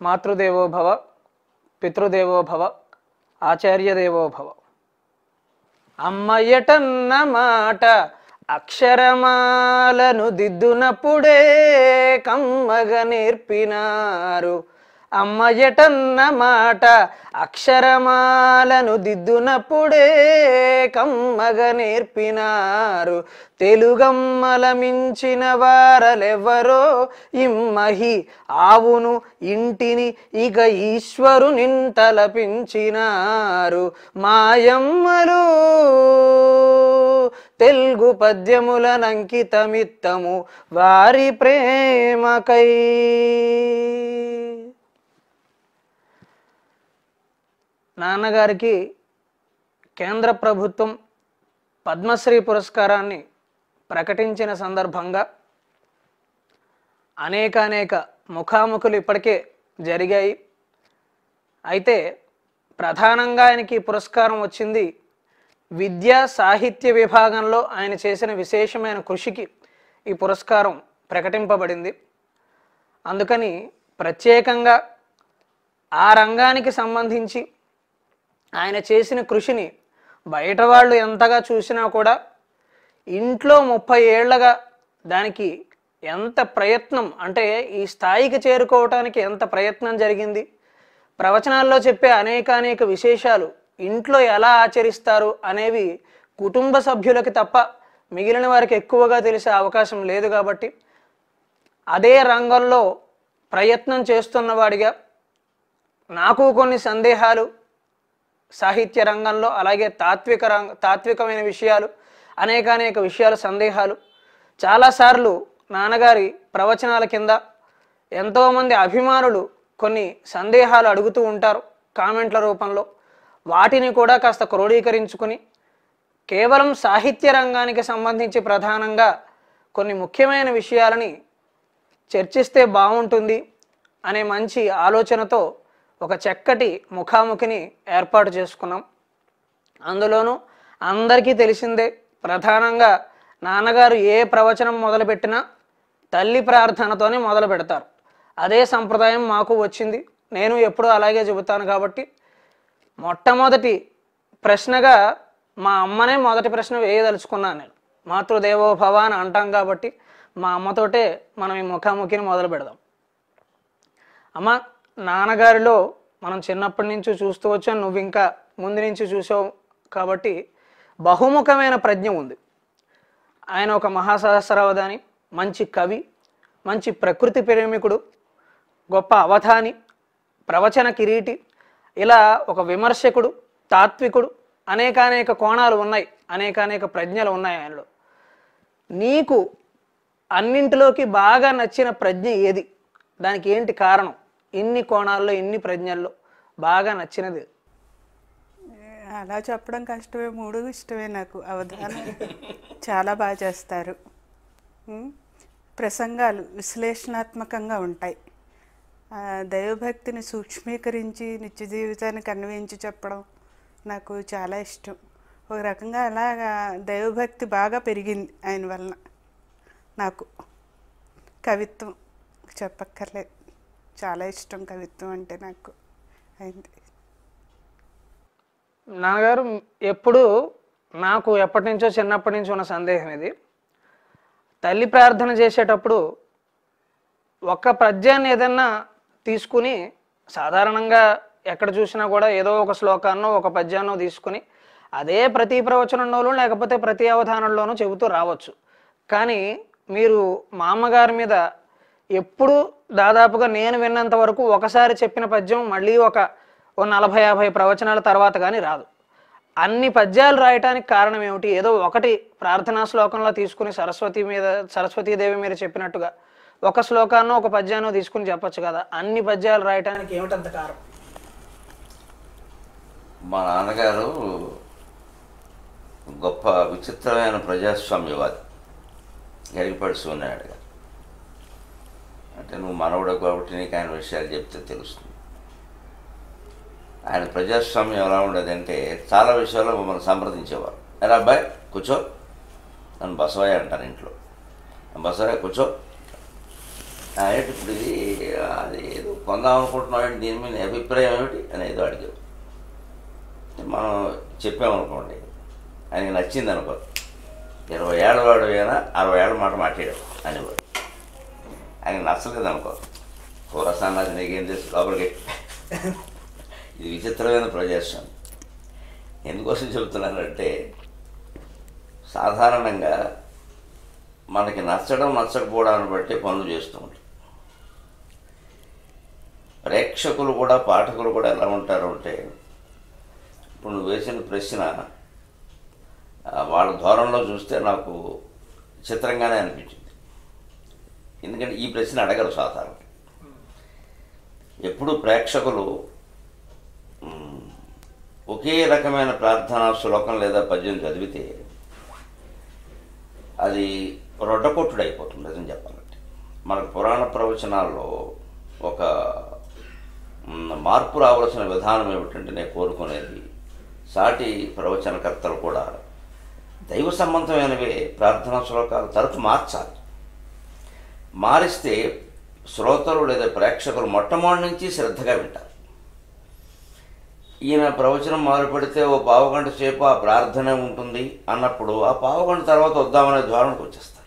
మాతృదేవో భవ పితృదేవో భవ ఆచార్యదేవో భవ అమ్మయ్యటన్న మాట అక్షరమాలను దిద్దునప్పుడే కమ్మగ నేర్పినారు అమ్మయ్యటన్న మాట అక్షరమాలను దిద్దునప్పుడే కమ్మగ నేర్పినారు తెలుగమ్మల మించిన వారలెవ్వరో ఇమ్మహి ఆవును ఇంటిని ఇక ఈశ్వరు నింతలపించినారు మాయమ్మలు తెలుగు పద్యములనంకితమిత్తము వారి ప్రేమకై నాన్నగారికి కేంద్ర ప్రభుత్వం పద్మశ్రీ పురస్కారాన్ని ప్రకటించిన సందర్భంగా అనేక అనేక ముఖాముఖులు ఇప్పటికే జరిగాయి అయితే ప్రధానంగా ఆయనకి ఈ పురస్కారం వచ్చింది విద్యా సాహిత్య విభాగంలో ఆయన చేసిన విశేషమైన కృషికి ఈ పురస్కారం ప్రకటింపబడింది అందుకని ప్రత్యేకంగా ఆ రంగానికి సంబంధించి ఆయన చేసిన కృషిని బయట వాళ్ళు ఎంతగా చూసినా కూడా ఇంట్లో ముప్పై ఏళ్లగా దానికి ఎంత ప్రయత్నం అంటే ఈ స్థాయికి చేరుకోవటానికి ఎంత ప్రయత్నం జరిగింది ప్రవచనాల్లో చెప్పే అనేక అనేక విశేషాలు ఇంట్లో ఎలా ఆచరిస్తారు అనేవి కుటుంబ సభ్యులకి తప్ప మిగిలిన వారికి ఎక్కువగా తెలిసే అవకాశం లేదు కాబట్టి అదే రంగంలో ప్రయత్నం చేస్తున్నవాడిగా నాకు కొన్ని సందేహాలు సాహిత్య రంగంలో అలాగే తాత్విక రంగ తాత్వికమైన విషయాలు అనేక అనేక విషయాలు సందేహాలు చాలాసార్లు నాన్నగారి ప్రవచనాల కింద ఎంతోమంది అభిమానులు కొన్ని సందేహాలు అడుగుతూ ఉంటారు కామెంట్ల రూపంలో వాటిని కూడా కాస్త క్రోడీకరించుకుని కేవలం సాహిత్య రంగానికి సంబంధించి ప్రధానంగా కొన్ని ముఖ్యమైన విషయాలని చర్చిస్తే బాగుంటుంది అనే మంచి ఆలోచనతో ఒక చక్కటి ముఖాముఖిని ఏర్పాటు చేసుకున్నాం అందులోనూ అందరికీ తెలిసిందే ప్రధానంగా నాన్నగారు ఏ ప్రవచనం మొదలుపెట్టినా తల్లి ప్రార్థనతోనే మొదలు పెడతారు అదే సంప్రదాయం మాకు వచ్చింది నేను ఎప్పుడూ అలాగే చెబుతాను కాబట్టి మొట్టమొదటి ప్రశ్నగా మా అమ్మనే మొదటి ప్రశ్న వేయదలుచుకున్నాను నేను మాతృదేవో భవ అని అంటాం కాబట్టి మా అమ్మతోటే మనం ఈ ముఖాముఖిని మొదలు పెడదాం అమ్మ నాన్నగారిలో మనం చిన్నప్పటి నుంచి చూస్తూ వచ్చాం నువ్వు ఇంకా ముందు నుంచి చూసావు కాబట్టి బహుముఖమైన ప్రజ్ఞ ఉంది ఆయన ఒక మహాసహస్రావధాని మంచి కవి మంచి ప్రకృతి ప్రేమికుడు గొప్ప అవధాని ప్రవచన కిరీటి ఇలా ఒక విమర్శకుడు తాత్వికుడు అనేకానేక కోణాలు ఉన్నాయి అనేకానేక ప్రజ్ఞలు ఉన్నాయి ఆయనలో నీకు అన్నింటిలోకి బాగా నచ్చిన ప్రజ్ఞ ఏది దానికి ఏంటి కారణం ఇన్ని కోణాల్లో ఇన్ని ప్రజ్ఞల్లో బాగా నచ్చినది అలా చెప్పడం కష్టమే మూడు ఇష్టమే నాకు అవధానం చాలా బాగా చేస్తారు ఉమ్, ప్రసంగాలు విశ్లేషణాత్మకంగా ఉంటాయి ఆ, దైవభక్తిని సూక్ష్మీకరించి నిత్య జీవితానికి అన్వయించి చెప్పడం నాకు చాలా ఇష్టం ఒక రకంగా అలాగా దైవభక్తి బాగా పెరిగింది ఆయన వలన నాకు కవిత్వం చెప్పక్కర్లేదు చాలా ఇష్టం కవిత్వం అంటే నాకు అయింది నాన్నగారు ఎప్పుడు నాకు ఎప్పటి నుంచో చిన్నప్పటి నుంచి ఉన్న సందేహం ఇది తల్లి ప్రార్థన చేసేటప్పుడు ఒక్క పద్యాన్ని ఏదన్నా తీసుకుని సాధారణంగా ఎక్కడ చూసినా కూడా ఏదో ఒక శ్లోకాన్నో ఒక పద్యాన్నో తీసుకుని అదే ప్రతి ప్రవచనంలోనూ లేకపోతే ప్రతి అవధానంలోనూ చెబుతూ రావచ్చు కానీ మీరు మా అమ్మగారి మీద ఎప్పుడు దాదాపుగా నేను విన్నంత వరకు ఒకసారి చెప్పిన పద్యం మళ్ళీ ఒక ఓ నలభై యాభై ప్రవచనాల తర్వాత కానీ రాదు అన్ని పద్యాలు రాయటానికి కారణం ఏమిటి ఏదో ఒకటి ప్రార్థనా శ్లోకంలో తీసుకుని సరస్వతి మీద సరస్వతీదేవి మీద చెప్పినట్టుగా ఒక శ్లోకాన్నో ఒక పద్యాన్నో తీసుకుని చెప్పొచ్చు కదా అన్ని పద్యాలు రాయటానికి ఏమిటంత కారణం మా నాన్నగారు గొప్ప విచిత్రమైన ప్రజాస్వామ్యవాది గరికపాటి సోనాయుడు గారు అంటే నువ్వు మనవడు కాబట్టి నీకు ఆయన విషయాలు చెప్తే తెలుస్తుంది ఆయన ప్రజాస్వామ్యం ఎలా ఉండేదంటే చాలా విషయాల్లో మమ్మల్ని సంప్రదించేవారు ఎరా అబ్బాయి కూర్చో నన్ను బసవయ్య అంటాను ఇంట్లో బసవయ్య కూర్చో ఆ, ఏంటి ఇప్పుడు ఇది అది ఏదో కొందాం అనుకుంటున్నావు ఏంటి దీని మీద నీ అభిప్రాయం ఏమిటి అని ఏదో అడిగావు మనం చెప్పామనుకోండి ఆయనకి నచ్చింది అనుకో ఇరవై ఏళ్ళ వాడు అయినా అరవై ఏళ్ళ మాట మాట్లాడాడు అనేవాడు ఆయన నచ్చలేదు అనుకో కూర సన్నది నీకేం తెలుసు లోపలికి ఇది విచిత్రమైన ప్రజాస్వామ్యం ఎందుకోసం చెబుతున్నానంటే సాధారణంగా మనకి నచ్చడం నచ్చకపోవడాన్ని బట్టి పనులు చేస్తూ ఉంటాం ప్రేక్షకులు కూడా పాఠకులు కూడా ఎలా ఉంటారు అంటే ఇప్పుడు నువ్వు వేసిన ప్రశ్న ఆ, వాళ్ళ ధోరణిలో చూస్తే నాకు చిత్రంగానే అనిపించింది ఎందుకంటే ఈ ప్రశ్న అడగరు సాధారణ ఎప్పుడు ప్రేక్షకులు మ్, ఒకే రకమైన ప్రార్థనా శ్లోకం లేదా పద్యం చదివితే అది రొడ్డకొట్టుడు అయిపోతుంది నిజం చెప్పాలంటే మనకు పురాణ ప్రవచనాల్లో ఒక మ్, మార్పు రావాల్సిన విధానం ఏమిటంటే నేను కోరుకునేది సాటి ప్రవచనకర్తలు కూడా దైవ సంబంధమైనవే ప్రార్థనా శ్లోకాలు తరచు మార్చాలి మారిస్తే శ్రోతలు లేదా ప్రేక్షకులు మొట్టమొదటి నుంచి శ్రద్ధగా వింటారు ఈయన ప్రవచనం మొదలు పెడితే ఓ పావుగంట సేపు ఆ ప్రార్థన ఉంటుంది అన్నప్పుడు ఆ పావుగంట తర్వాత వద్దామనే ధోరణికి వచ్చేస్తారు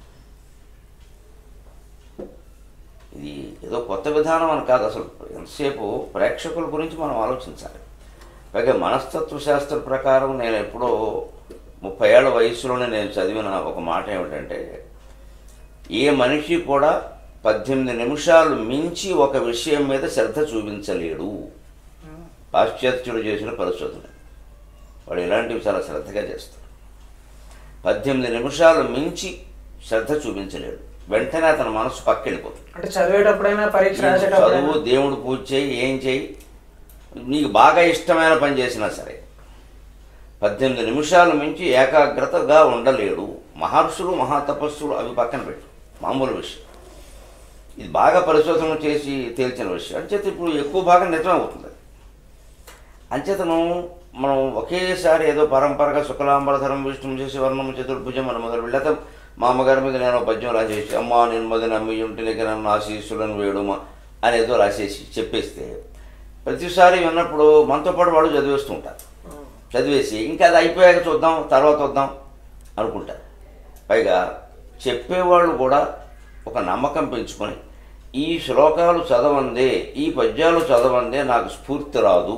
ఇది ఏదో కొత్త విధానం అని కాదు అసలు ఎంతసేపు ప్రేక్షకుల గురించి మనం ఆలోచించాలి పైగా మనస్తత్వ శాస్త్ర ప్రకారం నేను ఎప్పుడో ముప్పై ఏళ్ళ వయసులోనే నేను చదివిన ఒక మాట ఏమిటంటే ఏ మనిషి కూడా పద్దెనిమిది నిమిషాలు మించి ఒక విషయం మీద శ్రద్ధ చూపించలేడు పాశ్చాత్యుడు చేసిన పరిశోధన వాడు ఇలాంటివి చాలా శ్రద్ధగా చేస్తాడు పద్దెనిమిది నిమిషాలు మించి శ్రద్ధ చూపించలేడు వెంటనే అతని మనసు పక్కెళ్ళిపోతుంది అంటే చదివేటప్పుడైనా పరీక్ష చదువు రాసేటప్పుడు దేవుడు పూజ చేయి ఏం చేయి నీకు బాగా ఇష్టమైన పని చేసినా సరే పద్దెనిమిది నిమిషాలు మించి ఏకాగ్రతగా ఉండలేడు మహర్షులు మహాతపస్సులు అవి పక్కన పెట్టు మామూలు విషయం ఇది బాగా పరిశోధన చేసి తేల్చిన విషయం అంచేత ఇప్పుడు ఎక్కువ భాగం నిజమవుతుంది అంచేతను మనం ఒకేసారి ఏదో పరంపరగా శుక్లాంబరధరం విష్ణు చేసి వర్ణము చతుర్భుజం అని మొదలు లేకపోతే మా అమ్మగారి మీద నేను ఒక పద్యం రాసేసి అమ్మా నిర్మది నమ్మి ఉంటినికి నన్ను ఆశీస్సులను వేడుమా అని ఏదో రాసేసి చెప్పేస్తే ప్రతిసారి విన్నప్పుడు మనతో పాటు వాళ్ళు చదివేస్తూ ఉంటారు చదివేసి ఇంకా అది అయిపోయాక చూద్దాం తర్వాత వద్దాం అనుకుంటారు పైగా చెప్పేవాళ్ళు కూడా ఒక నమ్మకం పెంచుకొని ఈ శ్లోకాలు చదవందే ఈ పద్యాలు చదవందే నాకు స్ఫూర్తి రాదు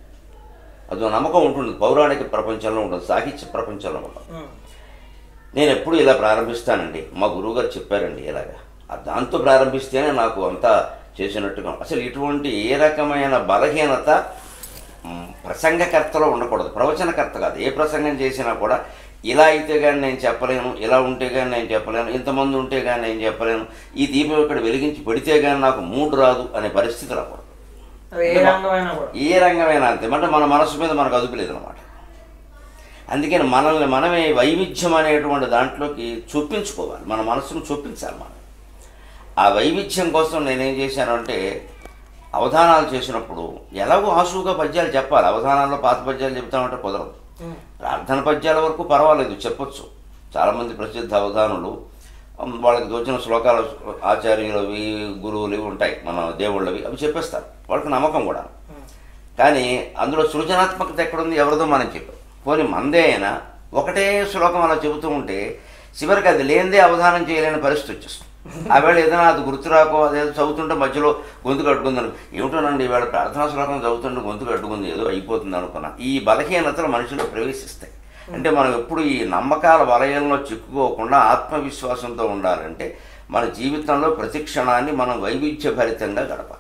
అదో నమ్మకం ఉంటుంది పౌరాణిక ప్రపంచంలో ఉంటుంది సాహిత్య ప్రపంచంలో ఉంటుంది నేను ఎప్పుడు ఇలా ప్రారంభిస్తానండి మా గురువుగారు చెప్పారండి ఇలాగా ఆ దాంతో ప్రారంభిస్తేనే నాకు అంతా చేసినట్టుగా అసలు ఇటువంటి ఏ రకమైన బలహీనత మ్, ప్రసంగకర్తలో ఉండకూడదు ప్రవచనకర్త కాదు ఏ ప్రసంగం చేసినా కూడా ఇలా అయితే కానీ నేను చెప్పలేను ఇలా ఉంటే కానీ నేను చెప్పలేను ఇంతమంది ఉంటే కానీ నేను చెప్పలేను ఈ దీపం ఇక్కడ వెలిగించి పెడితే కానీ నాకు మూడు రాదు అనే పరిస్థితి రాకూడదు అది ఏ రంగమైనా కూడా ఏ రంగమైనా అంతే అంటే మన మనసు మీద మనకు అదుపు లేదనమాట అందుకని మనల్ని మనమే వైవిధ్యం అనేటువంటి దాంట్లోకి చొప్పించుకోవాలి మన మనసును చొప్పించాలి మనం ఆ వైవిధ్యం కోసం నేనేం చేశాను అంటే అవధానాలు చేసినప్పుడు ఎలాగో ఆసుగా పద్యాలు చెప్పాలి అవధానాల్లో పాత పద్యాలు చెప్తామంటే కుదరదు ప్రార్థన పద్యాల వరకు పర్వాలేదు చెప్పొచ్చు చాలామంది ప్రసిద్ధ అవధానులు ఉమ్, వాళ్ళకి దోచిన శ్లోకాలు ఆచార్యులవి గురువులవి ఉంటాయి మన దేవుళ్ళవి అవి చెప్పేస్తారు వాళ్ళకి నమ్మకం కూడా కానీ అందులో సృజనాత్మకత ఎక్కడుంది ఎవరిదో మనం చెప్పాం పోనీ మందే అయినా ఒకటే శ్లోకం అలా చెబుతూ ఉంటే చివరికి అది లేనిదే అవధానం చేయలేని పరిస్థితి వచ్చేస్తుంది ఆవేళ ఏదైనా అది గుర్తురాకో అదేదో చదువుతుంటే మధ్యలో గొంతు కట్టుకుంది అనుకో ఏమిటోనండి ఈవేళ ప్రార్థనా శ్లోకం చదువుతుంటే గొంతు కట్టుకుంది ఏదో అయిపోతుంది అనుకున్నా ఈ బలహీనతలు మనిషిలో ప్రవేశిస్తాయి అంటే మనం ఎప్పుడు ఈ నమ్మకాల వలయంలో చిక్కుకోకుండా ఆత్మవిశ్వాసంతో ఉండాలంటే మన జీవితంలో ప్రతి క్షణాన్ని మనం వైవిధ్యభరితంగా గడపాలి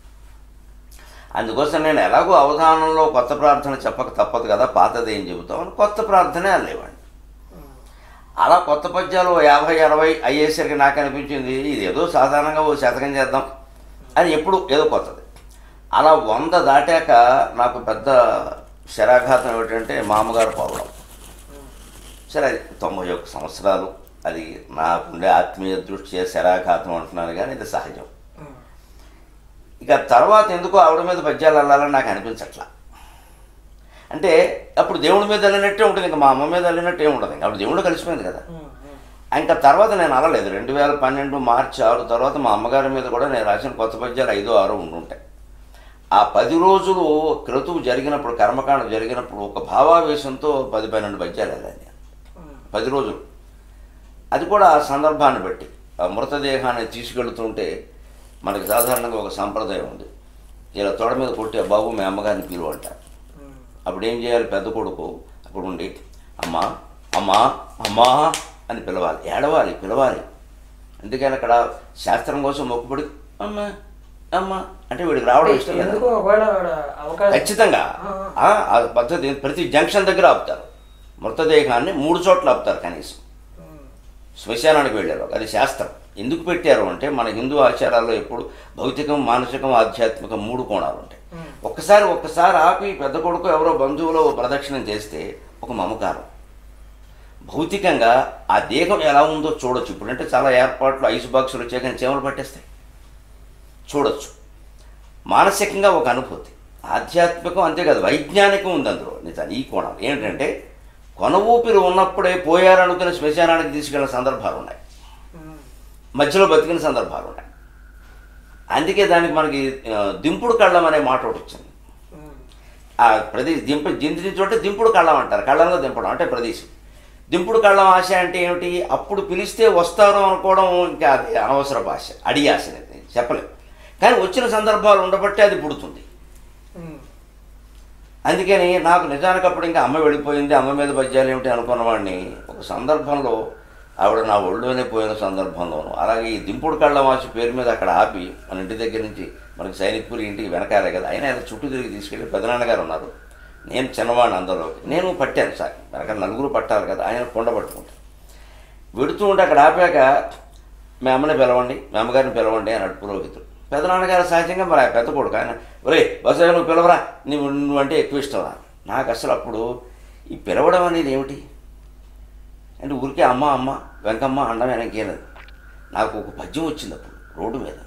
అందుకోసం నేను ఎలాగో అవధానంలో కొత్త ప్రార్థన చెప్పక తప్పదు కదా పాతది ఏం చెబుతామని కొత్త ప్రార్థనే అల్లేవాడిని అలా కొత్త పద్యాలు ఓ యాభై అరవై అయ్యేసరికి నాకు అనిపించింది ఇది ఏదో సాధారణంగా ఓ శతకం చేద్దాం అని ఎప్పుడు ఏదో కొత్తది అలా వంద దాటాక నాకు పెద్ద శరాఘాతం ఏమిటంటే మామగారు పోవడం సరే అది తొంభై ఒక్క సంవత్సరాలు అది నాకుండే ఆత్మీయ దృష్ట్యా శరాఘాతం అంటున్నాను కానీ ఇది సహజం ఇక తర్వాత ఎందుకో ఆవిడ మీద పద్యాలు అల్లాలని నాకు అనిపించట్లా అంటే అప్పుడు దేవుడి మీద వెళ్ళినట్టే ఉంటుంది ఇంకా మా అమ్మ మీద వెళ్ళినట్టే ఉండదు ఇంకా అప్పుడు దేవుడు కలిసిపోయింది కదా ఇంకా తర్వాత నేను అనలేదు రెండు వేల పన్నెండు మార్చి ఆరు తర్వాత మా అమ్మగారి మీద కూడా నేను రాసిన కొత్త పద్యాలు ఐదో ఆరో ఉండుంటాయి ఆ పది రోజులు క్రతువు జరిగినప్పుడు కర్మకాండ జరిగినప్పుడు ఒక భావావేశంతో పది పన్నెండు పద్యాలు వెళ్ళాను నేను పది రోజులు అది కూడా ఆ సందర్భాన్ని బట్టి ఆ మృతదేహాన్ని తీసుకెళ్తుంటే మనకి సాధారణంగా ఒక సాంప్రదాయం ఉంది ఇలా తొడ మీద కొట్టి "ఆ బాబు మీ అమ్మగారిని పిలువ అంటారు అప్పుడు ఏం చేయాలి పెద్ద కొడుకు అప్పుడు ఉండి అమ్మా అమ్మా అమ్మా అని పిలవాలి ఏడవాలి పిలవాలి అందుకని అక్కడ శాస్త్రం కోసం మొక్కుబడి అమ్మ అమ్మ అంటే వీడికి రావడం ఇష్టం లేదు ఎందుకు ఒకవేళ ఆవిడ అవకాశం ఖచ్చితంగా ఆ ఆ పద్ధతి ప్రతి జంక్షన్ దగ్గర ఆపుతారు మృతదేహాన్ని మూడు చోట్ల ఆపుతారు కనీసం శ్మశానానికి వెళ్ళారు అది శాస్త్రం ఎందుకు పెట్టారు అంటే మన హిందూ ఆచారాల్లో ఎప్పుడు భౌతికం మానసికం ఆధ్యాత్మికం మూడు కోణాలు ఉంటాయి ఒక్కసారి ఒక్కసారి ఆపి పెద్ద కొడుకు ఎవరో బంధువులో ప్రదక్షిణం చేస్తే ఒక మమకారం భౌతికంగా ఆ దేహం ఎలా ఉందో చూడొచ్చు ఇప్పుడంటే చాలా ఏర్పాట్లు ఐస్ బాక్సులు వచ్చాక కానీ చీమలు పట్టేస్తాయి చూడొచ్చు మానసికంగా ఒక అనుభూతి ఆధ్యాత్మికం అంతేకాదు వైజ్ఞానికం ఉంది అందులో నిజాన్ని ఈ కోణం ఏంటంటే కొన ఊపిరి ఉన్నప్పుడే పోయారనుకుని శ్మశానానికి తీసుకెళ్ళిన సందర్భాలు ఉన్నాయి మధ్యలో బతికిన సందర్భాలు ఉన్నాయి అందుకే దానికి మనకి ఆ, దింపుడు కళ్ళం అనే మాట ఒకటి వచ్చింది ఆ ప్రదేశ్ దింపు దించిన చోట దింపుడు కళ్ళం అంటారు కళ్ళంలో దింపడం అంటే ప్రదేశం దింపుడు కళ్ళం ఆశ అంటే ఏమిటి అప్పుడు పిలిస్తే వస్తారు అనుకోవడం ఇంకా అది అనవసర భాష అడి ఆశ అనేది చెప్పలేం కానీ వచ్చిన సందర్భాలు ఉండబట్టే అది పుడుతుంది అందుకని నాకు నిజానికి అప్పుడు ఇంకా అమ్మ వెళ్ళిపోయింది అమ్మ మీద పద్యాలు ఏమిటి అనుకున్నవాడిని ఒక సందర్భంలో ఆవిడ నా ఒళ్ళోనే పోయిన సందర్భంలోను అలాగే ఈ దింపుడు కళ్ళ వాసి పేరు మీద అక్కడ ఆపి మన ఇంటి దగ్గర నుంచి మనకి సైనిక్పూరి ఇంటికి వెనకాలే కదా అయినా ఆయన చుట్టూ తిరిగి తీసుకెళ్ళి పెదనాన్నగారు ఉన్నారు నేను చిన్నవాడిని అందరిలోకి నేను పట్టాను సార్ వెనకాల నలుగురు పట్టాలి కదా ఆయన కొండ పట్టుకుంటాను వెడుతూ ఉంటే అక్కడ ఆపాక మీ అమ్మని పిలవండి మీ అమ్మగారిని పిలవండి అన్నాడు పురోహితుడు పెదనాన్నగారు సహజంగా మరి ఆ పెద్ద కొడుకు ఆయన ఒరే బస్సు నువ్వు పిలవరా నువ్వు నువ్వంటే ఎక్కువ ఇష్టమా నాకు అసలు అప్పుడు ఈ పిలవడం అనేది ఏమిటి అంటే ఊరికే అమ్మ అమ్మ వెంకమ్మ అండం వెనకేలేదు నాకు ఒక పద్యం వచ్చింది అప్పుడు రోడ్డు మీద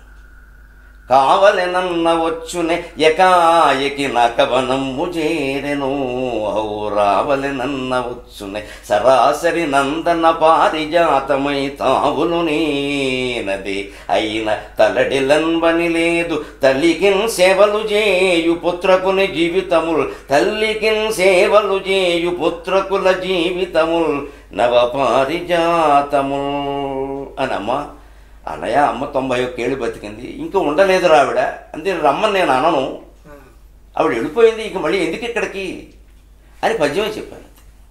కావలెనన్న వచ్చునే ఎకాయకి నకవనమ్ము చేరెను ఔ రావలెనన్న వచ్చునే సరాసరి నందన పారిజాతమై తావులు నేనది అయిన తలడిలన్వని లేదు తల్లికిన్ సేవలు చేయు పుత్రకుని జీవితముల్ తల్లికిన్ సేవలు చేయు పుత్రకుల జీవితముల్ నవ పారిజాతముల్ అనమ్మా అన్నయ్య అమ్మ తొంభై ఒక్కేళ్ళు బతికింది ఇంకా ఉండలేదు ఆవిడ అంతే రమ్మని నేను అనను ఆవిడ వెళ్ళిపోయింది ఇక మళ్ళీ ఎందుకు ఇక్కడికి అని పద్యమే చెప్పాను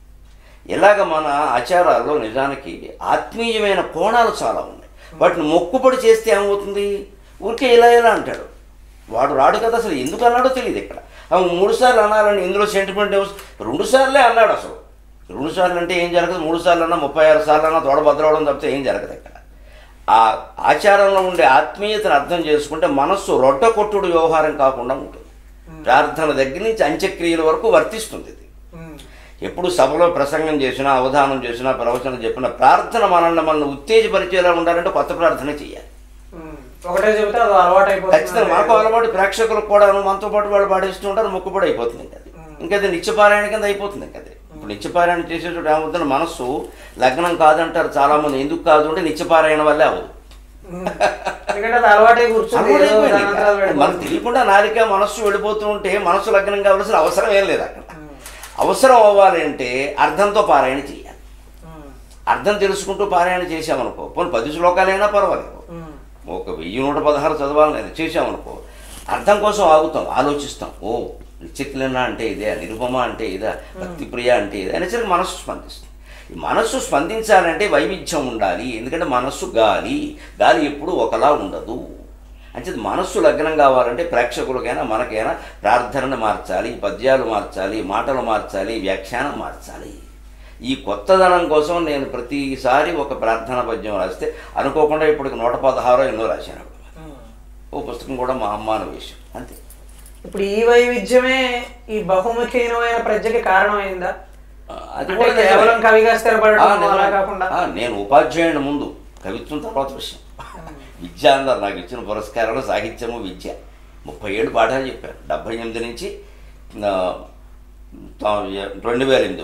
ఇలాగ మన ఆచారాల్లో నిజానికి ఆత్మీయమైన కోణాలు చాలా ఉన్నాయి వాటిని మొక్కుబడి చేస్తే ఏమవుతుంది ఊరికే ఇలా ఇలా అంటాడు వాడు రాడు కదా అసలు ఎందుకు అన్నాడో తెలియదు ఇక్కడ అవును మూడు సార్లు అనాలని ఇందులో సెంటిమెంట్ రెండు సార్లే అన్నాడు అసలు రెండు సార్లు అంటే ఏం జరగదు మూడు సార్లు అన్నా ముప్పై ఆరు సార్లు అన్నా తోడ బద్దలవడం తప్పితే ఏం జరగదు ఇక్కడ ఆ ఆచారంలో ఉండే ఆత్మీయతను అర్థం చేసుకుంటే మనస్సు రొడ్డ కొట్టుడు వ్యవహారం కాకుండా ఉంటుంది ప్రార్థన దగ్గర నుంచి అంత్యక్రియల వరకు వర్తిస్తుంది ఇది ఎప్పుడు సభలో ప్రసంగం చేసినా అవధానం చేసినా ప్రవచనం చెప్పినా ప్రార్థన మనల్ని మనల్ని ఉత్తేజపరిచేలా ఉండాలంటే కొత్త ప్రార్థన చేయాలి ఒకటే చెబితే అది అలవాటు ఖచ్చితంగా మాకు అలవాటు ప్రేక్షకులకు కూడాను మనతో పాటు వాళ్ళు పాటిస్తూ ఉంటారు మొక్కుబడి అయిపోతుంది ఇంకా అది ఇంకా అది నిత్యపారాయణ కింద అయిపోతుంది ఇంకా అది ఇప్పుడు నిత్యపారాయణ చేసే చోట ఏమవుతుంది మనస్సు లగ్నం కాదంటారు చాలా మంది ఎందుకు కాదు అంటే నిత్యపారాయణ వల్లే అవ్వదు ఎందుకంటే అది అలవాటే కూర్చుంది ఏదో అలవాటైపోయింది దాని అంతరాలు ఇంకా. వెళ్ళిపోతుంది. మనకు తెలియకుండా నాలిక మనస్సు వెళ్ళిపోతూ ఉంటే మనస్సు లగ్నం కావాల్సిన అవసరం ఏం లేదు అక్కడ అవసరం అవ్వాలి అంటే అర్థంతో పారాయణ చేయాలి ఉమ్, అర్థం తెలుసుకుంటూ పారాయణ చేసామనుకో పోనీ పది శ్లోకాలైనా పర్వాలేదు ఉమ్, ఒక వెయ్యి నూట పదహారు చదవాలని చేసామనుకో అర్థం కోసం ఆగుతాం ఆలోచిస్తాం ఓ నిత్యక్లిన అంటే ఇదే నిరుపమ అంటే ఇదా భక్తి ప్రియ అంటే ఇదే అనేసరికి మనస్సు స్పందిస్తుంది ఈ మనస్సు స్పందించాలంటే వైవిధ్యం ఉండాలి ఎందుకంటే మనస్సు గాలి గాలి ఎప్పుడు ఒకలా ఉండదు అంటే మనస్సు లగ్నం కావాలంటే ప్రేక్షకులకైనా మనకైనా ప్రార్థనను మార్చాలి పద్యాలు మార్చాలి మాటలు మార్చాలి వ్యాఖ్యానం మార్చాలి ఈ కొత్తదనం కోసం నేను ప్రతిసారి ఒక ప్రార్థన పద్యం రాస్తే అనుకోకుండా ఇప్పటికి నూట పదహారో ఎన్నో రాశాను ఉమ్. ఓ పుస్తకం కూడా మా అమ్మ అనే విషయం అంతే ఇప్పుడు ఈ వైవిధ్యమే ఈ బహుముఖీనమైన ప్రజ్ఞకి కారణమైందా ఆ, అది అంటే కూడా నిజమే. కేవలం కవిగా స్థిరపడటం ఆ, నిజమే. అలా కాకుండా ఆ, నేను ఉపాధ్యాయుని ముందు కవిత్వం తర్వాత విషయం విద్య అన్నారు నాకు ఇచ్చిన పురస్కారాలు సాహిత్యము విద్య ముప్పై ఏడు పాఠాలు చెప్పాను డెబ్భై ఎనిమిది నుంచి ఆ, తా- రెండు వేల ఎనిమిది వరకు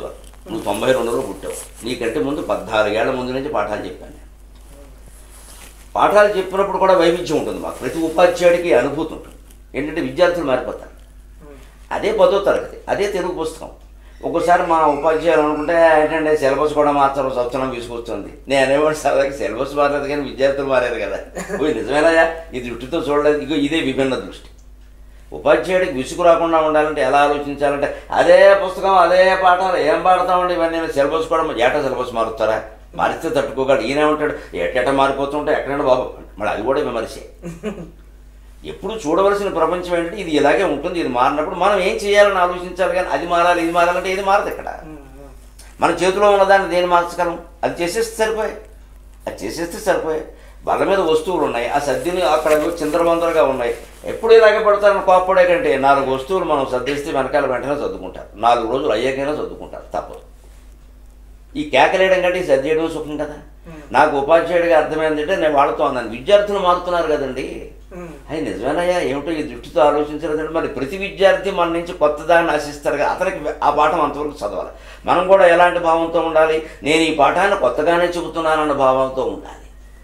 నువ్వు తొంభై రెండులో పుట్టావు నీకంటే ముందు పద్నాలుగేళ్ల ముందు నుంచి పాఠాలు చెప్పాను నేను పాఠాలు చెప్పినప్పుడు కూడా వైవిధ్యం ఉంటుంది మాకు ప్రతి ఉపాధ్యాయుడికి అనుభూతి ఉంటుంది ఏంటంటే విద్యార్థులు మారిపోతారు అదే పదో తరగతి అదే తెలుగు పుస్తకం ఒక్కోసారి మా ఉపాధ్యాయులు అనుకుంటే ఏంటంటే సిలబస్ కూడా మాత్రం సంవత్సరం తీసుకొస్తుంది నేను అనేవాడు సరదాకి సిలబస్ మారలేదు కానీ విద్యార్థులు మారారు కదా ఓ నిజమేనా ఇది దృష్టితో చూడలేదు ఇగో ఇదే విభిన్న దృష్టి ఉపాధ్యాయుడికి విసుగు రాకుండా ఉండాలంటే ఎలా ఆలోచించాలంటే అదే పుస్తకం అదే పాఠాలు ఏం పాడతామండి ఇవన్నీ సిలబస్ కూడా ఏటా సిలబస్ మారుస్తారా మారిస్తే తట్టుకోగలడు ఈయన ఉంటాడు ఏటేట మారిపోతుంటే ఎక్కడైనా బాబు మళ్ళీ అది కూడా విమర్శే ఎప్పుడు చూడవలసిన ప్రపంచం ఏంటంటే ఇది ఇలాగే ఉంటుంది ఇది మారినప్పుడు మనం ఏం చేయాలని ఆలోచించాలి కానీ అది మారాలి ఇది మారాలంటే ఇది మారదు ఇక్కడ మన చేతిలో ఉన్నదాన్ని దేన్ని మార్చగలం అది చేసేస్తే సరిపోయాయి అది చేసేస్తే సరిపోయాయి బల్ల మీద వస్తువులు ఉన్నాయి ఆ సర్దిని అక్కడ చిందరవందరగా ఉన్నాయి ఎప్పుడు ఇలాగే పడతారని కోప్పడే కంటే నాలుగు వస్తువులు మనం సర్దిస్తే వెనకాల వెంటనే చదువుకుంటారు నాలుగు రోజులు అయ్యాకైనా చదువుకుంటారు తప్పదు ఈ కేకలేయడం కంటే ఈ సర్దేయడం సుఖం కదా నాకు ఉపాధ్యాయుడిగా అర్థమైందంటే నేను వాళ్ళతో అన్నాను విద్యార్థులు మారుతున్నారు కదండి అయ్యి నిజమేనయ్యా ఏమిటో ఈ దృష్టితో ఆలోచించలేదంటే మరి ప్రతి విద్యార్థి మన నుంచి కొత్త దాన్ని ఆశిస్తారు కదా అతనికి ఆ పాఠం అంతవరకు చదవాలి మనం కూడా ఎలాంటి భావంతో ఉండాలి నేను ఈ పాఠాన్ని కొత్తగానే చెబుతున్నానన్న భావంతో ఉండాలి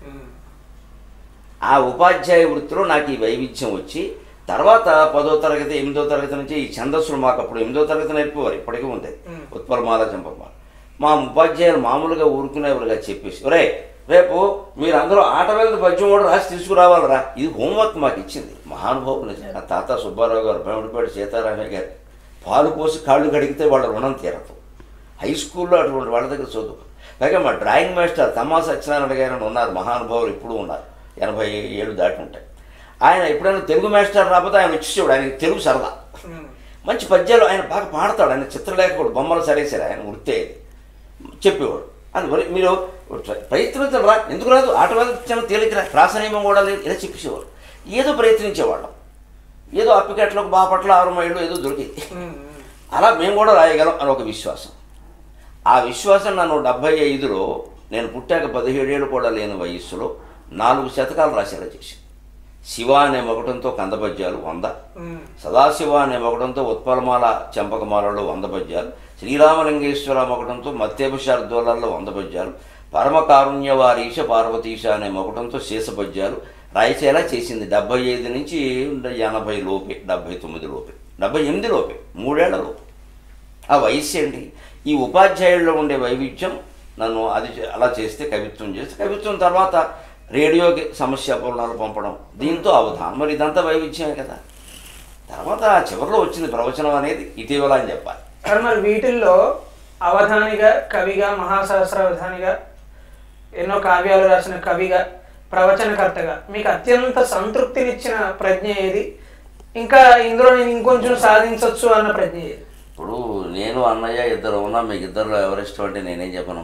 ఆ ఉపాధ్యాయ వృత్తిలో నాకు ఈ వైవిధ్యం వచ్చి తర్వాత పదో తరగతి ఎనిమిదో తరగతి నుంచి ఈ ఛందస్సులు మాకు అప్పుడు ఎనిమిదో తరగతి నేర్పేవారు ఇప్పటికీ ఉంది ఉత్పలమాల చంపమాల మా ఉపాధ్యాయులు మామూలుగా ఊరుకునేవారుగా చెప్పేసి ఒరే రేపు మీరు అందరూ ఆట వెళ్ళి పద్యం కూడా రాసి తీసుకురావాలరా ఇది హోంవర్క్ మాకు ఇచ్చింది మహానుభావులు నా తాత సుబ్బారావు గారు బెమడిపేట సీతారామయ్య గారు పాలు పోసి కాళ్ళు కడిగితే వాళ్ళ రుణం తీరదు హై స్కూల్లో అటువంటి వాళ్ళ దగ్గర చదువు పైగా మా డ్రాయింగ్ మాస్టర్ తమ్మా సత్యనారాయణ గారు అని ఉన్నారు మహానుభావులు ఇప్పుడు ఉన్నారు ఎనభై ఏళ్ళు దాటి ఉంటాయి ఆయన ఎప్పుడైనా తెలుగు మాస్టర్ రాకపోతే ఆయన వచ్చేవాడు ఆయన తెలుగు సరదా మంచి పద్యాలు ఆయన బాగా పాడతాడు ఆయన చిత్రలేఖకుడు బొమ్మలు సరే సరే ఆయన వృత్తే ఇది. చెప్పేవాడు అందువల్ల మీరు ప్రయత్నించడం రా ఎందుకు రాదు ఆట చిన్న తేలికరా రాసనియమం కూడా లేదు ఇలా చెప్పేసేవారు ఏదో ప్రయత్నించేవాళ్ళం ఏదో అప్పికట్లకు బాపట్ల ఆరు మైళ్ళు ఏదో దొరికింది అలా మేము కూడా రాయగలం అని ఒక విశ్వాసం ఆ విశ్వాసం నన్ను డెబ్భై ఐదులో నేను పుట్టాక పదిహేడేళ్ళు కూడా లేని వయస్సులో నాలుగు శతకాలు రాసేలా చేసి శివ అనే మొగటంతో కందపద్యాలు వంద సదాశివ అనే మొగటంతో ఉత్పలమాల చంపకమాలలో వంద పద్యాలు శ్రీరామలింగేశ్వర మొగటంతో మత్స్యభశార్దోళాల్లో వంద పద్యాలు పరమకారుణ్యవారీశ పార్వతీశ అనే మొగటంతో శేష పద్యాలు రాయచేలా చేసింది డెబ్బై ఐదు నుంచి ఎనభై లోపే డెబ్బై తొమ్మిది లోపే డెబ్బై ఎనిమిది లోపే మూడేళ్ల లోపే ఆ వయస్సు ఏంటి ఈ ఉపాధ్యాయుల్లో ఉండే వైవిధ్యం నన్ను అది చే- అలా చేస్తే కవిత్వం చేస్తే కవిత్వం తర్వాత రేడియోకి సమస్య పూర్ణాలు పంపడం దీంతో అవధానం మరి ఇదంతా వైవిధ్యమే కదా తర్వాత చివరిలో వచ్చింది ప్రవచనం అనేది ఇటీవల అని చెప్పాలి సార్ మరి వీటిల్లో అవధానిగా కవిగా మహాసహస్రావధానిగా ఎన్నో కావ్యాలు రాసిన కవిగా ప్రవచనకర్తగా మీకు అత్యంత సంతృప్తినిచ్చిన ప్రజ్ఞ ఏది ఇంకా ఇందులో నేను ఇంకొంచెం సాధించవచ్చు అన్న ప్రజ్ఞ ఏది ఇప్పుడు నేను అన్నయ్య ఇద్దరు ఉన్నా మీకు ఇద్దరులో ఎవరిష్టం అంటే నేనేం చెప్పను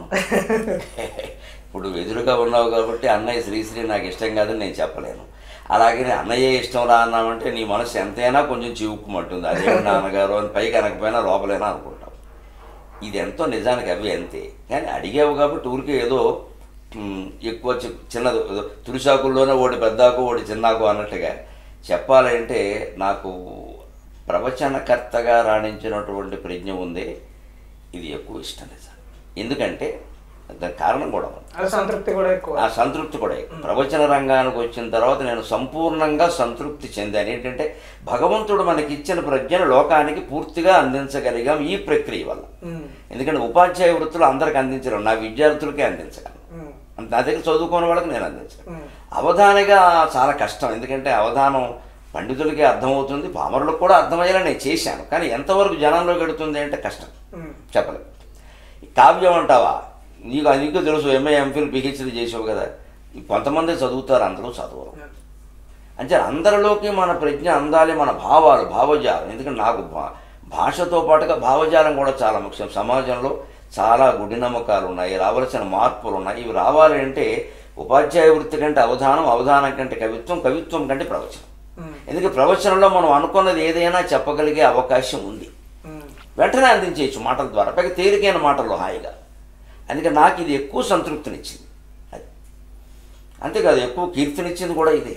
ఇప్పుడు ఎదురుగా ఉన్నావు కాబట్టి అన్నయ్య శ్రీశ్రీ నాకు ఇష్టం కాదని నేను చెప్పలేను అలాగే అన్నయ్య ఇష్టం రా అన్నామంటే నీ మనసు ఎంతైనా కొంచెం చివుక్కుమంటుంది అదే నాన్నగారు అని పైకి అనకపోయినా లోపలైనా అనుకుంటాం ఇది ఎంతో నిజానికి అవి అంతే కానీ అడిగావు కాబట్టి ఊరికే ఏదో మ్, ఎక్కువ చి- చిన్నది ఏదో తుడిసాకుల్లోనే ఓడి పెద్దాకు ఓడి చిన్నాకు అన్నట్టుగా చెప్పాలంటే నాకు ప్రవచనకర్తగా రాణించినటువంటి ప్రజ్ఞ ఉంది ఇది ఎక్కువ ఇష్టం నిజం ఎందుకంటే దానికి కారణం కూడా ఉంది అది సంతృప్తి కూడా ఎక్కువ ఆ సంతృప్తి కూడా ఎక్కువ. ప్రవచన రంగానికి వచ్చిన తర్వాత నేను సంపూర్ణంగా సంతృప్తి చెందాను ఏంటంటే భగవంతుడు మనకి ఇచ్చిన ప్రజ్ఞను లోకానికి పూర్తిగా అందించగలిగాం ఈ ప్రక్రియ వల్ల ఉమ్, ఎందుకంటే ఉపాధ్యాయ వృత్తులు అందరికి అందించడం నా విద్యార్థులకే అందించగలను ఉమ్, అంత నా దగ్గర చదువుకోని వాళ్ళకి నేను అందించను ఉమ్, అవధానిగా చాలా కష్టం ఎందుకంటే అవధానం పండితులకి అర్థమవుతుంది పామరులకు కూడా అర్థమయ్యేలా నేను చేశాను కానీ ఎంతవరకు జనంలో గడుతుంది అంటే కష్టం ఉమ్, చెప్పలేదు ఈ కావ్యం అంటావా నీకు నీకు తెలుసు ఎంఏ ఎంఫిల్ పిహెచ్డీ చేసావు కదా ఈ కొంతమంది చదువుతారు అందరూ చదవరు అంటే అందరిలోకి మన ప్రజ్ఞ అందాలి మన భావాలు భావజాలం ఎందుకంటే నాకు భా- భాషతో పాటుగా భావజాలం కూడా చాలా ముఖ్యం సమాజంలో చాలా గుడి నమ్మకాలు ఉన్నాయి రావాల్సిన మార్పులు ఉన్నాయి ఇవి రావాలి అంటే ఉపాధ్యాయ వృత్తి కంటే అవధానం అవధానం కంటే కవిత్వం కవిత్వం కంటే ప్రవచనం ఉమ్, ఎందుకంటే ప్రవచనంలో మనం అనుకున్నది ఏదైనా చెప్పగలిగే అవకాశం ఉంది ఉమ్, వెంటనే అందించేయచ్చు మాటల ద్వారా పైగా తేలికైన మాటల్లో హాయిగా అందుకే నాకు ఇది ఎక్కువ సంతృప్తినిచ్చింది అది అంతేకాదు ఎక్కువ కీర్తినిచ్చింది కూడా ఇది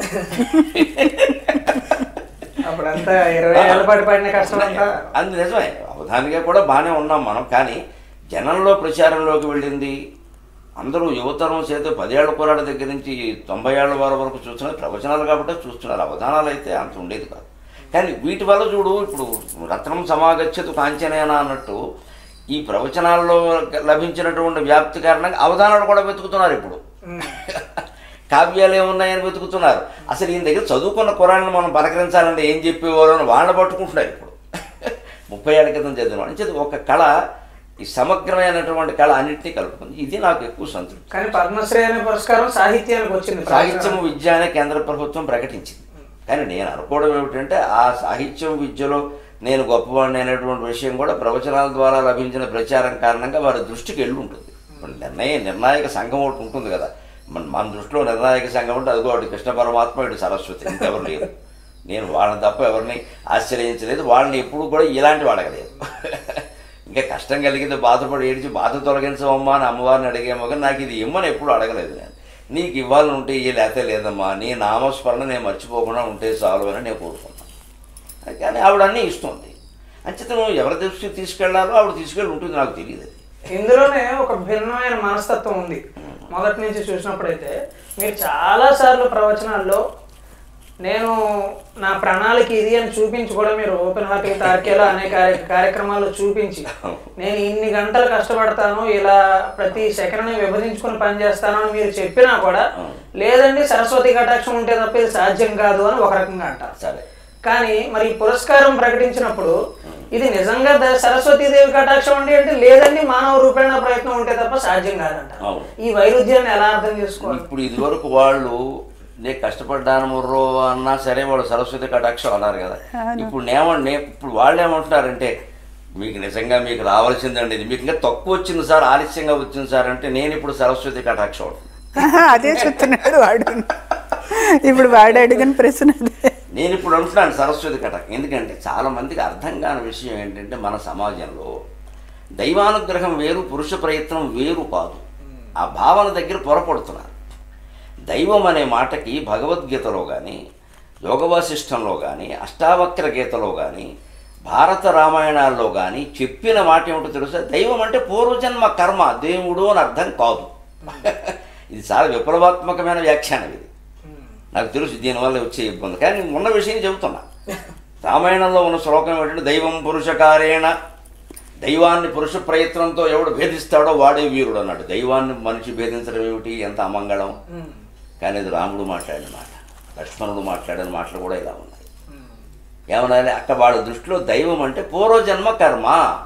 అప్పుడంతా ఇరవై ఏళ్ళ పాటు పడిన కష్టం అంతా అది నిజమే అవధానిగా కూడా బాగానే ఉన్నాం మనం కానీ జనంలో ప్రచారంలోకి వెళ్ళింది అందరూ యువతరం చేత పదేళ్ల కురాళ్ళ దగ్గర నుంచి తొంభై ఏళ్ల వారి వరకు చూస్తున్నారు ప్రవచనాలు కాబట్టి చూస్తున్నారు అవధానాలు అయితే అంత ఉండేది కాదు కానీ వీటి వల్ల చూడు ఇప్పుడు రత్నం సమాగచ్చతు కాంచనేన అన్నట్టు ఈ ప్రవచనాల్లో లభించినటువంటి వ్యాప్తి కారణంగా అవధానాలు కూడా వెతుకుతున్నారు ఇప్పుడు కావ్యాలు ఏమున్నాయని వెతుకుతున్నారు అసలు ఈయన దగ్గర చదువుకున్న కురాలను మనం పలకరించాలంటే ఏం చెప్పేవారు అని వాళ్ళని పట్టుకుంటున్నారు ఇప్పుడు ముప్పై ఏళ్ళ క్రితం చదివిన అంటే ఒక కళ ఈ సమగ్రమైనటువంటి కళ అన్నింటినీ కలుపుకుంది ఇది నాకు ఎక్కువ సంతృప్తి కానీ పద్మశ్రీ అనే పురస్కారం సాహిత్యానికి వచ్చింది సాహిత్యం విద్య అనే కేంద్ర ప్రభుత్వం ప్రకటించింది కానీ నేను అనుకోవడం ఏమిటంటే ఆ సాహిత్యం విద్యలో నేను గొప్పవాడిని అనేటువంటి విషయం కూడా ప్రవచనాల ద్వారా లభించిన ప్రచారం కారణంగా వారి దృష్టికి వెళ్ళి ఉంటుంది ఇప్పుడు నిర్ణయ నిర్ణాయక సంఘం ఒకటి ఉంటుంది కదా మన మన దృష్టిలో నిర్ణాయక సంఘం అంటే అదిగో ఒకటి కృష్ణ పరమాత్మ ఇటు సరస్వతి ఇంకెవరు లేరు నేను వాళ్ళని తప్ప ఎవరిని ఆశ్చర్యించలేదు వాళ్ళని ఎప్పుడు కూడా ఇలాంటివి అడగలేదు ఇంకా కష్టం కలిగితే బాధపడి ఏడిచి బాధ తొలగించవమ్మా అని అమ్మవారిని అడిగేమో కానీ నాకు ఇది ఇమ్మని ఎప్పుడు అడగలేదు నేను నీకు ఇవ్వాలని ఉంటే ఇయ్య లేకపోతే లేదమ్మా నీ నామస్మరణ నేను మర్చిపోకుండా ఉంటే చాలు అని నేను కోరుకున్నాను కానీ ఆవిడ అన్నీ ఇస్తుంది అంచేత నువ్వు ఎవరి దృష్టికి తీసుకెళ్లాలో ఆవిడ తీసుకెళ్ళి ఉంటుంది నాకు తెలియదు అది ఇందులోనే ఒక భిన్నమైన మనస్తత్వం ఉంది మొదటి నుంచి చూసినప్పుడైతే మీరు చాలా సార్లు ప్రవచనాల్లో నేను నా ప్రణాళిక ఇది అని చూపించి కూడా మీరు ఓపెన్ హార్ట్ తార్కేలో అనే కార్య- కార్యక్రమాల్లో చూపించి నేను ఇన్ని గంటలు కష్టపడతాను ఇలా ప్రతి సెకండ్ని విభజించుకొని పనిచేస్తాను అని మీరు చెప్పినా కూడా లేదండి సరస్వతి కటాక్షం ఉంటే తప్ప ఇది సాధ్యం కాదు అని ఒక రకంగా అంటారు సరే కానీ మరి ఈ పురస్కారం ప్రకటించినప్పుడు ఇది నిజంగా ద- సరస్వతీదేవి కటాక్షం అంటే అంటే లేదండి మానవ రూపేణ ప్రయత్నం ఉంటే తప్ప సాధ్యం కాదంట అవును. ఈ వైరుధ్యాన్ని ఎలా అర్థం చేసుకోవాలి ఇప్పుడు ఇదివరకు వాళ్ళు నేను కష్టపడ్డాను ముర్రో అన్నా సరే వాళ్ళు సరస్వతి కటాక్షం అన్నారు కదా ఇప్పుడు నేమండి ఇప్పుడు వాళ్ళు ఏమంటున్నారంటే మీకు నిజంగా మీకు రావాల్సిందండి ఇది మీకు ఇంకా తక్కువ వచ్చింది సార్ ఆలస్యంగా వచ్చింది సార్ అంటే నేను ఇప్పుడు సరస్వతి కటాక్షం అంటున్నాను. ఆహా, అదే చెప్తున్నాడు వాడు ఇప్పుడు వాడు అడిగిన ప్రశ్న అదే నేను ఇప్పుడు అంటున్నాను సరస్వతి కటాక్షం ఎందుకంటే చాలా మందికి అర్థం కాని విషయం ఏంటంటే మన సమాజంలో దైవానుగ్రహం వేరు పురుష ప్రయత్నం వేరు కాదు ఆ భావన దగ్గర పొరపడుతున్నారు దైవం అనే మాటకి భగవద్గీతలో కానీ యోగవాసిష్టంలో కానీ అష్టావక్ర గీతలో కానీ భారత రామాయణాల్లో కానీ చెప్పిన మాట ఏమిటో తెలుసా దైవం అంటే పూర్వజన్మ కర్మ దేవుడు అని అర్థం కాదు ఇది చాలా విప్లవాత్మకమైన వ్యాఖ్యానం ఇది నాకు తెలుసు దీనివల్ల వచ్చే ఇబ్బంది కానీ ఉన్న విషయం చెబుతున్నా రామాయణంలో ఉన్న శ్లోకం ఏంటంటే దైవం పురుషకారేణ దైవాన్ని పురుష ప్రయత్నంతో ఎవడు భేదిస్తాడో వాడే వీరుడు అన్నాడు దైవాన్ని మనిషి భేదించడం ఏమిటి ఎంత అమంగళం కానీ అది రాముడు మాట్లాడిన మాట లక్ష్మణుడు మాట్లాడిన మాటలు కూడా ఇలా ఉన్నాయి ఏమనాలి అక్కడ వాళ్ళ దృష్టిలో దైవం అంటే పూర్వజన్మ కర్మ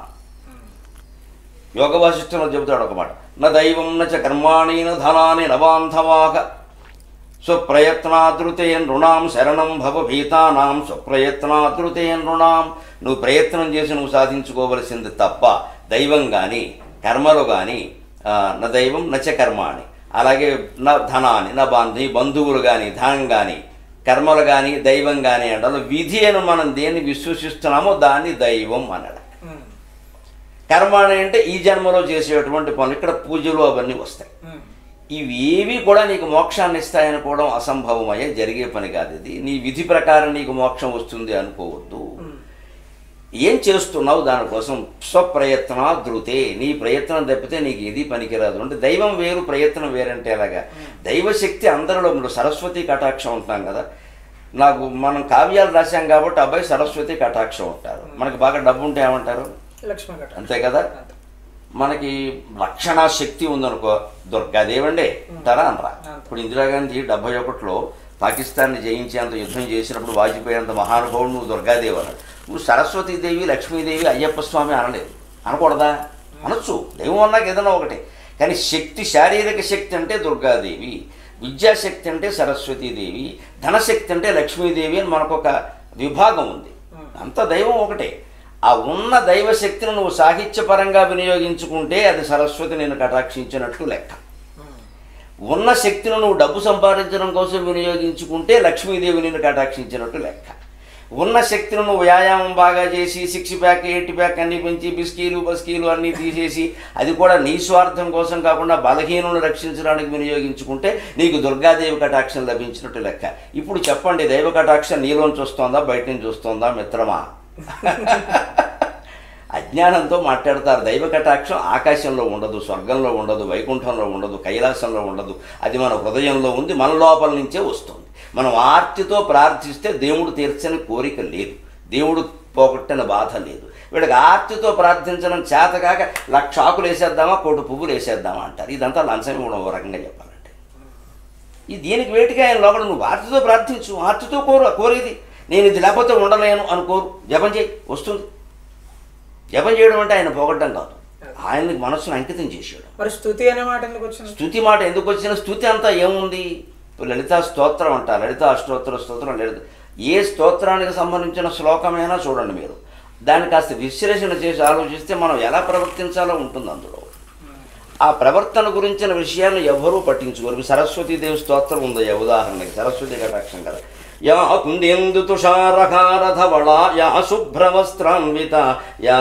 యోగ వాసిష్టంలో చెబుతాడు ఒక మాట న దైవం నచ కర్మాణి న ధనాని నవాంధవాక స్వప్రయత్నాదృతే నృణాం శరణం భవ భీతానాం స్వప్రయత్నాదృతే నృణాం నువ్వు ప్రయత్నం చేసి నువ్వు సాధించుకోవలసింది తప్ప దైవం కానీ కర్మలు కానీ నా దైవం నచ కర్మాణి అలాగే నా ధనాన్ని నా బంధు నీ బంధువులు కానీ ధనం కానీ కర్మలు కానీ దైవం కానీ అంటే విధి అని మనం దేన్ని విశ్వసిస్తున్నామో దాన్ని దైవం అన్నాడు కర్మ అని అంటే ఈ జన్మలో చేసేటువంటి పనులు ఇక్కడ పూజలు అవన్నీ వస్తాయి ఇవి ఏవి కూడా నీకు మోక్షాన్ని ఇస్తాయనుకోవడం అసంభవమయ్యే జరిగే పని కాదు ఇది నీ విధి ప్రకారం నీకు మోక్షం వస్తుంది అనుకోవద్దు ఏం చేస్తున్నావు దానికోసం స్వప్రయత్న ధృతే నీ ప్రయత్నం తప్పితే నీకు ఏది పనికిరాదు అంటే దైవం వేరు ప్రయత్నం వేరంటే ఎలాగా దైవశక్తి అందరిలో మీరు సరస్వతి కటాక్షం ఉంటాం కదా నాకు మనం కావ్యాలు రాశాం కాబట్టి అబ్బాయి సరస్వతి కటాక్షం ఉంటారు మనకి బాగా డబ్బు ఉంటే ఏమంటారు లక్ష్మీ ఘట అంతే కదా మనకి రక్షణ శక్తి ఉందనుకో దుర్గాదేవండి అంటారా అనరా ఇప్పుడు ఇందిరాగాంధీ డెబ్బై ఒకటిలో పాకిస్తాన్ని జయించేంత యుద్ధం చేసినప్పుడు వాజ్పేయి అంత మహానుభావుడు నువ్వు దుర్గాదేవి అన్నాడు నువ్వు సరస్వతీదేవి లక్ష్మీదేవి అయ్యప్ప స్వామి అనలేదు అనకూడదా అనొచ్చు దైవం అన్నాక ఏదైనా ఒకటే కానీ శక్తి శారీరక శక్తి అంటే దుర్గాదేవి విద్యాశక్తి అంటే సరస్వతీదేవి ధనశక్తి అంటే లక్ష్మీదేవి అని మనకొక విభాగం ఉంది అంత దైవం ఒకటే ఆ ఉన్న దైవశక్తిని నువ్వు సాహిత్యపరంగా వినియోగించుకుంటే అది సరస్వతి నేను కటాక్షించినట్లు లెక్క ఉన్న శక్తిని నువ్వు డబ్బు సంపాదించడం కోసం వినియోగించుకుంటే లక్ష్మీదేవి నిన్ను కటాక్షించినట్టు లెక్క ఉన్న శక్తిని నువ్వు వ్యాయామం బాగా చేసి సిక్స్ ప్యాక్ ఎయిట్ ప్యాక్ అన్ని పెంచి బిస్కీలు బస్కీలు అన్నీ తీసేసి అది కూడా నీ స్వార్థం కోసం కాకుండా బలహీనులను రక్షించడానికి వినియోగించుకుంటే నీకు దుర్గాదేవి కటాక్షం లభించినట్టు లెక్క ఇప్పుడు చెప్పండి దైవ కటాక్షం నీలోంచి వస్తోందా బయట నుంచి వస్తోందా మిత్రమా అజ్ఞానంతో మాట్లాడతారు దైవ కటాక్షం ఆకాశంలో ఉండదు స్వర్గంలో ఉండదు వైకుంఠంలో ఉండదు కైలాసంలో ఉండదు అది మన హృదయంలో ఉంది మన లోపల నుంచే వస్తుంది మనం ఆర్తితో ప్రార్థిస్తే దేవుడు తీర్చని కోరిక లేదు దేవుడు పోగొట్టిన బాధ లేదు వీళ్ళకి ఆర్తితో ప్రార్థించడం చేతకాక లక్ష ఆకులు వేసేద్దామా కోటి పువ్వులు వేసేద్దామా అంటారు ఇదంతా లంచం ఇవ్వడం ఓ రకంగా చెప్పాలంటే ఈ దీనికి వేటిగా ఆయన లోపల నువ్వు ఆర్తితో ప్రార్థించు ఆర్తితో కోరు కోరేది నేను ఇది లేకపోతే ఉండలేను అనుకోరు జపం చేయి వస్తుంది జపం చేయడం అంటే ఆయన పోగొట్టడం కాదు ఆయనకి మనస్సును అంకితం చేసాడు మరి స్థుతి అనే మాట ఎందుకు వచ్చింది స్థుతి మాట ఎందుకు వచ్చిన స్థుతి అంతా ఏముంది ఇప్పుడు లలితా స్తోత్రం అంట లలితా అష్టోత్తర స్తోత్రం లలిత ఏ స్తోత్రానికి సంబంధించిన శ్లోకమైనా చూడండి మీరు దాన్ని కాస్త విశ్లేషణ చేసి ఆలోచిస్తే మనం ఎలా ప్రవర్తించాలో ఉంటుంది అందులో ఆ ప్రవర్తన గురించిన విషయాన్ని ఎవరూ పట్టించుకోరు సరస్వతీదేవి స్తోత్రం ఉంది ఉదాహరణకి సరస్వతి కటాక్షం కదా యా కుందేందు తుషారహారధవళ యా శుభ్రవస్త్రాన్విత యా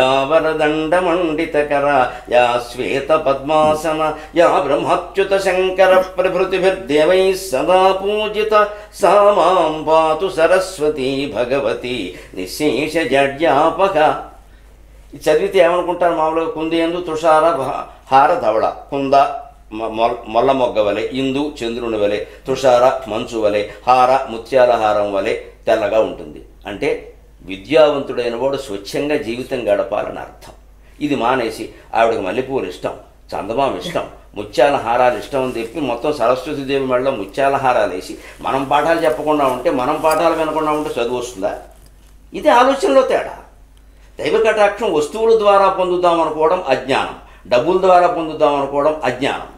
వీణావరదండమండితకర యా శ్వేత పద్మాసన యా బ్రహ్మచ్యుత శంకర ప్రభృతిభిర్దేవై సదా పూజిత సా మాం పాతు సరస్వతీ భగవతి నిశేష జడ్యాపక ఇది చదివితే ఏమనుకుంటారు మామూలుగా కుందేందు తుషార భ- హార ధవళ కుంద మ- మొల్- మొల్ల మొగ్గ వలె ఇందు చంద్రుని వలె తుషార మంచు వలె హార ముత్యాల హారం వలె తెల్లగా ఉంటుంది అంటే విద్యావంతుడైన వాడు స్వచ్ఛంగా జీవితం గడపాలని అర్థం ఇది మానేసి ఆవిడకి మల్లెపూలు ఇష్టం చందమామ ఇష్టం ముత్యాల హారాలు ఇష్టం అని చెప్పి మొత్తం సరస్వతి దేవి మెడలో ముత్యాల హారాలు వేసి మనం పాఠాలు చెప్పకుండా ఉంటే మనం పాఠాలు వినకుండా ఉంటే చదువు వస్తుందా ఇది ఆలోచనలో తేడా దైవ కటాక్షం వస్తువుల ద్వారా పొందుదాం అనుకోవడం అజ్ఞానం డబ్బుల ద్వారా పొందుదాం అనుకోవడం అజ్ఞానం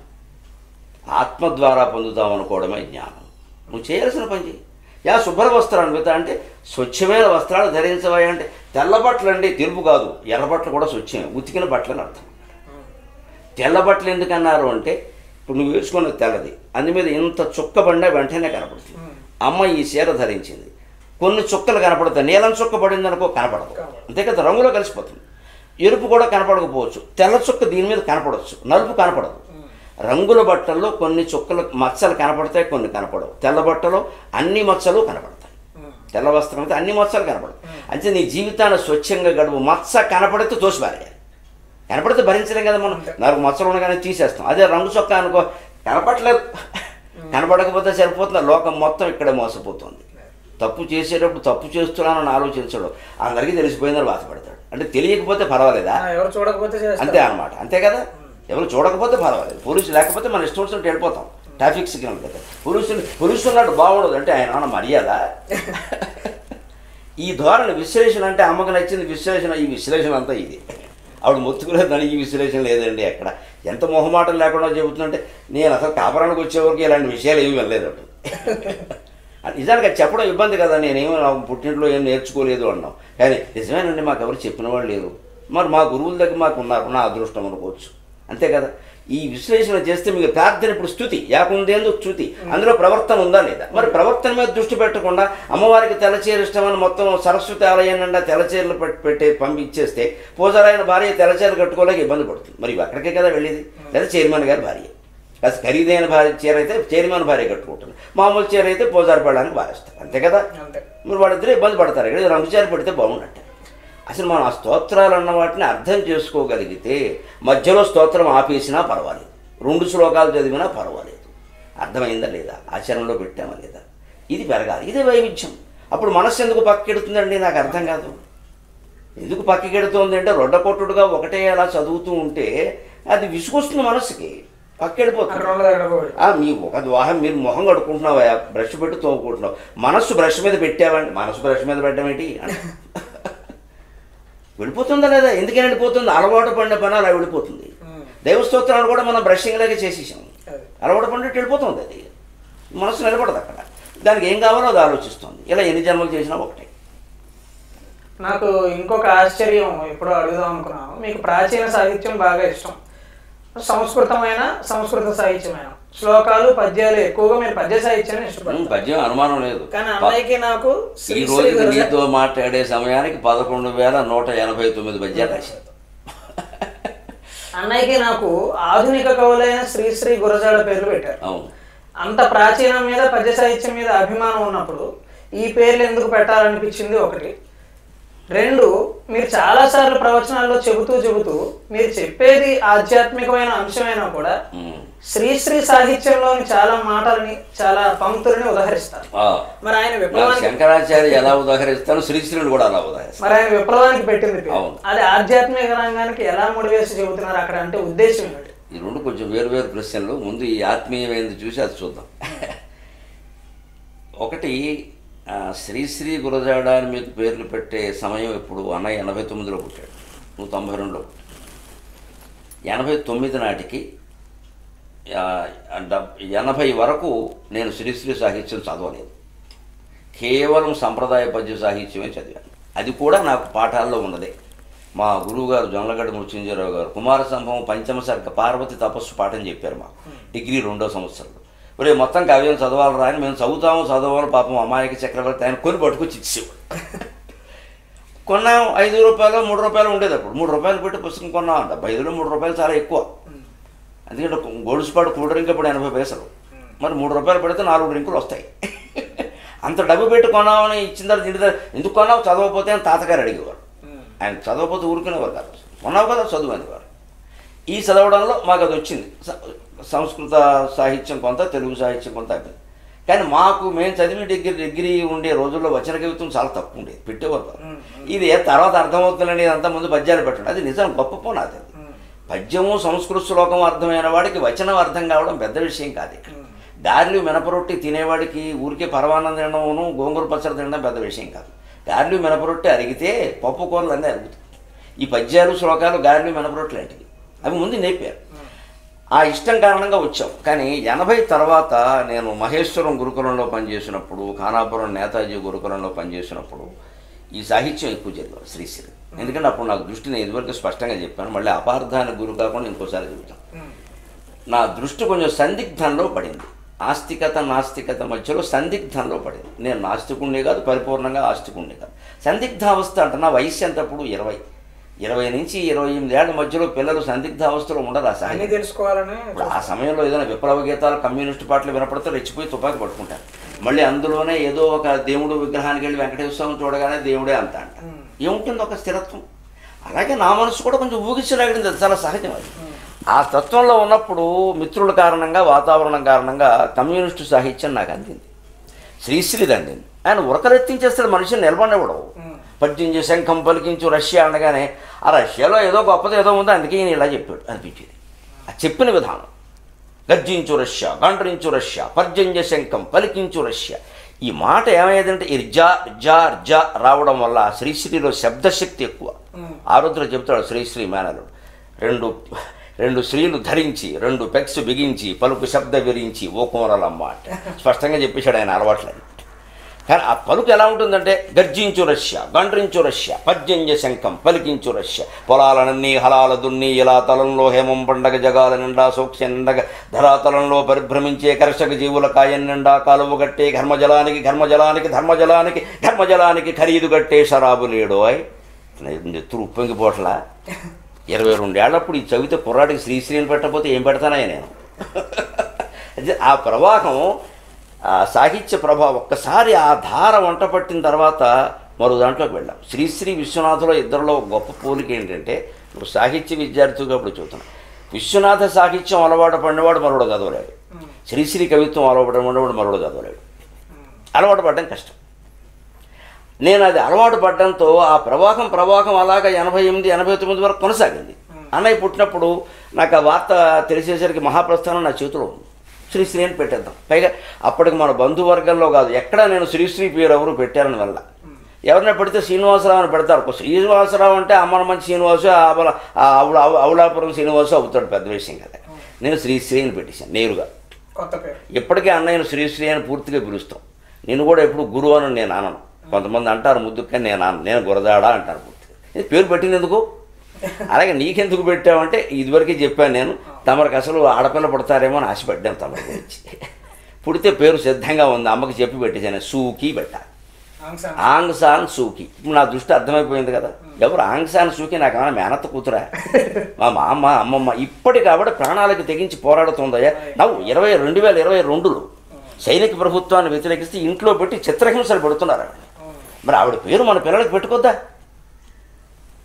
ఆత్మ ద్వారా పొందుదాం అనుకోవడమే జ్ఞానం నువ్వు చేయాల్సిన పని చేయి యా శుభ్ర వస్త్రాన్విత అంటే స్వచ్ఛమైన వస్త్రాలు ధరించవా అంటే తెల్ల బట్టలు అండి తెలుపు కాదు ఎర్ర బట్టలు కూడా స్వచ్ఛమే ఉతికిన బట్టలు అని అర్థం తెల్ల బట్టలు ఎందుకు అన్నారు అంటే ఇప్పుడు నువ్వు వేసుకున్నది తెల్లది అందు మీద ఇంత చుక్క బండ వెంటనే కనపడుతుంది అమ్మ ఈ చీర ధరించింది కొన్ని చుక్కలు కనపడతాయి నీలం చుక్క పడింది అనుకో కనపడదు అంతే కదా రంగులో కలిసిపోతుంది ఎరుపు కూడా కనపడకపోవచ్చు తెల్ల చుక్క దీని మీద కనపడవచ్చు నలుపు కనపడదు రంగుల బట్టల్లో కొన్ని చుక్కలు మచ్చలు కనపడతాయి కొన్ని కనపడవు తెల్ల బట్టలో అన్ని మచ్చలు కనపడతాయి తెల్ల వస్త్రం అయితే అన్ని మచ్చలు కనపడతాయి అంటే నీ జీవితాన్ని స్వచ్ఛంగా గడుపు మచ్చ కనపడితే తోసిపారేయాలి కనపడితే భరించలేం కదా మనం నాకు మచ్చలు ఉండగానే తీసేస్తాం అదే రంగు చొక్కా అనుకో కనపడలేదు కనపడకపోతే సరిపోతుంది లోకం మొత్తం ఇక్కడే మోసపోతుంది తప్పు చేసేటప్పుడు తప్పు చేస్తున్నానని ఆలోచించడు అందరికీ తెలిసిపోయిందని బాధపడతాడు అంటే తెలియకపోతే పర్వాలేదా ఆ, ఎవరు చూడకపోతే చేస్తారు అంతే అన్నమాట అంతే కదా ఎవరు చూడకపోతే పర్వాలేదు పోలీసు లేకపోతే మనం ఇష్టం వచ్చినట్టు వెళ్ళిపోతాం ట్రాఫిక్ సిగ్నల్ కదా పోలీసులు పోలీసు ఉన్నాడు బాగుండదు అంటే ఆయన ఏమన్నా మర్యాద ఈ ధోరణి విశ్లేషణ అంటే అమ్మకు నచ్చింది విశ్లేషణ ఈ విశ్లేషణ అంతా ఇది ఆవిడ మొత్తుకులేదని ఈ విశ్లేషణ లేదండి ఎక్కడ ఎంత మొహమాటం లేకుండా చెబుతుందంటే నేను అసలు కాపురానికి వచ్చేవరకు ఇలాంటి విషయాలు ఏమి వెళ్ళలేదు అది నిజానికి అది చెప్పడం ఇబ్బంది కదా నేనేమో నా పుట్టింట్లో ఏం నేర్చుకోలేదు అన్నాం కానీ నిజమేనండి మాకు ఎవరు చెప్పిన వాళ్ళు లేరు మరి మా గురువుల దగ్గర మాకు ఉన్నారు నా అదృష్టం అనుకోవచ్చు అంతే కదా ఈ విశ్లేషణ చేస్తే మీకు ప్రార్థన ఇప్పుడు స్థుతి యాకుందేందు స్థుతి అందులో ప్రవర్తన ఉందా లేదా మరి ప్రవర్తన మీద దృష్టి పెట్టకుండా అమ్మవారికి తెల్లచీర ఇష్టమని మొత్తం సరస్వతి ఆలయం నిండా తెల్లచీరలు పెట్టి పెట్టి పంపించేస్తే పూజారాయన భార్య తెల్లచీర కట్టుకోలేక ఇబ్బంది పడుతుంది మరి ఇవి అక్కడికే కదా వెళ్ళేది లేదా చైర్మన్ గారి భార్య కాస్త ఖరీదైన భార్య చీర అయితే చైర్మన్ భార్య కట్టుకుంటుంది మామూలు చీర అయితే పూజారి పడడానికి భావిస్తారు అంతే కదా అంతే మరి వాళ్ళిద్దరూ ఇబ్బంది పడతారు ఇక్కడ రంగు చీర పెడితే బాగున్నట్టు అసలు మనం ఆ స్తోత్రాలు అన్న వాటిని అర్థం చేసుకోగలిగితే మధ్యలో స్తోత్రం ఆపేసినా పర్వాలేదు రెండు శ్లోకాలు చదివినా పర్వాలేదు అర్థమైందా లేదా ఆచరణలో పెట్టామా లేదా ఇది పెరగాలి ఇదే వైవిధ్యం అప్పుడు మనస్సు ఎందుకు పక్కెడుతుందండి నాకు అర్థం కాదు ఎందుకు పక్కకెడుతోంది అంటే రొడ్డకొట్టుడుగా ఒకటే అలా చదువుతూ ఉంటే అది విసుగొస్తుంది మనస్సుకి పక్కెడిపోతుంది అక్కడ ఉండదు అక్కడ పోడు ఆ, మీ ఒక ద్వారం మీరు మొహం కడుక్కుంటున్నావా బ్రష్ పెట్టి తోముకుంటున్నావు మనస్సు బ్రష్ మీద పెట్టావండి మనస్సు బ్రష్ మీద పెట్టడం ఏంటి అంటే వెళ్ళిపోతుందా లేదా ఎందుకని వెళ్ళిపోతుంది అలవాటు పడిన పని అలా వెళ్ళిపోతుంది ఉమ్. దైవస్తోత్రాలు కూడా మనం బ్రషింగ్ లాగే చేసేసాం అదే. అలవాటు పడినట్టు వెళ్ళిపోతుంది అది మనసు నిలబడదు అక్కడ దానికి ఏం కావాలో అది ఆలోచిస్తుంది ఇలా ఎన్ని జన్మలు చేసినా ఒకటే నాకు ఇంకొక ఆశ్చర్యం ఎప్పుడో అడుగుదాం అనుకున్నాను మీకు ప్రాచీన సాహిత్యం బాగా ఇష్టం సంస్కృతమైన సంస్కృత సాహిత్యమైన శ్లోకాలు పద్యాలు ఎక్కువగా మీరు పద్య సాహిత్యాన్ని ఉమ్, ఇష్టపడతారు పద్యం అనుమానం లేదు కానీ అన్నయ్యకి నాకు ఈ శ్రీ శ్రీ రోజుకి గురజ- నీతో మాట్లాడే సమయానికి పదకొండు వేల నూట ఎనభై తొమ్మిది పద్యాలు రాశారు అన్నయ్యకి నాకు ఆధునిక కవులైన శ్రీ శ్రీ గురజాడ పేర్లు పెట్టారు అవును అంత ప్రాచీనం మీద పద్య సాహిత్యం మీద అభిమానం ఉన్నప్పుడు ఈ పేర్లు ఎందుకు పెట్టాలనిపించింది ఒకటి రెండు మీరు చాలా సార్లు ప్రవచనాల్లో చెబుతూ చెబుతూ మీరు చెప్పేది ఆధ్యాత్మికమైన అంశమైనా కూడా ఉమ్. శ్రీశ్రీ సాహిత్యంలోని చాలా మాటలని చాలా పంక్తులని ఉదహరిస్తారు ఆ. మరి ఆయన నాకు విప్లవానికి శంకరాచార్య ఎలా ఉదాహరిస్తాను శ్రీశ్రీని కూడా అలా ఉదాహరిస్తాను మరి ఆయన విప్లవానికి పెట్టింది పేరు. అవును. అది ఆధ్యాత్మిక రంగానికి ఎలా ముడివేసి చెబుతున్నారు అక్కడ అంటే ఉద్దేశం ఏమిటి ఈ రెండు కొంచెం వేరు వేరు ప్రశ్నలు ముందు ఈ ఆత్మీయమైనది చూసి అది చూద్దాం ఒకటి ఆ, శ్రీశ్రీ గురజాడ అని మీకు పేర్లు పెట్టే సమయం ఇప్పుడు అన్నయ్య ఎనభై తొమ్మిదిలో పుట్టాడు నువ్వు తొంభై రెండులో పుట్టాడు ఎనభై తొమ్మిది నాటికి ఆ, డబ్- ఎనభై వరకు నేను శ్రీశ్రీ సాహిత్యం చదవలేదు కేవలం సంప్రదాయ పద్య సాహిత్యమే చదివాను అది కూడా నాకు పాఠాల్లో ఉన్నదే మా గురువుగారు జొన్నలగడ్డ మృత్యుంజయరావు గారు కుమార సంభవం పంచమ సర్గ పార్వతి తపస్సు పాఠం చెప్పారు మాకు డిగ్రీ రెండో సంవత్సరంలో ఒరే మొత్తం కావ్యం చదవాలి రా అని మేము చదువుతాము చదవాలి పాపం అమాయక చక్రవర్తి ఆయన కొని పట్టుకొచ్చి ఇచ్చేవాడు కొన్నాం ఐదు రూపాయలు మూడు రూపాయలు ఉండేది అప్పుడు మూడు రూపాయలు పెట్టి పుస్తకం కొన్నాం డెబ్బై ఐదులో మూడు రూపాయలు చాలా ఎక్కువ ఎందుకంటే గోడుసుపాటు కూల్ డ్రింక్ ఇప్పుడు ఎనభై పైసలు మరి మూడు రూపాయలు పెడితే నాలుగు డ్రింకులు వస్తాయి అంత డబ్బు పెట్టి కొన్నామని ఇచ్చిన తర్వాత ఇంటి దగ్గర ఎందుకు కొన్నావు చదవకపోతే అని తాతగారు అడిగేవారు ఆయన చదవకపోతే ఊరుకునేవారు కాదు కొన్నావు కదా చదువు అనేవారు ఈ చదవడంలో మాకు అది వచ్చింది స- సంస్కృత సాహిత్యం కొంత తెలుగు సాహిత్యం కొంత అయిపోయింది కానీ మాకు మేము చదివి డిగ్రీ డిగ్రీ ఉండే రోజుల్లో వచన కవిత్వం చాలా తక్కువ ఉండేది పెట్టేవారు కాదు. ఇది తర్వాత అర్థమవుతుందని అంతా ముందు పద్యాలు పెట్టడం అది నిజం గొప్ప పోనాది అది పద్యము సంస్కృత శ్లోకం అర్థమైన వాడికి వచనం అర్థం కావడం పెద్ద విషయం కాదు ఇక్కడ గారెలు మినపరొట్టి తినేవాడికి ఊరికే పరమాన్నం తినడమును గోంగూర పచ్చడి తినడం పెద్ద విషయం కాదు గారెలు మినపరొట్టి అరిగితే పప్పు కూరలు అన్నీ అరుగుతాయి ఈ పద్యాలు శ్లోకాలు గారెలు మినపరొట్టి లాంటివి అవి ముందు నేర్పారు ఆ ఇష్టం కారణంగా వచ్చాం కానీ ఎనభై తర్వాత నేను మహేశ్వరం గురుకులంలో పనిచేసినప్పుడు ఖానాపురం నేతాజీ గురుకులంలో పనిచేసినప్పుడు ఈ సాహిత్యం ఎక్కువ చదివాను శ్రీశ్రీ ఎందుకంటే అప్పుడు నాకు దృష్టి నేను ఇదివరకు స్పష్టంగా చెప్పాను మళ్ళీ అపార్థానికి గురి కాకుండా ఇంకోసారి చెబుతాను నా దృష్టి కొంచెం సందిగ్ధంలో పడింది ఆస్తికత నాస్తికత మధ్యలో సందిగ్ధంలో పడింది నేను నాస్తికుణ్ణి కాదు పరిపూర్ణంగా ఆస్తికుణ్ణి కాదు సందిగ్ధావస్థ అంటే నా వయసు ఎంతప్పుడు ఇరవై ఇరవై నుంచి ఇరవై ఎనిమిది ఏళ్ల మధ్యలో పిల్లలు సందిగ్ధావస్థలో ఉండరు ఆ అన్ని సాహిత్యం తెలుసుకోవాలని ఇప్పుడు ఆ సమయంలో ఏదైనా విప్లవ గీతాలు కమ్యూనిస్ట్ పాటలు వినపడితే రెచ్చిపోయి తుపాకి పట్టుకుంటారు మళ్ళీ అందులోనే ఏదో ఒక దేవుడు విగ్రహానికి వెళ్ళి వెంకటేశ్వర స్వామి చూడగానే దేవుడే అంత అంట ఏముంటుంది ఒక స్థిరత్వం అలాగే నా మనసు కూడా కొంచెం ఊగిసలాగింది అది చాలా సహజం అది ఆ తత్వంలో ఉన్నప్పుడు మిత్రుల కారణంగా వాతావరణం కారణంగా కమ్యూనిస్టు సాహిత్యం నాకు అందింది శ్రీశ్రీది అందింది ఆయన ఉరకలెత్తించేస్తాడు మనిషిని నిలబడినప్పుడు పద్యంజి శంఖం పలికించు రష్యా అనగానే ఆ రష్యాలో ఏదో గొప్పది ఏదో ఉందో అందుకే ఈయన ఇలా చెప్పాడు అనిపించేది ఆ చెప్పిన విధానం గర్జించు రష్యా గండ్రించు రష్యా పర్జన్య శంఖం పలికించు రష్యా ఈ మాట ఏమయ్యేదంటే ఇర్జా ఇర్జా ఇర్జా రావడం వల్ల శ్రీశ్రీలో శబ్దశక్తి ఎక్కువ ఆరుద్ర చెప్తాడు శ్రీశ్రీ మేనలు రెండు రెండు స్త్రీలు ధరించి రెండు పెక్స్ బిగించి పలుకు శబ్ద విరించి ఓ కోరలమ్మ అంటే స్పష్టంగా చెప్పేశాడు ఆయన అలవాట్లని కానీ ఆ పలుకు ఎలా ఉంటుందంటే గర్జించు రష్య గండ్రించు రష్య పద్యంజ శంఖం పలికించు రష్య పొలాలనన్నీ హలాల దున్ని ఇలా తలంలో హేమం పండగ జగాల నిండా సౌఖ్య నిండగ ధరాతలంలో పరిభ్రమించే కర్షక జీవుల కాయం నిండా కాలువ గట్టే ఘర్మజలానికి ఘర్మజలానికి ధర్మజలానికి ధర్మజలానికి ఖరీదు గట్టే షరాబు లేడోయ్ నెత్తురు ఉప్పొంగిపోట్లా ఇరవై రెండేళ్లప్పుడు ఈ చవితే కుర్రాడికి శ్రీశ్రీని పెట్టకపోతే ఏం పెడతానయ్య నేను అదే ఆ ప్రవాహం ఆ సాహిత్య ప్రభావం ఒక్కసారి ఆ ధార వంట పట్టిన తర్వాత మరో దాంట్లోకి వెళ్ళాం శ్రీశ్రీ విశ్వనాథులో ఇద్దరిలో ఒక గొప్ప పోలిక ఏంటంటే ఇప్పుడు సాహిత్య విద్యార్థిగా ఇప్పుడు చూస్తున్నాం విశ్వనాథ సాహిత్యం అలవాటు పడినవాడు మరొకడు చదవలేడు శ్రీశ్రీ కవిత్వం అలవాటు పడినవాడు మరొకడు చదవలేడు అలవాటు పడడం కష్టం నేను అది అలవాటు పడడంతో ఆ ప్రవాహం ప్రవాహం అలాగ ఎనభై ఎనిమిది ఎనభై తొమ్మిది వరకు కొనసాగింది అన్నయ్య పుట్టినప్పుడు నాకు ఆ వార్త తెలిసేసరికి మహాప్రస్థానం నా చేతిలో ఉంది శ్రీశ్రీ అని పెట్టేద్దాం పైగా అప్పటికి మన బంధువర్గంలో కాదు ఎక్కడ నేను శ్రీశ్రీ పేరు ఎవరు పెట్టారని వల్ల ఎవరిని పెడితే శ్రీనివాసరావు అని పెడతారు ఒక శ్రీనివాసరావు అంటే అమ్మన మంచి శ్రీనివాసు ఆవల అవుల అవులాపురం శ్రీనివాసు అవుతాడు పెద్ద విషయం కదా నేను శ్రీశ్రీ అని పెట్టేశాను నేరుగా కొత్త పేరు ఇప్పటికే అన్నయ్యను శ్రీశ్రీ అని పూర్తిగా పిలుస్తాం నేను కూడా ఎప్పుడు గురువు అని నేను అనను కొంతమంది అంటారు ముద్దుకని నేను అను నేను గురదాడా అంటారు పూర్తిగా ఇది పేరు పెట్టింది ఎందుకు అలాగే నీకెందుకు పెట్టావంటే ఇదివరకే చెప్పాను నేను తమరికి అసలు ఆడపిల్ల పుడతారేమో అని ఆశపడ్డాను తమరి గురించి పుడితే పేరు సిద్ధంగా ఉంది అమ్మకి చెప్పి పెట్టేశాను సూకి పెట్టాలి ఆంగ్సాన్ ఆంగ్ సాన్ సూకి ఇప్పుడు నా దృష్టి అర్థమైపోయింది కదా ఎవరు ఆంగ్ సాన్ సూకి నాకు ఏమైనా మేనత్త కూతురా మా మా అమ్మ అమ్మమ్మ ఇప్పటి కాబట్టి ప్రాణాలకు తెగించి పోరాడుతుందయ్యా నవ్వు ఇరవై రెండు వేల ఇరవై రెండులో సైనిక ప్రభుత్వాన్ని వ్యతిరేకిస్తే ఇంట్లో పెట్టి చిత్రహింసలు పెడుతున్నారు ఆవిడ మరి ఆవిడ పేరు మన పిల్లలకి పెట్టుకోద్దా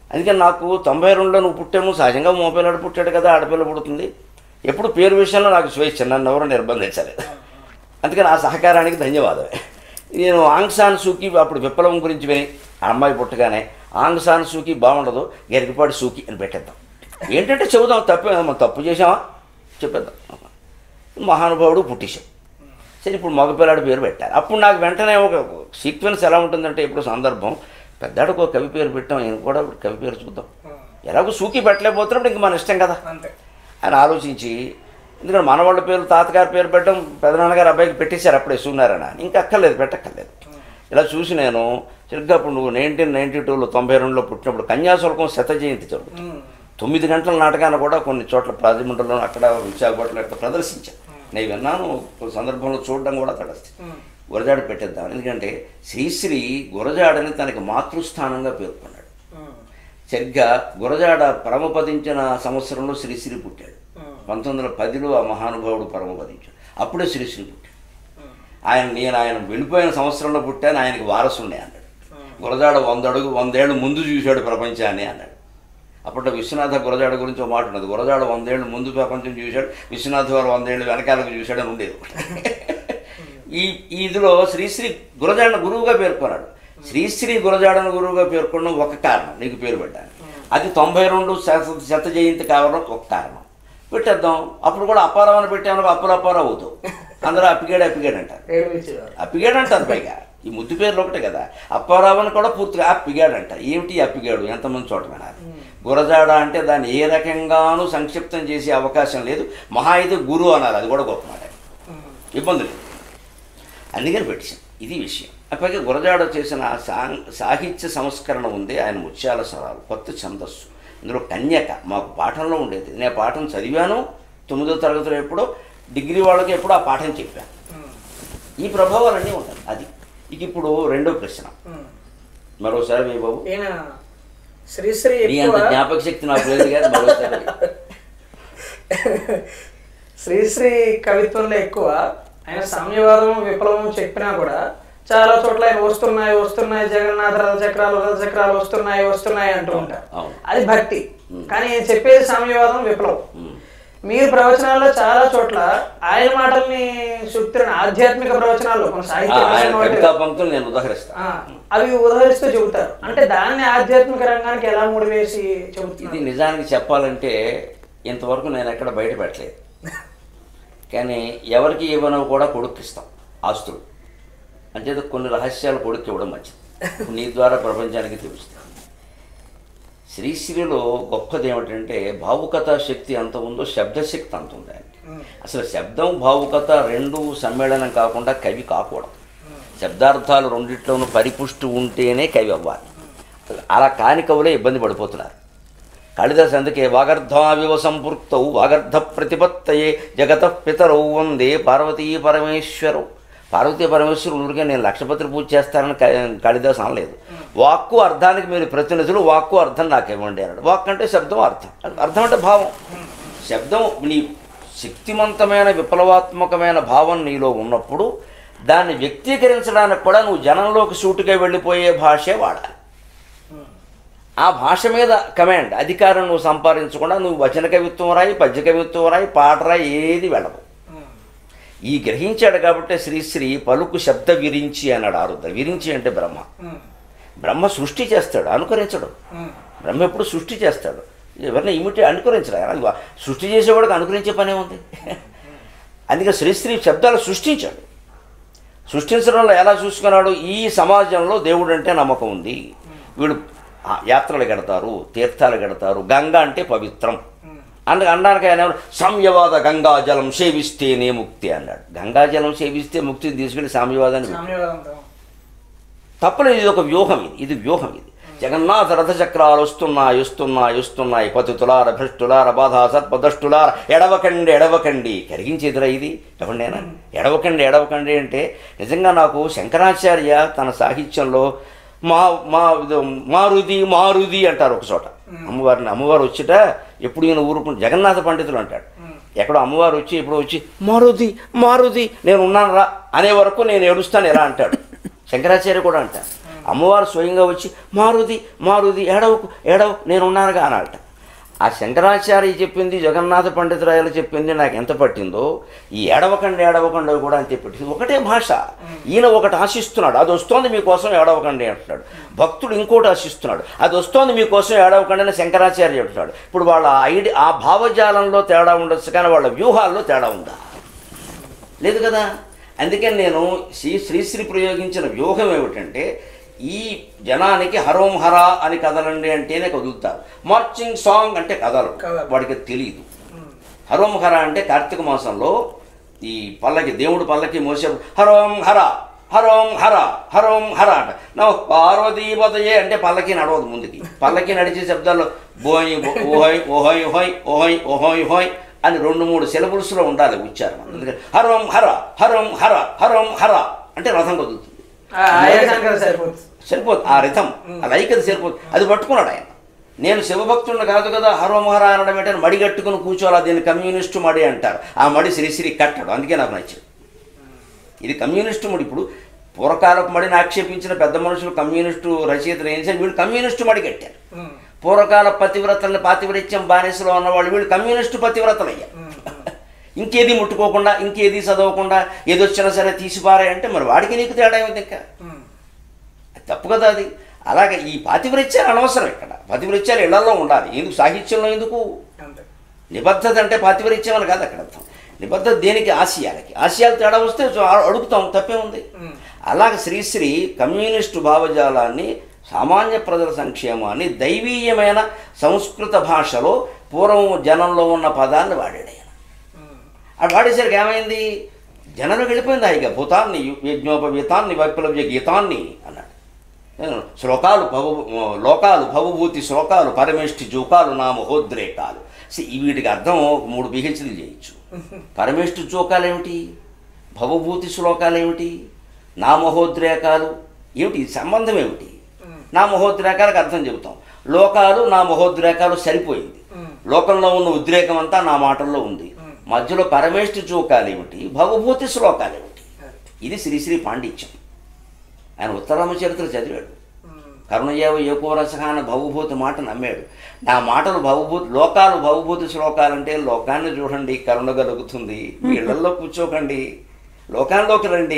అందుకని నాకు తొంభై రెండులో నువ్వు పుట్టాను సహజంగా మోపిల్లాడు పుట్టాడు కదా ఆడపిల్ల పుడుతుంది ఎప్పుడు పేరు విషయంలో నాకు స్వేచ్ఛ నన్ను ఎవరు నిర్బంధించలేదు అందుకని ఆ సహకారానికి ధన్యవాదమే నేను ఆంగ్ సాన్ సూకి అప్పుడు విప్లవం గురించి విని ఆ అమ్మాయి పుట్టగానే ఆంగ్ సాన్ సూకి బాగుండదు గరికపాటి సూకి అని పెట్టేద్దాం ఏంటంటే చెబుదాం తప్పు మనం తప్పు చేసామా చెప్పేద్దాం మహానుభావుడు పుట్టేశాం సరే ఇప్పుడు మగపిల్లాడి పేరు పెట్టారు అప్పుడు నాకు వెంటనే ఒక సీక్వెన్స్ ఎలా ఉంటుందంటే ఇప్పుడు సందర్భం పెద్దాడికి ఒక కవి పేరు పెట్టాం నేను కూడా ఒక కవి పేరు చూద్దాం ఎలాగో సూకి పెట్టలేకపోతున్నప్పుడు ఇంక మన ఇష్టం కదా అంతే అని ఆలోచించి ఎందుకంటే మనవాళ్ళ పేరు తాతగారి పేరు పెట్టడం పెదనాన్నగారు అబ్బాయికి పెట్టేశారు అప్పుడే సూనారాయణ ఇంకా అక్కర్లేదు పెట్టక్కర్లేదు ఇలా చూసి నేను సరిగ్గా అప్పుడు నువ్వు నైన్టీన్ నైన్టీ టూలో తొంభై రెండులో పుట్టినప్పుడు కన్యాశుల్కం శత జయంతి జరుగుతుంది తొమ్మిది గంటల నాటకాన్ని కూడా కొన్ని చోట్ల రాజమండ్రిలో అక్కడ విశాఖపట్నంలో అక్కడ ప్రదర్శించాను నేను విన్నాను ఒక సందర్భంలో చూడడం కూడా తడస్తి గురజాడ పెట్టేద్దాం ఎందుకంటే శ్రీశ్రీ గురజాడని తనకి మాతృస్థానంగా పేర్కొన్నాడు సరిగ్గా గురజాడ పరమపదించిన సంవత్సరంలో శ్రీశ్రీ పుట్టాడు పంతొమ్మిది వందల పదిలో ఆ మహానుభావుడు పరమపదించాడు అప్పుడే శ్రీశ్రీ పుట్టాడు ఆయన నేను ఆయన వెళ్ళిపోయిన సంవత్సరంలో పుట్టాను ఆయనకి వారసుండే అన్నాడు గురజాడ వంద అడుగు వందేళ్ళు ముందు చూశాడు ప్రపంచాన్ని అన్నాడు అప్పట్లో విశ్వనాథ గురజాడ గురించి ఒక మాట ఉన్నది గురజాడ వందేళ్ళు ముందు ప్రపంచం చూశాడు విశ్వనాథ్ వారు వందేళ్ళు వెనకాలకు చూశాడని ఉండేది ఈ ఈ ఇదిలో శ్రీశ్రీ గురజాడను గురువుగా పేర్కొన్నాడు శ్రీశ్రీ గురజాడను గురువుగా పేర్కొనడం ఒక కారణం నీకు పేరు పెట్టాను అది తొంభై రెండు శత శత జయంతి కావడం ఒక కారణం పెట్టేద్దాం అప్పుడు కూడా అప్పారావు అని పెట్టామనుకో అప్పులు అప్పారావు అవుతావు అందరూ అప్పిగాడు అప్పిగాడు అంటారు అప్పిగాడు అంటారు పైగా ఈ ముద్దు పేర్లు ఒకటే కదా అప్పారావు అని కూడా పూర్తిగా అప్పిగాడు అంటారు ఏమిటి అప్పిగాడు ఎంతమంది చోట వినాలి గురజాడ అంటే దాన్ని ఏ రకంగానూ సంక్షిప్తం చేసే అవకాశం లేదు మహా అయితే గురువు అనాలి అది కూడా గొప్ప మాట ఇబ్బంది లేదు అందుకని పెట్టేశాం ఇది విషయం అప్పటికే గురజాడ చేసిన సా- సాహిత్య సంస్కరణ ఉంది ఆయన ముత్యాల స్వరాలు కొత్త ఛందస్సు ఇందులో కన్యక మాకు పాఠంలో ఉండేది నేను ఆ పాఠం చదివాను తొమ్మిదో తరగతిలో ఎప్పుడో డిగ్రీ వాళ్ళకి ఎప్పుడో ఆ పాఠం చెప్పాను ఈ ప్రభావాలన్నీ ఉంటాయి అది ఇక ఇప్పుడు రెండో ప్రశ్న మరోసారి మీ బాబు ఈయన శ్రీశ్రీ నీ అంత ఎక్కువ జ్ఞాపక శక్తి నాకు లేదు కానీ మరోసారి శ్రీశ్రీ కవిత్వంలో ఎక్కువ ఆయన సామ్యవాదం విప్లవం చెప్పినా కూడా చాలా చోట్ల ఆయన వస్తున్నాయి వస్తున్నాయి జగన్నాథ రథ చక్రాలు రథ చక్రాలు వస్తున్నాయి వస్తున్నాయి అంటూ ఉంటారు అవును. అది భక్తి కానీ ఆయన చెప్పేది సామ్యవాదం విప్లవం మీరు ప్రవచనాల్లో చాలా చోట్ల ఆయన మాటల్ని సూక్తున్న ఆధ్యాత్మిక ప్రవచనాల్లో మన ఆ, సాహిత్య ఆయన రచన వాటి- కవితా పంక్తులు నేను ఉదాహరిస్తాను ఆ, అవి ఉదహరిస్తూ చెబుతారు అంటే దాన్ని ఆధ్యాత్మిక రంగానికి ఎలా ముడివేసి ఇది చెబుతున్నారు నిజానికి చెప్పాలంటే ఇంతవరకు నేను ఎక్కడ బయట పెట్టలేదు కానీ ఎవరికి ఇవ్వనో కూడా కొడుక్కిస్తాం ఆస్తులు అంటే కొన్ని రహస్యాలు కొడుక్కి ఇవ్వడం మంచిది నీ ద్వారా ప్రపంచానికి తెలుస్తుంది శ్రీశ్రీలో గొప్పది ఏమిటంటే భావుకత శక్తి ఎంత ఉందో శబ్దశక్తి అంత ఉంది ఆయనకి అసలు శబ్దం భావుకత రెండు సమ్మేళనం కాకుండా కవి కాకూడదు శబ్దార్థాలు రెండిట్లోనూ పరిపుష్టి ఉంటేనే కవి అవ్వాలి అలా కాని కవులే ఇబ్బంది పడిపోతున్నారు కాళిదాస్ అందుకే వాగర్ధావివ సంపృక్తౌ వాగర్ధ ప్రతిపత్తయే జగత పితరౌ వందే పార్వతీ పరమేశ్వరౌ పార్వతీ పరమేశ్వరుడు ఊరికే నేను లక్షపత్రి పూజ చేస్తానని కా- కాళిదాస్ అనలేదు వాక్కు అర్థానికి మీరు ప్రతినిధులు వాక్కు అర్థం నాకు ఇవ్వండి అన్నాడు వాక్ అంటే శబ్దం అర్థం అర్థం అంటే భావం శబ్దం నీ శక్తివంతమైన విప్లవాత్మకమైన భావం నీలో ఉన్నప్పుడు దాన్ని వ్యక్తీకరించడానికి కూడా నువ్వు జనంలోకి సూటుగా వెళ్ళిపోయే భాషే వాడాలి ఆ భాష మీద కమాండ్ అధికారం నువ్వు సంపాదించకుండా నువ్వు వచన కవిత్వం రాయి పద్య కవిత్వం రాయి పాట రాయి ఏది వెళ్ళవు ఈ గ్రహించాడు కాబట్టి శ్రీశ్రీ పలుకు శబ్ద విరించి అన్నాడు ఆరుద్ర విరించి అంటే బ్రహ్మ బ్రహ్మ సృష్టి చేస్తాడు అనుకరించడు బ్రహ్మ ఎప్పుడు సృష్టి చేస్తాడు ఎవరిని ఇమిటి అనుకరించడు ఆయన వా- సృష్టి చేసేవాడికి అనుకరించే పనే ఉంది అందుకే శ్రీశ్రీ శబ్దాలు సృష్టించాడు సృష్టించడంలో ఎలా చూసుకున్నాడు ఈ సమాజంలో దేవుడు అంటే నమ్మకం ఉంది వీడు ఆ, యాత్రలు గడతారు తీర్థాలు గడతారు గంగ అంటే పవిత్రం అందుకు అనడానికి ఆయన ఏమన్నాడు, సంయవాద గంగాజలం సేవిస్తేనే ముక్తి అన్నాడు గంగాజలం సేవిస్తే ముక్తిని తీసుకెళ్ళి సామ్యవాదాన్ని పెట్టు. సామ్యవాదంతో తప్పలేదు ఇది ఒక వ్యూహం ఇది ఇది వ్యూహం ఇది జగన్నాథ రథచక్రాలు వస్తున్నాయి వస్తున్నాయి వస్తున్నాయి పతితులార భ్రష్టులార బాధ సర్పదష్టులార ఎడవకండి ఎడవకండి కరిగించేదిరా ఇది ఎవరినైనా ఎడవకండి ఎడవకండి అంటే నిజంగా నాకు శంకరాచార్య తన సాహిత్యంలో మా మా ఇది మారుది మారుది అంటారు ఒక చోట అమ్మవారిని అమ్మవారు వచ్చిట ఎప్పుడు ఈయన ఊరుకు జగన్నాథ పండితులు అంటాడు ఎక్కడో అమ్మవారు వచ్చి ఇప్పుడు వచ్చి మారుది మారుది నేను ఉన్నాను రా అనే వరకు నేను ఏడుస్తాను ఎలా అంటాడు శంకరాచార్య కూడా అంటారు అమ్మవారు స్వయంగా వచ్చి మారుది మారుది ఏడవకు ఏడవ నేను ఉన్నానుగా అనాలట ఆ శంకరాచార్య చెప్పింది జగన్నాథ పండితురాయలు చెప్పింది నాకు ఎంత పట్టిందో ఈ ఏడవకండి ఏడవకండి కూడా అంతే పట్టింది ఒకటే భాష ఈయన ఒకటి ఆశిస్తున్నాడు అది వస్తోంది మీకోసం ఏడవకండి అంటున్నాడు భక్తుడు ఇంకోటి ఆశిస్తున్నాడు అది వస్తోంది మీకోసం ఏడవకండి అని శంకరాచార్య చెప్తున్నాడు ఇప్పుడు వాళ్ళ ఐడి ఆ భావజాలంలో తేడా ఉండొచ్చు కానీ వాళ్ళ వ్యూహాల్లో తేడా ఉందా లేదు కదా అందుకని నేను శ్రీ శ్రీశ్రీ ప్రయోగించిన వ్యూహం ఏమిటంటే ఈ జనానికి హరోం హరా అని కదలండి అంటేనే కదులుతారు మార్చింగ్ సాంగ్ అంటే కదలరు కదలరు. వాడికి తెలియదు హరోం హర అంటే కార్తీక మాసంలో ఈ పల్లకి దేవుడు పల్లకి మోసే హరోం హర హరోం హర హరోం హర అంట నా పార్వతీపతయే అంటే పల్లకి నడవదు ముందుకి పల్లకి నడిచే శబ్దాల్లో బోయ్ బో- ఓహోయ్ ఓహోయ్ ఓహోయ్ ఓహోయ్ ఓహోయ్ ఓహోయ్ అని రెండు మూడు సిలబుల్స్లో ఉండాలి ఉచ్చారణ అందుకని హరోం హర హరోం హర హరోం హర అంటే రథం కదులుతుంది ఆ ఆయాసంగా సరిపోతుంది సరిపోతుంది ఆ రిథం ఆ లైకత సరిపోతుంది అది పట్టుకున్నాడు ఆయన నేను శివభక్తుడిని కాదు కదా హరోమహర అనడం ఏంటంటే మడి కట్టుకుని కూర్చోవాలా దీన్ని కమ్యూనిస్టు మడి అంటారు ఆ మడి శ్రీశ్రీ కట్టడు అందుకే నాకు నచ్చింది ఇది కమ్యూనిస్టు మడి ఇప్పుడు పూర్వకాలపు మడిని ఆక్షేపించిన పెద్ద మనుషులు కమ్యూనిస్టు రచయితలు ఏం చేశారు వీళ్ళు కమ్యూనిస్టు మడి కట్టారు పూర్వకాల పతివ్రతల్ని పాతివ్రత్యం బానిసలో ఉన్నవాళ్ళు వీళ్ళు కమ్యూనిస్టు పతివ్రతలు అయ్యారు ఇంకేది ముట్టుకోకుండా ఇంకేది చదవకుండా ఏదొచ్చినా సరే తీసిపారే అంటే మరి వాడికి నీకు తేడా ఏమిటి ఇంకా అది తప్పు కదా అది అలాగే ఈ పాతివ్రత్యాలు అనవసరం ఇక్కడ పాతివ్రత్యాలు ఇళ్లలో ఉండాలి ఎందుకు సాహిత్యంలో ఎందుకు అంతే నిబద్ధత అంటే పాతివ్రత్యం అని కాదు అక్కడ అర్థం నిబద్ధత దేనికి ఆశయాలకి ఆశయాలు తేడా వస్తే చూ- అడుగుతాం తప్పే ఉంది అలాగే శ్రీశ్రీ కమ్యూనిస్టు భావజాలాన్ని సామాన్య ప్రజల సంక్షేమాన్ని దైవీయమైన సంస్కృత భాషలో పూర్వం జనంలో ఉన్న పదాన్ని వాడాడు ఆయన అది వాడేసరికి ఏమైంది జనంలోకి వెళ్ళిపోయింది హాయిగా భూతాన్ని యజ్ఞోపవీతాన్ని వైప్లవ్య గీతాన్ని అన్నాడు నేను శ్లోకాలు భవ లోకాలు భవభూతి శ్లోకాలు పరమేష్టి జోకాలు నా మహోద్రేకాలు See, ఈ వీటికి అర్థం మూడు పిహెచ్డీలు చేయొచ్చు పరమేష్టి జోకాలు ఏమిటి భవభూతి శ్లోకాలు ఏమిటి నా మహోద్రేకాలు ఏమిటి ఈ సంబంధం ఏమిటి నా మహోద్రేకాలకు అర్థం చెబుతాం లోకాలు నా మహోద్రేకాలు సరిపోయింది లోకంలో ఉన్న ఉద్రేకం అంతా నా మాటల్లో ఉంది మధ్యలో పరమేష్టి జోకాలు ఏమిటి భవభూతి శ్లోకాలు ఏమిటి ఇది శ్రీశ్రీ పాండిత్యం ఆయన ఉత్తరామ చరిత్ర చదివాడు కరుణయ్యవ ఏకోరసహాన భవభూతి మాట నమ్మాడు నా మాటలు భవభూతి లోకాలు భవభూతి శ్లోకాలంటే లోకాన్ని చూడండి కరుణ కలుగుతుంది మీ ఇళ్లలో కూర్చోకండి లోకాల్లోకి రండి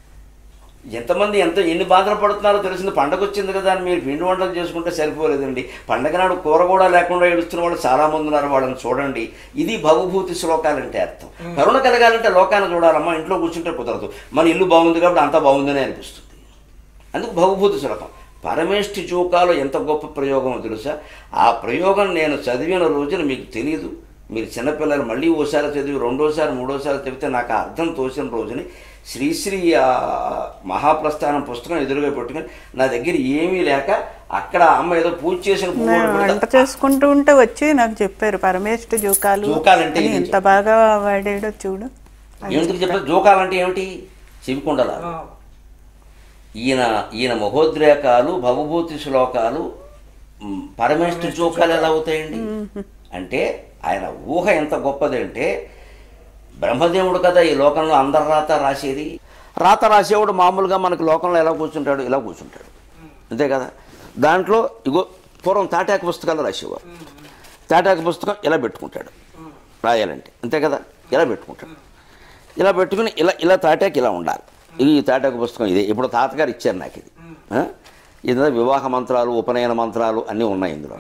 ఎంతమంది ఎంత ఎన్ని బాధలు పడుతున్నారో తెలిసింది పండగ వచ్చింది కదా అని మీరు పిండి వంటలు చేసుకుంటే సరిపోలేదండి పండగ నాడు కూర కూడా లేకుండా ఏడుస్తున్న వాళ్ళు చాలా మంది ఉన్నారు వాళ్ళని చూడండి ఇది భవభూతి శ్లోకాలంటే అర్థం కరుణ కలగాలంటే లోకాన్ని చూడాలమ్మా ఇంట్లో కూర్చుంటే కుదరదు మన ఇల్లు బాగుంది కాబట్టి అంతా బాగుందని అనిపిస్తుంది అందుకు భవభూతి శ్లోకం పరమేష్టి చూకాలు ఎంత గొప్ప ప్రయోగమో తెలుసా ఆ ప్రయోగం నేను చదివిన రోజున మీకు తెలియదు మీరు చిన్నపిల్లలు మళ్ళీ ఓసారి చదివి రెండోసారి మూడోసారి చదివితే నాకు ఆ అర్థం తోసిన రోజుని శ్రీశ్రీ ఆ మహాప్రస్థానం పుస్తకం ఎదురుగా పెట్టుకుని నా దగ్గర ఏమీ లేక అక్కడ అమ్మ ఏదో పూజ చేసిన పువ్వు నేను ఒకటి వంట చేసుకుంటూ ఉంటే వచ్చి నాకు చెప్పారు పరమేష్ఠ జోకాలు జోకాలంటే అని ఇది ఎంత బాగా వాడాడో చూడు అని ఎందుకు చెప్పారు జోకాలంటే ఏమిటి చెవికొండలా ఈయన ఈయన మహోద్రేకాలు భవభూతి శ్లోకాలు మ్, పరమేష్ఠ జోకాలు ఎలా అవుతాయండి అంటే ఆయన ఊహ ఎంత గొప్పది అంటే బ్రహ్మదేవుడు కదా ఈ లోకంలో అందరి రాత రాసేది రాత రాసేవాడు మామూలుగా మనకు లోకంలో ఎలా కూర్చుంటాడు ఇలా కూర్చుంటాడు అంతే కదా దాంట్లో ఇగో పూర్వం తాటాకు పుస్తకాలు రాసేవారు తాటాకు పుస్తకం ఇలా పెట్టుకుంటాడు రాయాలంటే అంతే కదా ఇలా పెట్టుకుంటాడు ఇలా పెట్టుకుని ఇలా ఇలా తాటాకు ఇలా ఉండాలి ఈ తాటాకు పుస్తకం ఇదే ఇప్పుడు తాతగారు ఇచ్చారు నాకు ఇది ఆ? ఇందులో వివాహ మంత్రాలు ఉపనయన మంత్రాలు అన్నీ ఉన్నాయి ఇందులో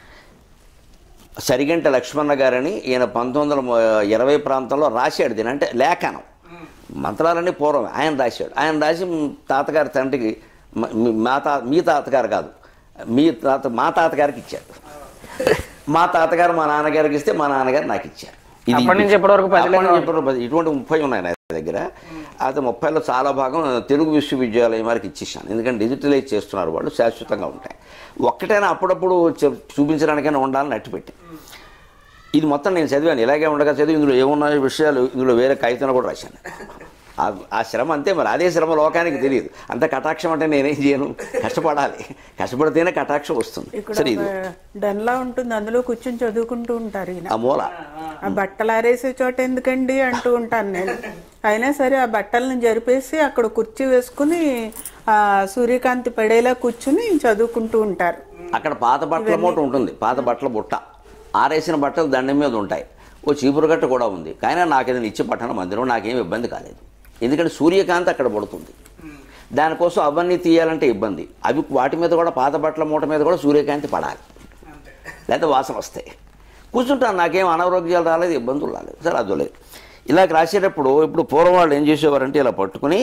సరిగంట లక్ష్మణ గారని ఈయన పంతొమ్మిది వందల ఇరవై ప్రాంతంలో రాశాడు దీని అంటే లేఖనం మంత్రాలన్నీ పూర్వం ఆయన రాశాడు ఆయన రాసి తాతగారి తండ్రికి మ- మీ- మా తా మీ తాతగారు కాదు మీ తాత మా తాతగారికి ఇచ్చాడు మా తాతగారు మా నాన్నగారికి ఇస్తే మా నాన్నగారు నాకు ఇచ్చారు అప్పటి నుంచి ఇప్పటి వరకు పది అప్పటి నుంచి ఇప్పటి వరకు పది. ఇటువంటి ముప్పై ఉన్నాయి నా దగ్గర అయితే ముప్పైలో చాలా భాగం తెలుగు విశ్వవిద్యాలయం వారికి ఇచ్చేసాను ఎందుకంటే డిజిటలైజ్ చేస్తున్నారు వాళ్ళు శాశ్వతంగా ఉంటాయి ఒక్కటైనా అప్పుడప్పుడు చెప్- చూపించడానికైనా ఉండాలని అట్టి పెట్టి ఇది మొత్తం నేను చదివాను ఇలాగే ఉండగా చదివి ఇందులో ఏమున్నాయో విషయాలు ఇందులో వేరే కాగితంలో కూడా రాశాను ఆ- ఆ శ్రమ అంతే మరి అదే శ్రమ లోకానికి తెలియదు అంత కటాక్షం అంటే నేనేం చేయను కష్టపడాలి కష్టపడితేనే కటాక్షం వస్తుంది ఇక్కడ సరే ఇది ఒక డన్లా ఉంటుంది అందులో కూర్చొని చదువుకుంటూ ఉంటారు ఈయన ఆ మూల ఆ బట్టలు ఆరేసే చోట ఎందుకండి అంటూ ఉంటాను నేను అయినా సరే ఆ బట్టలను జరిపేసి అక్కడ కుర్చీ వేసుకుని ఆ సూర్యకాంతి పడేలా కూర్చుని చదువుకుంటూ ఉంటారు అక్కడ పాత బట్టల మూట ఉంటుంది పాత బట్టల బుట్ట ఆరేసిన బట్టలు దండం మీద ఉంటాయి ఓ చీపురు గట్ట కూడా ఉంది కానీ నాకు ఏదైనా ఇచ్చి పట్టణ మందిరం నాకేం ఇబ్బంది కాలేదు ఎందుకంటే సూర్యకాంతి అక్కడ పడుతుంది దానికోసం అవన్నీ తీయాలంటే ఇబ్బంది అవి వాటి మీద కూడా పాత బట్టల మూట మీద కూడా సూర్యకాంతి పడాలి లేదా వాసన వస్తాయి కూర్చుంటాను నాకేం అనారోగ్యాలు రాలేదు ఇబ్బందులు రాలేదు సరే అదోలేదు ఇలా రాసేటప్పుడు ఇప్పుడు పూర్వం వాళ్ళు ఏం చేసేవారంటే ఇలా పట్టుకుని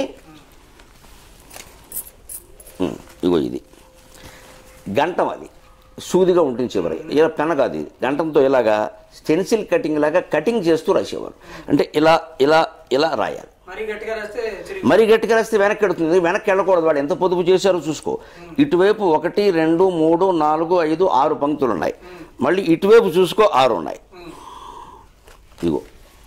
ఉమ్, ఇగో ఇది గంటం అది సూదిగా ఉంటుంది చివరి ఇలా పెన కాదు ఇది గంటంతో ఇలాగా స్టెన్సిల్ కటింగ్ లాగా కటింగ్ చేస్తూ రాసేవారు అంటే ఇలా ఇలా ఇలా రాయాలి మరి గట్టిగా రాస్తే మరి గట్టిగా రాస్తే వెనక్కి వెళుతుంది వెనక్కి వెళ్ళకూడదు వాడు ఎంత పొదుపు చేశారో చూసుకో ఇటువైపు ఒకటి రెండు మూడు నాలుగు ఐదు ఆరు పంక్తులు ఉన్నాయి మళ్ళీ ఇటువైపు చూసుకో ఆరు ఉన్నాయి ఇగో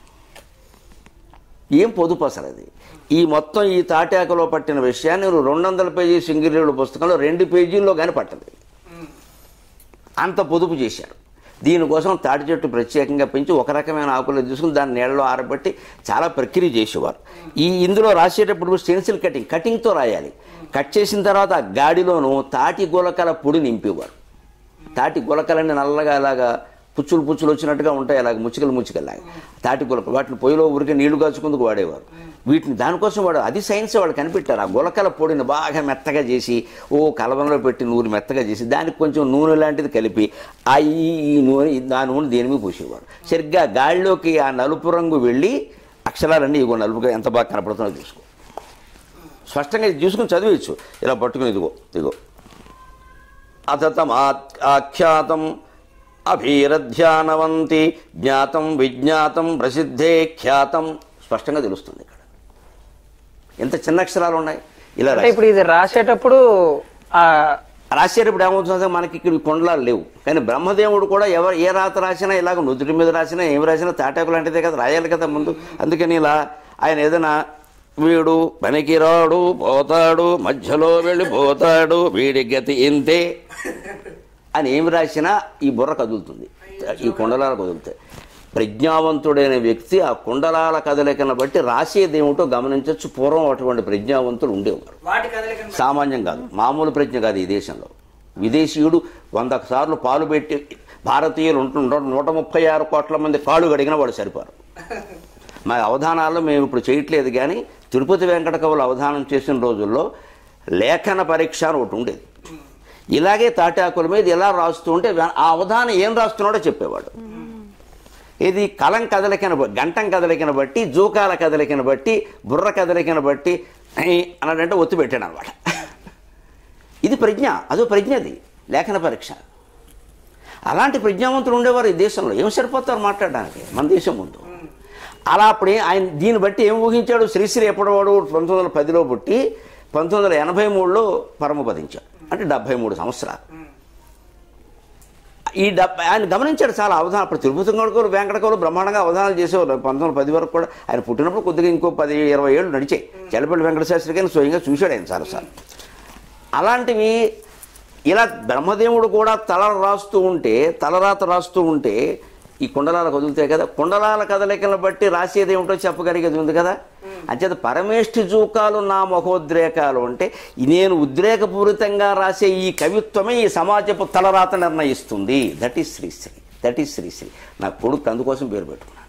ఏం పొదుపు అసలు అది ఈ మొత్తం ఈ తాటాకలో పట్టిన విషయాన్ని నువ్వు రెండు వందల పేజీ సింగిరేడు పుస్తకంలో రెండు పేజీల్లో కానీ పట్టదు అంత పొదుపు చేశారు దీనికోసం తాటి చెట్టు ప్రత్యేకంగా పెంచి ఒక రకమైన ఆకులు తీసుకుని దాన్ని నీళ్ళలో ఆరబెట్టి చాలా ప్రక్రియ చేసేవారు ఈ ఇందులో రాసేటప్పుడు స్టెన్సిల్ కటింగ్ కటింగ్తో రాయాలి కట్ చేసిన తర్వాత ఆ గాడిలోనూ తాటి గులకల పొడి నింపేవారు తాటి గులకలన్నీ నల్లగా అలాగా పుచ్చులు పుచ్చులు వచ్చినట్టుగా ఉంటాయి అలాగ ముచ్చికలు ముచ్చికల్లాగా తాటి గులక వాటిని పొయ్యిలో ఊరికే నీళ్లు కాచుకుందుకు వాడేవారు వీటిని దానికోసం వాడు అది సైన్స్ వాళ్ళు కనిపెట్టారు ఆ గులకల పొడిని బాగా మెత్తగా చేసి ఓ కలవంలో పెట్టి నూనె మెత్తగా చేసి దానికి కొంచెం నూనె లాంటిది కలిపి ఆ ఈ ఈ నూనె ఆ నూనె దేని మీద పూసేవారు సరిగ్గా గాలిలోకి ఆ నలుపు రంగు వెళ్ళి అక్షరాలన్నీ ఇగో నలుపుగా ఎంత బాగా కనపడుతుందో చూసుకో స్పష్టంగా ఇది చూసుకుని చదివచ్చు ఇలా పట్టుకుని ఇదిగో ఇదిగో అతతమాఖ్యాతం అభీరధ్యానవంతి జ్ఞాతం విజ్ఞాతం ప్రసిద్ధే ఖ్యాతం స్పష్టంగా తెలుస్తుంది ఇక్కడ ఎంత చిన్న అక్షరాలు ఉన్నాయి ఇలా అంటే రాసి ఇప్పుడు ఇది రాసేటప్పుడు ఆ రాసేటప్పుడు ఏమవుతుందంటే మనకి ఇక్కడ ఈ కొండలాలు లేవు కానీ బ్రహ్మదేవుడు కూడా ఎవరు ఏ రాత రాసినా ఇలాగ నుదుటి మీద రాసినా ఏం రాసినా తాటాకు లాంటిదే కదా రాయాలి కదా ముందు అందుకని ఇలా ఆయన ఏదైనా వీడు పనికిరాడు పోతాడు మధ్యలో వెళ్ళిపోతాడు వీడి గతి ఇంతే అని ఏమి రాసినా ఈ బుర్ర కదులుతుంది ఈ కొండలాలు కదులుతాయి ప్రజ్ఞావంతుడైన వ్యక్తి ఆ కుండలాల కదలికను బట్టి రాసేదేమిటో గమనించవచ్చు పూర్వం అటువంటి ప్రజ్ఞావంతులు ఉండేవారు వాటి కదలిక సామాన్యం కాదు మామూలు ప్రజ్ఞ కాదు ఈ దేశంలో విదేశీయుడు వంద సార్లు పాలు పెట్టి భారతీయులు ఉంటుండ్రు నూట ముప్పై ఆరు కోట్ల మంది కాళ్ళు గడిగిన వాడు సరిపారు మా అవధానాల్లో మేము ఇప్పుడు చేయట్లేదు కానీ తిరుపతి వెంకట కవులు అవధానం చేసిన రోజుల్లో లేఖన పరీక్ష అని ఒకటి ఉండేది ఇలాగే తాటాకుల మీద ఇలా రాస్తూ ఉంటే వే- ఆ అవధానం ఏం రాస్తున్నాడో చెప్పేవాడు ఇది కలం కదలికను బ- గంటం కదలికను బట్టి జూకాల కదలికను బట్టి బుర్ర కదలికను బట్టి "ఐ" అన్నాడంటే ఒత్తి పెట్టాడు అనమాట ఇది ప్రజ్ఞ అదో ప్రజ్ఞ అది లేఖన పరీక్ష అలాంటి ప్రజ్ఞావంతులు ఉండేవారు ఈ దేశంలో ఏం సరిపోతారు మాట్లాడడానికి మన దేశం ముందు అలా అప్పుడే ఆయన దీన్ని బట్టి ఏం ఊహించాడు శ్రీశ్రీ ఎప్పటివాడు పంతొమ్మిది వందల పదిలో పుట్టి పంతొమ్మిది వందల ఎనభై మూడులో పరమపదించాడు అంటే డెబ్భై మూడు సంవత్సరాలు ఈ డెబ్బై ఆయన గమనించాడు చాలా అవధానం అప్పుడు తిరుపతి గడుకోలు వెంకటకోలు బ్రహ్మాండంగా అవధానాలు చేసేవారు పంతొమ్మిది వందల పది వరకు కూడా ఆయన పుట్టినప్పుడు కొద్దిగా ఇంకో పది ఇరవై ఏళ్ళు నడిచాయి చెల్లపల్లి వెంకట శాస్త్రి గారిని స్వయంగా చూశాడు ఆయన చాలాసార్లు అలాంటివి ఇలా బ్రహ్మదేవుడు కూడా తల రాస్తూ ఉంటే తలరాత రాస్తూ ఉంటే ఈ కుండలాల కదులుతాయి కదా కుండలాల కదలికలను బట్టి రాసేది ఏమిటో చెప్పగలిగేది ఉంది కదా అంచేత పరమేష్ఠి జూకాలు నా మహోద్రేకాలు అంటే నేను ఉద్రేకపూరితంగా రాసే ఈ కవిత్వమే ఈ సమాజపు తలరాత నిర్ణయిస్తుంది that is Sri Sri that is Sri Sri నా కొడుకు అందుకోసం పేరు పెట్టుకున్నాను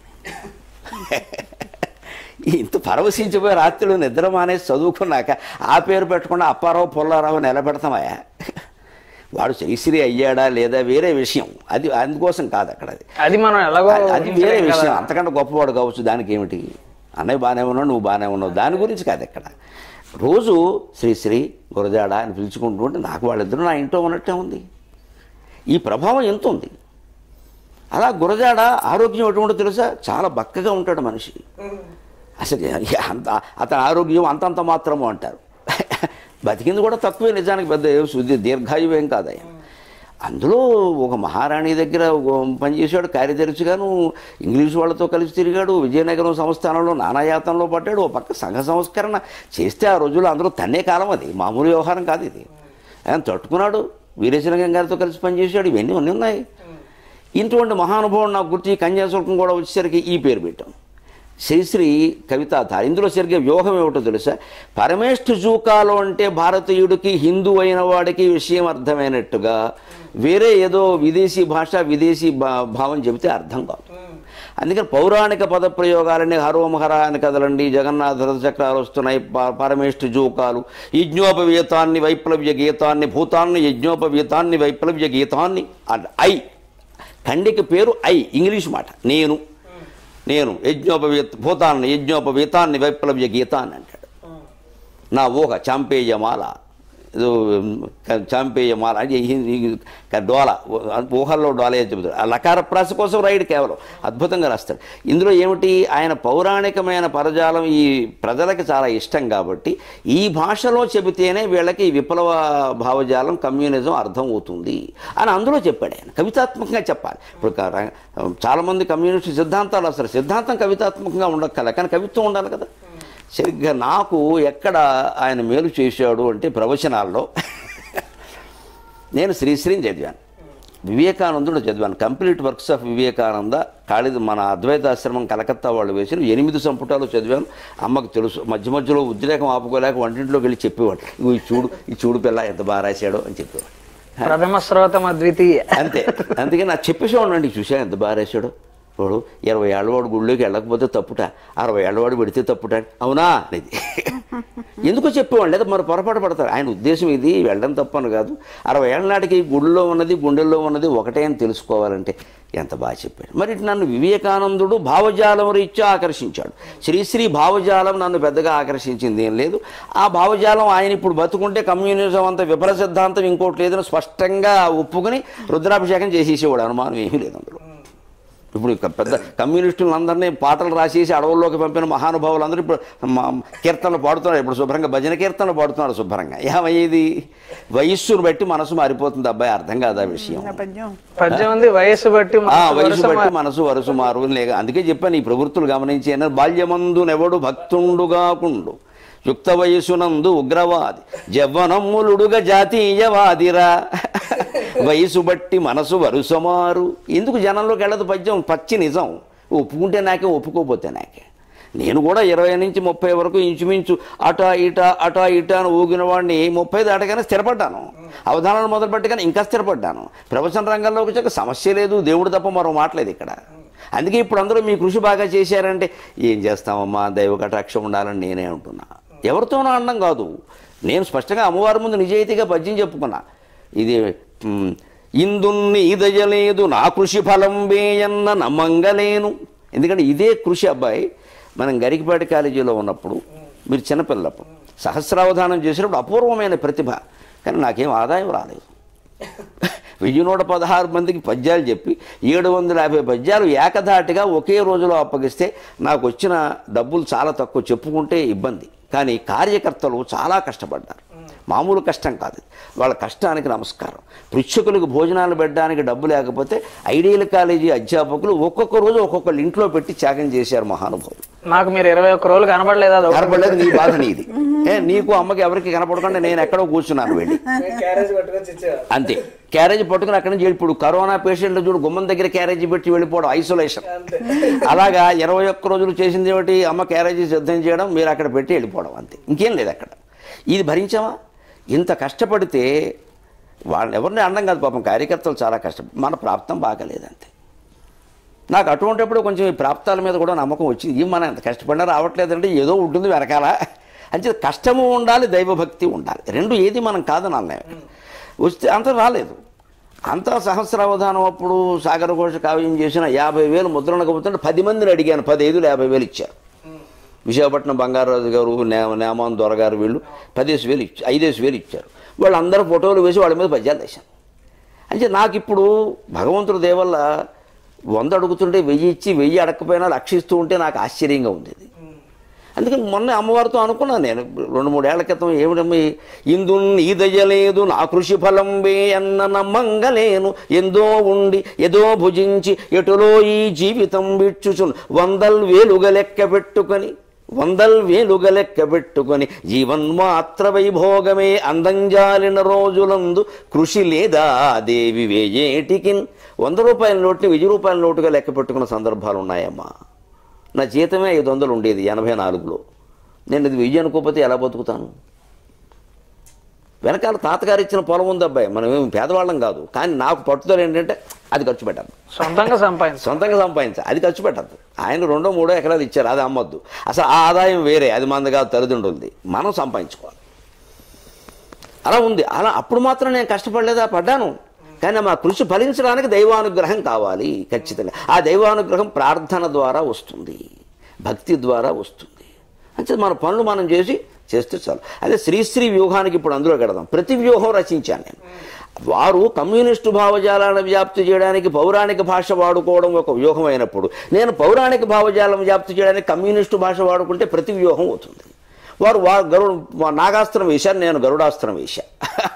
ఇంత పరవశించిపోయి రాత్రులు నిద్ర మానేసి చదువుకున్నాక ఆ పేరు పెట్టకుండా అప్పారావు పుల్లారావు నిలబెడతామయ్యా వాడు శ్రీశ్రీ అయ్యాడా లేదా వేరే విషయం అది అందుకోసం కాదు అక్కడ అది అది మనం ఎలాగో అది- అది వేరే ఊహించలేం కదా. విషయం అంతకంటే గొప్పవాడు కావచ్చు దానికి ఏమిటి అన్నయ్య బాగానే ఉన్నావు నువ్వు బాగానే ఉన్నావు దాని గురించి కాదు ఇక్కడ రోజు శ్రీశ్రీ గురజాడ అని పిలుచుకుంటూ ఉంటే నాకు వాళ్ళిద్దరూ నా ఇంట్లో ఉన్నట్టే ఉంది ఈ ప్రభావం ఎంత ఉంది అలా గురజాడ ఆరోగ్యం ఎటువంటిదో తెలుసా చాలా బక్కగా ఉంటాడు మనిషి అసలు ఇక అంత అతని ఆరోగ్యం అంతంత మాత్రము అంటారు బతికింది కూడా తక్కువే నిజానికి పెద్ద ఏం శుద్ధి దీర్ఘాయువేం కాదు ఆయన అందులో ఒక మహారాణి దగ్గర ఒక పనిచేశాడు కార్యదర్శిగాను ఇంగ్లీష్ వాళ్ళతో కలిసి తిరిగాడు విజయనగరం సంస్థానంలో నానాయాతంలో పడ్డాడు ఓ పక్క సంఘ సంస్కరణ చేస్తే ఆ రోజుల్లో అందరూ తన్నే కాలం అది మామూలు వ్యవహారం కాదు ఇది ఆయన తట్టుకున్నాడు వీరేశలింగం గారితో కలిసి పనిచేశాడు ఇవన్నీ అన్నీ ఉన్నాయి ఇటువంటి మహానుభావుడు నాకు గుర్తు ఈ కన్యాశుల్కం కూడా వచ్చేసరికి ఈ పేరు పెట్టాం శ్రీశ్రీ కవితాధార ఇందులో సరిగ్గా వ్యూహం ఏమిటో తెలుసా పరమేష్ఠ జూకాలు అంటే భారతీయుడికి హిందూ అయిన వాడికి విషయం అర్థమైనట్టుగా వేరే ఏదో విదేశీ భాష విదేశీ భా- భావం చెబితే అర్థం కాదు అందుకని పౌరాణిక పద ప్రయోగాలని హరోమహర అని కదలండి జగన్నాథ రథచక్రాలు వస్తున్నాయి ప- పరమేష్ఠ జూకాలు యజ్ఞోపవీతాన్ని వైప్లవ్య గీతాన్ని భూతాన్ని యజ్ఞోపవీతాన్ని వైప్లవ్య గీతాన్ని అంట ఐ ఖండిక పేరు ఐ ఇంగ్లీష్ మాట నేను నేను యజ్ఞోపవీత భూతాన్ని యజ్ఞోపవీతాన్ని వైప్లవ్య గీతాన్ని అంటాడు నా ఊహ చాంపేయమాల ఏదో క- చాంపేయమాల అంటే ఈ- ఈ- క- డోల ఊహల్లో డోలే చెబుతాడు ఆ లకార ప్రాస కోసం రాయుడు కేవలం అద్భుతంగా రాస్తాడు ఇందులో ఏమిటి ఆయన పౌరాణికమైన పదజాలం ఈ ప్రజలకు చాలా ఇష్టం కాబట్టి ఈ భాషలో చెబితేనే వీళ్ళకి ఈ విప్లవ భావజాలం కమ్యూనిజం అర్థం అవుతుంది అని అందులో చెప్పాడు ఆయన కవితాత్మకంగా చెప్పాలి ఇప్పుడు క- ర- చాలామంది కమ్యూనిస్ట్ సిద్ధాంతాలు అసలు సిద్ధాంతం కవితాత్మకంగా ఉండక్కల కానీ కవిత్వం ఉండాలి కదా సరిగ్గా నాకు ఎక్కడ ఆయన మేలు చేశాడు అంటే ప్రవచనాల్లో నేను శ్రీశ్రీని చదివాను వివేకానందుడు చదివాను కంప్లీట్ వర్క్స్ ఆఫ్ వివేకానంద కాళిద మన అద్వైతాశ్రమం కలకత్తా వాళ్ళు వేసిన ఎనిమిది సంపుటాలు చదివాను అమ్మకు తెలుసు మధ్య మధ్యలో ఉద్రేకం ఆపుకోలేక వంటింట్లోకి వెళ్ళి చెప్పేవాడు ఇగో ఈ చూడు ఈ చూడు పిల్ల ఎంత బాగా రాశాడో అని చెప్పేవాడు ప్రథమ శ్రోతం అద్వితీయ అంతే అందుకే నాకు చెప్పేసేవాడు అండి చూసా ఎంత బాగా రాశాడు వాడు ఇరవై ఏళ్ళవాడు గుళ్ళోకి వెళ్ళకపోతే తప్పుట అరవై ఏళ్ళవాడు పెడితే తప్పుట అవునా అనేది ఎందుకో చెప్పేవాడు లేదా మరి పొరపాటు పడతారు ఆయన ఉద్దేశం ఇది వెళ్ళడం తప్పని కాదు అరవై ఏళ్ళ నాటికి గుడిలో ఉన్నది గుండెల్లో ఉన్నది ఒకటే అని తెలుసుకోవాలంటే ఎంత బాగా చెప్పాడు మరి ఇటు నన్ను వివేకానందుడు భావజాలం రీత్యా ఆకర్షించాడు శ్రీశ్రీ భావజాలం నన్ను పెద్దగా ఆకర్షించింది ఏం లేదు ఆ భావజాలం ఆయన ఇప్పుడు బతుకుంటే కమ్యూనిజం అంత విఫల సిద్ధాంతం ఇంకోటి లేదని స్పష్టంగా ఒప్పుకుని రుద్రాభిషేకం చేసేసేవాడు అనుమానం ఏమీ లేదు అందులో ఇప్పుడు ఇక పెద్ద కమ్యూనిస్టులందరినీ పాటలు రాసేసి అడవుల్లోకి పంపిన మహానుభావులు అందరూ ఇప్పుడు మా- కీర్తనలు పాడుతున్నారు ఇప్పుడు శుభ్రంగా భజన కీర్తనలు పాడుతున్నారు శుభ్రంగా ఏమయ్యేది వయస్సును బట్టి మనసు మారిపోతుంది అబ్బాయి అర్థం కాదా విషయం పద్యం పద్యం ఉంది వయస్సు బట్టి ఆ మనసు వయసు వరుస బట్టి మా- మనసు వరుసు మారు లేక అందుకే చెప్పాను ఈ ప్రవృత్తులు గమనించి అన్నారు బాల్యమందునెవడు భక్తుండుగాకుండు యుక్త వయసునందు ఉగ్రవాది జవ్వనమ్ములుడుగా జాతీయవాదిరా వయసు బట్టి మనసు వరుసమారు ఎందుకు జనంలోకి వెళ్ళదు పద్యం పచ్చి నిజం ఒప్పుకుంటే నాకే ఒప్పుకోపోతే నాకే నేను కూడా ఇరవై నుంచి ముప్పై వరకు ఇంచుమించు అటా ఇట అటా ఇట అని ఊగిన వాడిని ముప్పై దాటగానే స్థిరపడ్డాను అవధానాలు మొదలుపెట్టగానే ఇంకా స్థిరపడ్డాను ప్రవచన రంగంలోకి వచ్చాక సమస్య లేదు దేవుడు తప్ప మరో మాట్లేదు ఇక్కడ అందుకే ఇప్పుడు అందరూ మీ కృషి బాగా చేశారంటే ఏం చేస్తామమ్మా దైవ కటాక్షం ఉండాలని నేనే అంటున్నా ఎవరితోనో అనడం కాదు నేను స్పష్టంగా అమ్మవారి ముందు నిజాయితీగా పద్యం చెప్పుకున్నా ఇది మ్, ఇందున్ని ఇదయలేదు నా కృషి ఫలం వేయన్న నమ్మంగలేను ఎందుకంటే ఇదే కృషి అబ్బాయి మనం గరికపాటి కాలేజీలో ఉన్నప్పుడు మీరు చిన్నపిల్లప్పుడు సహస్రావధానం చేసినప్పుడు అపూర్వమైన ప్రతిభ కానీ నాకేం ఆదాయం రాలేదు వెయ్యి నూట పదహారు మందికి పద్యాలు చెప్పి ఏడు వందల యాభై పద్యాలు ఏకధాటిగా ఒకే రోజులో అప్పగిస్తే నాకు వచ్చిన డబ్బులు చాలా తక్కువ చెప్పుకుంటే ఇబ్బంది కానీ కార్యకర్తలు చాలా కష్టపడ్డారు మామూలు కష్టం కాదు వాళ్ళ కష్టానికి నమస్కారం పృచ్ఛకులకు భోజనాలు పెట్టడానికి డబ్బు లేకపోతే ఐడియల్ కాలేజీ అధ్యాపకులు ఒక్కొక్క రోజు ఒక్కొక్కళ్ళు ఇంట్లో పెట్టి త్యాగం చేశారు మహానుభావులు నాకు మీరు ఇరవై ఒక్క రోజులు కనబడలేదు అది ఒకటి. కనపడలేదు నీ బాధ నీది ఏ నీకు అమ్మకి ఎవరికి కనపడకుండా నేను ఎక్కడో కూర్చున్నాను వెళ్ళి అంతే క్యారేజ్ పట్టుకుని అక్కడి నుంచి ఇప్పుడు కరోనా పేషెంట్లు చూడు గుమ్మం దగ్గర క్యారేజీ పెట్టి వెళ్ళిపోవడం ఐసోలేషన్ అలాగా ఇరవై ఒక్క రోజులు చేసింది ఏమిటి అమ్మ క్యారేజీ సిద్ధం చేయడం మీరు అక్కడ పెట్టి వెళ్ళిపోవడం అంతే ఇంకేం లేదు అక్కడ ఇది భరించామా ఇంత కష్టపడితే వాళ్ళని ఎవరిని అనడం కాదు పాపం కార్యకర్తలు చాలా కష్టం మన ప్రాప్తం బాగలేదంతే నాకు అటువంటిప్పుడు కొంచెం ఈ ప్రాప్తాల మీద కూడా నమ్మకం వచ్చింది ఈ మనం ఎంత కష్టపడినా రావట్లేదంటే ఏదో ఉంటుంది వెనకాల అంటే కష్టము ఉండాలి దైవభక్తి ఉండాలి రెండు ఏది మనం కాదని అన్నాయి వస్తే అంత రాలేదు అంత సహస్రావధానం అప్పుడు సాగర ఘోష కావ్యం చేసిన యాభై వేలు ముద్రణకు పోతుంటే పది మందిని అడిగాను పదైదులు యాభై వేలు ఇచ్చారు విశాఖపట్నం బంగారాజు గారు నే నేమాన్ దొరగారు వీళ్ళు పదేసి వేలు ఇచ్చారు ఐదేసి వేలు ఇచ్చారు వాళ్ళందరూ ఫోటోలు వేసి వాళ్ళ మీద పద్యాలు వేశాను అంటే నాకు ఇప్పుడు భగవంతుడి దేవల్ల వంద అడుగుతుంటే వెయ్యి ఇచ్చి వెయ్యి అడగకపోయినా లక్షిస్తూ ఉంటే నాకు ఆశ్చర్యంగా ఉంది ఇది అందుకని మొన్న అమ్మవారితో అనుకున్నాను నేను రెండు మూడేళ్ల క్రితం ఏమిటమ్మ ఇందు ఈదయలేదు నా కృషి ఫలం వే అన్న నమ్మంగలేను ఎందో ఉండి ఏదో భుజించి ఎటులో ఈ జీవితం విచ్చుచును వందల్ వేలుగ లెక్క పెట్టుకొని వందల్ వేలుగ లెక్క పెట్టుకొని జీవన్మాత్ర వైభోగమే అందంజాలిన రోజులందు కృషి లేదా దేవి వేయేటికిన్ వంద రూపాయల నోటుని వెయ్యి రూపాయల నోటుగా లెక్క పెట్టుకున్న సందర్భాలు ఉన్నాయమ్మా నా జీతమే ఐదు వందలు ఉండేది ఎనభై నాలుగులో నేను ఇది వెయ్యి అనుకోకపోతే ఎలా బతుకుతాను వెనకాల తాతగారు ఇచ్చిన పొలం ఉంది అబ్బాయి మనం ఏం పేదవాళ్ళం కాదు కానీ నాకు పట్టుదల ఏంటంటే అది ఖర్చు పెట్టాలి సొంతంగా సంపాదించాలి సొంతంగా సంపాదించాలి అది ఖర్చు పెట్టద్దు ఆయన రెండో మూడో ఎకరాలు ఇచ్చారు అది అమ్మొద్దు అసలు ఆ ఆదాయం వేరే అది మంది కాదు తల్లిదండ్రులది మనం సంపాదించుకోవాలి అలా ఉంది అలా అప్పుడు మాత్రం నేను కష్టపడలేదా పడ్డాను కానీ మా కృషి ఫలించడానికి దైవానుగ్రహం కావాలి ఖచ్చితంగా ఆ దైవానుగ్రహం ప్రార్థన ద్వారా వస్తుంది భక్తి ద్వారా వస్తుంది అంటే మన పనులు మనం చేసి చేస్తే చాలు అదే శ్రీశ్రీ వ్యూహానికి ఇప్పుడు అందులో కడదాం ప్రతి వ్యూహం రచించాను నేను వారు కమ్యూనిస్టు భావజాలాన్ని వ్యాప్తి చేయడానికి పౌరాణిక భాష వాడుకోవడం ఒక వ్యూహం అయినప్పుడు నేను పౌరాణిక భావజాలం వ్యాప్తి చేయడానికి కమ్యూనిస్టు భాష వాడుకుంటే ప్రతి వ్యూహం అవుతుంది వారు వారు గరుడు నాగాస్త్రం వేశారు నేను గరుడాస్త్రం వేశా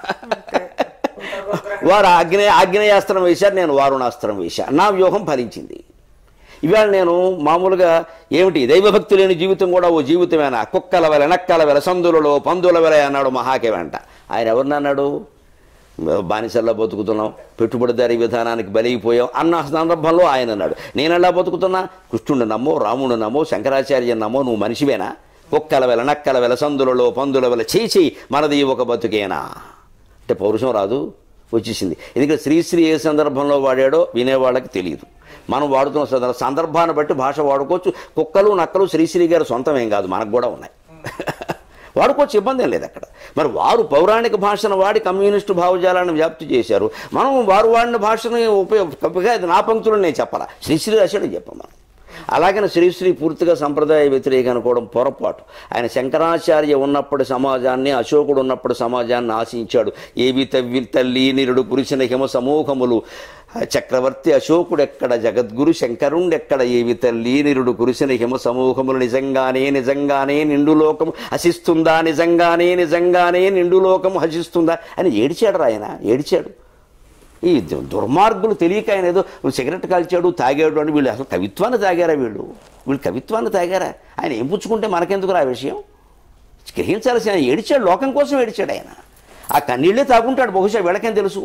వారు ఆగ్నేయ ఆగ్నేయాస్త్రం వేశారు నేను వారుణాస్త్రం వేశా నా వ్యూహం ఫలించింది ఇవాళ నేను మామూలుగా ఏమిటి దైవభక్తి లేని జీవితం కూడా ఓ జీవితమేనా కుక్కల వెల నక్కల వెల సందులలో పందుల వెల అన్నాడు మహాకే వెంట ఆయన ఎవరినన్నాడు బానిసల్లో బతుకుతున్నాం పెట్టుబడిదారీ విధానానికి బలైపోయాం అన్న సందర్భంలో ఆయన అన్నాడు నేను ఎలా బతుకుతున్నా కృష్ణుడు నమ్మో రాముడు నమ్మో శంకరాచార్య నమ్మో నువ్వు మనిషివేనా కుక్కల వెల నక్కల వెల సందులలో పందుల వెల చేసి మనది ఒక బతుకేనా అంటే పౌరుషం రాదు వచ్చేసింది ఎందుకంటే శ్రీశ్రీ ఏ సందర్భంలో వాడాడో వినేవాళ్ళకి తెలియదు మనం వాడుతున్న సందర్భ సందర్భాన్ని బట్టి భాష వాడుకోవచ్చు కుక్కలు నక్కలు శ్రీశ్రీ గారి సొంతమేం కాదు మనకు కూడా ఉన్నాయి వాడుకోవచ్చు ఇబ్బంది ఏం లేదు అక్కడ మరి వారు పౌరాణిక భాషను వాడి కమ్యూనిస్టు భావజాలాన్ని వ్యాప్తి చేశారు మనం వారు వాడిన భాషని ఉపయోగ ఇది నా పంక్తులు నేను చెప్పాలా శ్రీశ్రీ రాశాడు చెప్పం మనం అలాగని శ్రీశ్రీ పూర్తిగా సంప్రదాయ వ్యతిరేక అనుకోవడం పొరపాటు ఆయన శంకరాచార్య ఉన్నప్పటి సమాజాన్ని అశోకుడు ఉన్నప్పటి సమాజాన్ని ఆశించాడు ఏవి తవ్వి తల్లి నిరుడు కురిసిన హిమ సమూహములు చక్రవర్తి అశోకుడెక్కడ జగద్గురు శంకరుండెక్కడ ఏవి తల్లి నిరుడు కురిసిన హిమ సమూహములు నిజంగానే నిజంగానే నిండు లోకము హసిస్తుందా నిజంగానే నిజంగానే నిండు లోకము హసిస్తుందా అని ఏడిచాడు ఆయన ఏడిచాడు ఈ దు- దుర్మార్గులు తెలియక ఆయన ఏదో సిగరెట్ కాల్చాడు తాగాడు అని వీళ్ళు అసలు కవిత్వాన్ని తాగారా వీళ్ళు వీళ్ళు కవిత్వాన్ని తాగారా ఆయన ఏం పుచ్చుకుంటే మనకెందుకు ఆ విషయం గ్రహించాల్సిన ఆయన ఏడిచాడు లోకం కోసం ఏడిచాడు ఆయన ఆ కన్నీళ్ళే తాగుంటాడు బహుశా వీళ్ళకేం తెలుసు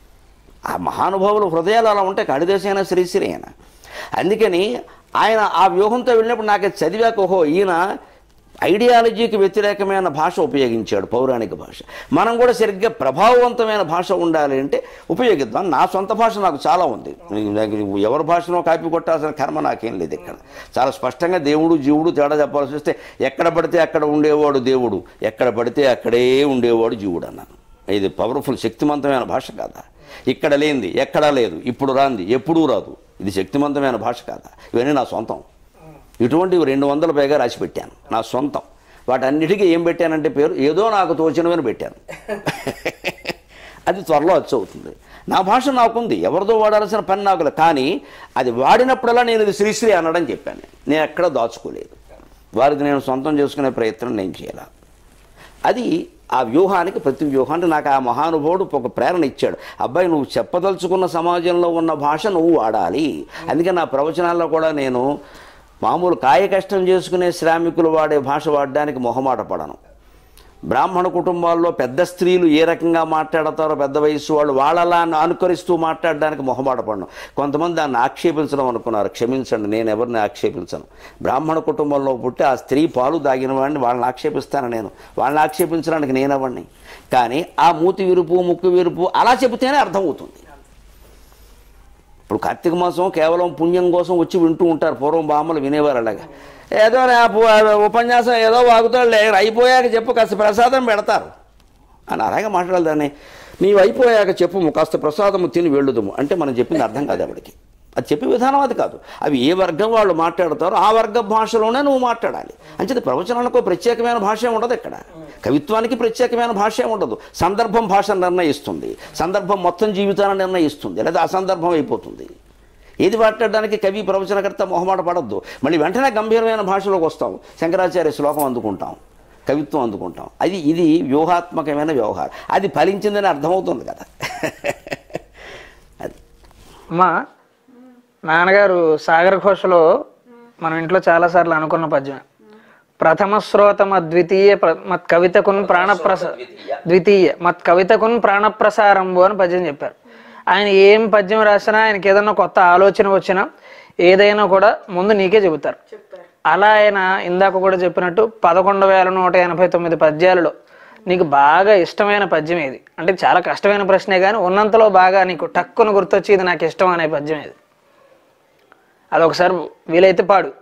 ఆ మహానుభావులు హృదయాలు అలా ఉంటాయి కడిదేశైనా శ్రీశ్రీ ఆయన అందుకని ఆయన ఆ వ్యూహంతో వెళ్ళినప్పుడు నాకు అది చదివాక ఓహో ఈయన ఐడియాలజీకి వ్యతిరేకమైన భాష ఉపయోగించాడు పౌరాణిక భాష మనం కూడా సరిగ్గా ప్రభావవంతమైన భాష ఉండాలి అంటే ఉపయోగిద్దాం నా సొంత భాష నాకు చాలా ఉంది నాకు ఎవరి భాషనో కాపీ కొట్టాల్సిన కర్మ నాకేం లేదు ఇక్కడ చాలా స్పష్టంగా దేవుడు జీవుడు తేడా చెప్పాల్సి వస్తే ఎక్కడ పడితే అక్కడ ఉండేవాడు దేవుడు ఎక్కడ పడితే అక్కడే ఉండేవాడు జీవుడు అన్నాను ఇది పవర్ఫుల్ శక్తివంతమైన భాష కాదా ఇక్కడ లేనిది ఎక్కడా లేదు ఇప్పుడు రాంది ఎప్పుడూ రాదు ఇది శక్తివంతమైన భాష కాదా ఇవన్నీ నా సొంతం ఇటువంటివి రెండు వందల పైగా రాసి పెట్టాను నా సొంతం వాటన్నిటికీ ఏం పెట్టానంటే పేరు ఏదో నాకు తోచినవని పెట్టాను అది త్వరలో వచ్చి అవుతుంది నా భాష నాకుంది ఎవరిదో వాడాల్సిన పని నాకు లేదు. కానీ అది వాడినప్పుడల్లా నేను ఇది శ్రీశ్రీ అనడం చెప్పాను నేను ఎక్కడ దాచుకోలేదు వారిది నేను సొంతం చేసుకునే ప్రయత్నం నేను చేయాలి అది ఆ వ్యూహానికి ప్రతి వ్యూహానికి నాకు ఆ మహానుభావుడు ఒక ప్రేరణ ఇచ్చాడు అబ్బాయి నువ్వు చెప్పదలుచుకున్న సమాజంలో ఉన్న భాష నువ్వు వాడాలి అందుకే నా ప్రవచనాల్లో కూడా నేను మామూలు కాయ కష్టం చేసుకునే శ్రామికులు వాడే భాష వాడడానికి మొహమాట పడను బ్రాహ్మణ కుటుంబాల్లో పెద్ద స్త్రీలు ఏ రకంగా మాట్లాడతారో పెద్ద వయసు వాళ్ళు వాళ్ళలా అనుకరిస్తూ మాట్లాడడానికి మొహమాట పడను కొంతమంది దాన్ని ఆక్షేపించడం అనుకున్నారు క్షమించండి నేను ఎవరిని ఆక్షేపించను బ్రాహ్మణ కుటుంబంలో పుట్టి ఆ స్త్రీ పాలు దాగిన వాడిని వాళ్ళని ఆక్షేపిస్తాను నేను వాళ్ళని ఆక్షేపించడానికి నేనెవరిని కానీ ఆ మూతి విరుపు ముక్కు విరుపు అలా చెబితేనే అర్థమవుతుంది ఇప్పుడు కార్తీక మాసం కేవలం పుణ్యం కోసం వచ్చి వింటూ ఉంటారు పూర్వం బామ్మలు వినేవారు అలాగా ఏదో నా పు- ఉపన్యాసం ఏదో వాగుతాడు అయిపోయాక చెప్పు కాస్త ప్రసాదం పెడతారు అని అలాగే మాట్లాడాలి దాన్ని నీవు అయిపోయాక చెప్పు కాస్త ప్రసాదము తిని వెళ్ళుదుము అంటే మనం చెప్పింది అర్థం కాదు ఆవిడకి అది చెప్పే విధానం అది కాదు అవి ఏ వర్గం వాళ్ళు మాట్లాడతారో ఆ వర్గ భాషలోనే నువ్వు మాట్లాడాలి అంచేది ప్రవచనాలకు ప్రత్యేకమైన భాష ఉండదు ఇక్కడ కవిత్వానికి ప్రత్యేకమైన భాష ఉండదు సందర్భం భాష నిర్ణయిస్తుంది సందర్భం మొత్తం జీవితాన్ని నిర్ణయిస్తుంది లేదా అసందర్భం అయిపోతుంది ఏది మాట్లాడడానికి కవి ప్రవచనకర్త మొహమాట పడద్దు మళ్ళీ వెంటనే గంభీరమైన భాషలోకి వస్తాం శంకరాచార్య శ్లోకం అందుకుంటాం కవిత్వం అందుకుంటాం అది ఇది వ్యూహాత్మకమైన వ్యవహారం అది ఫలించిందని అర్థమవుతుంది కదా అది అమ్మా నాన్నగారు సాగర ఘోషలో మనం ఇంట్లో చాలాసార్లు అనుకున్న పద్యం ప్రథమ శ్రోతమ ద్వితీయ ప్ర- మత్ కవితకున్ ప్రాణప్రస ద్వితీయ మత్ కవితకున్ ప్రాణప్రసారంబు అని పద్యం చెప్పారు ఆయన ఏం పద్యం రాసినా ఆయనకి ఏదన్నా కొత్త ఆలోచన వచ్చినా ఏదైనా కూడా ముందు నీకే చెబుతారు అలా ఆయన ఇందాక కూడా చెప్పినట్టు పదకొండు వేల నూట ఎనభై తొమ్మిది పద్యాలలో నీకు బాగా ఇష్టమైన పద్యం ఏది అంటే చాలా కష్టమైన ప్రశ్నే కానీ ఉన్నంతలో బాగా నీకు టక్కున గుర్తొచ్చి ఇది నాకు ఇష్టం అనే పద్యం ఏది అదొకసారి వీలైతే పాడు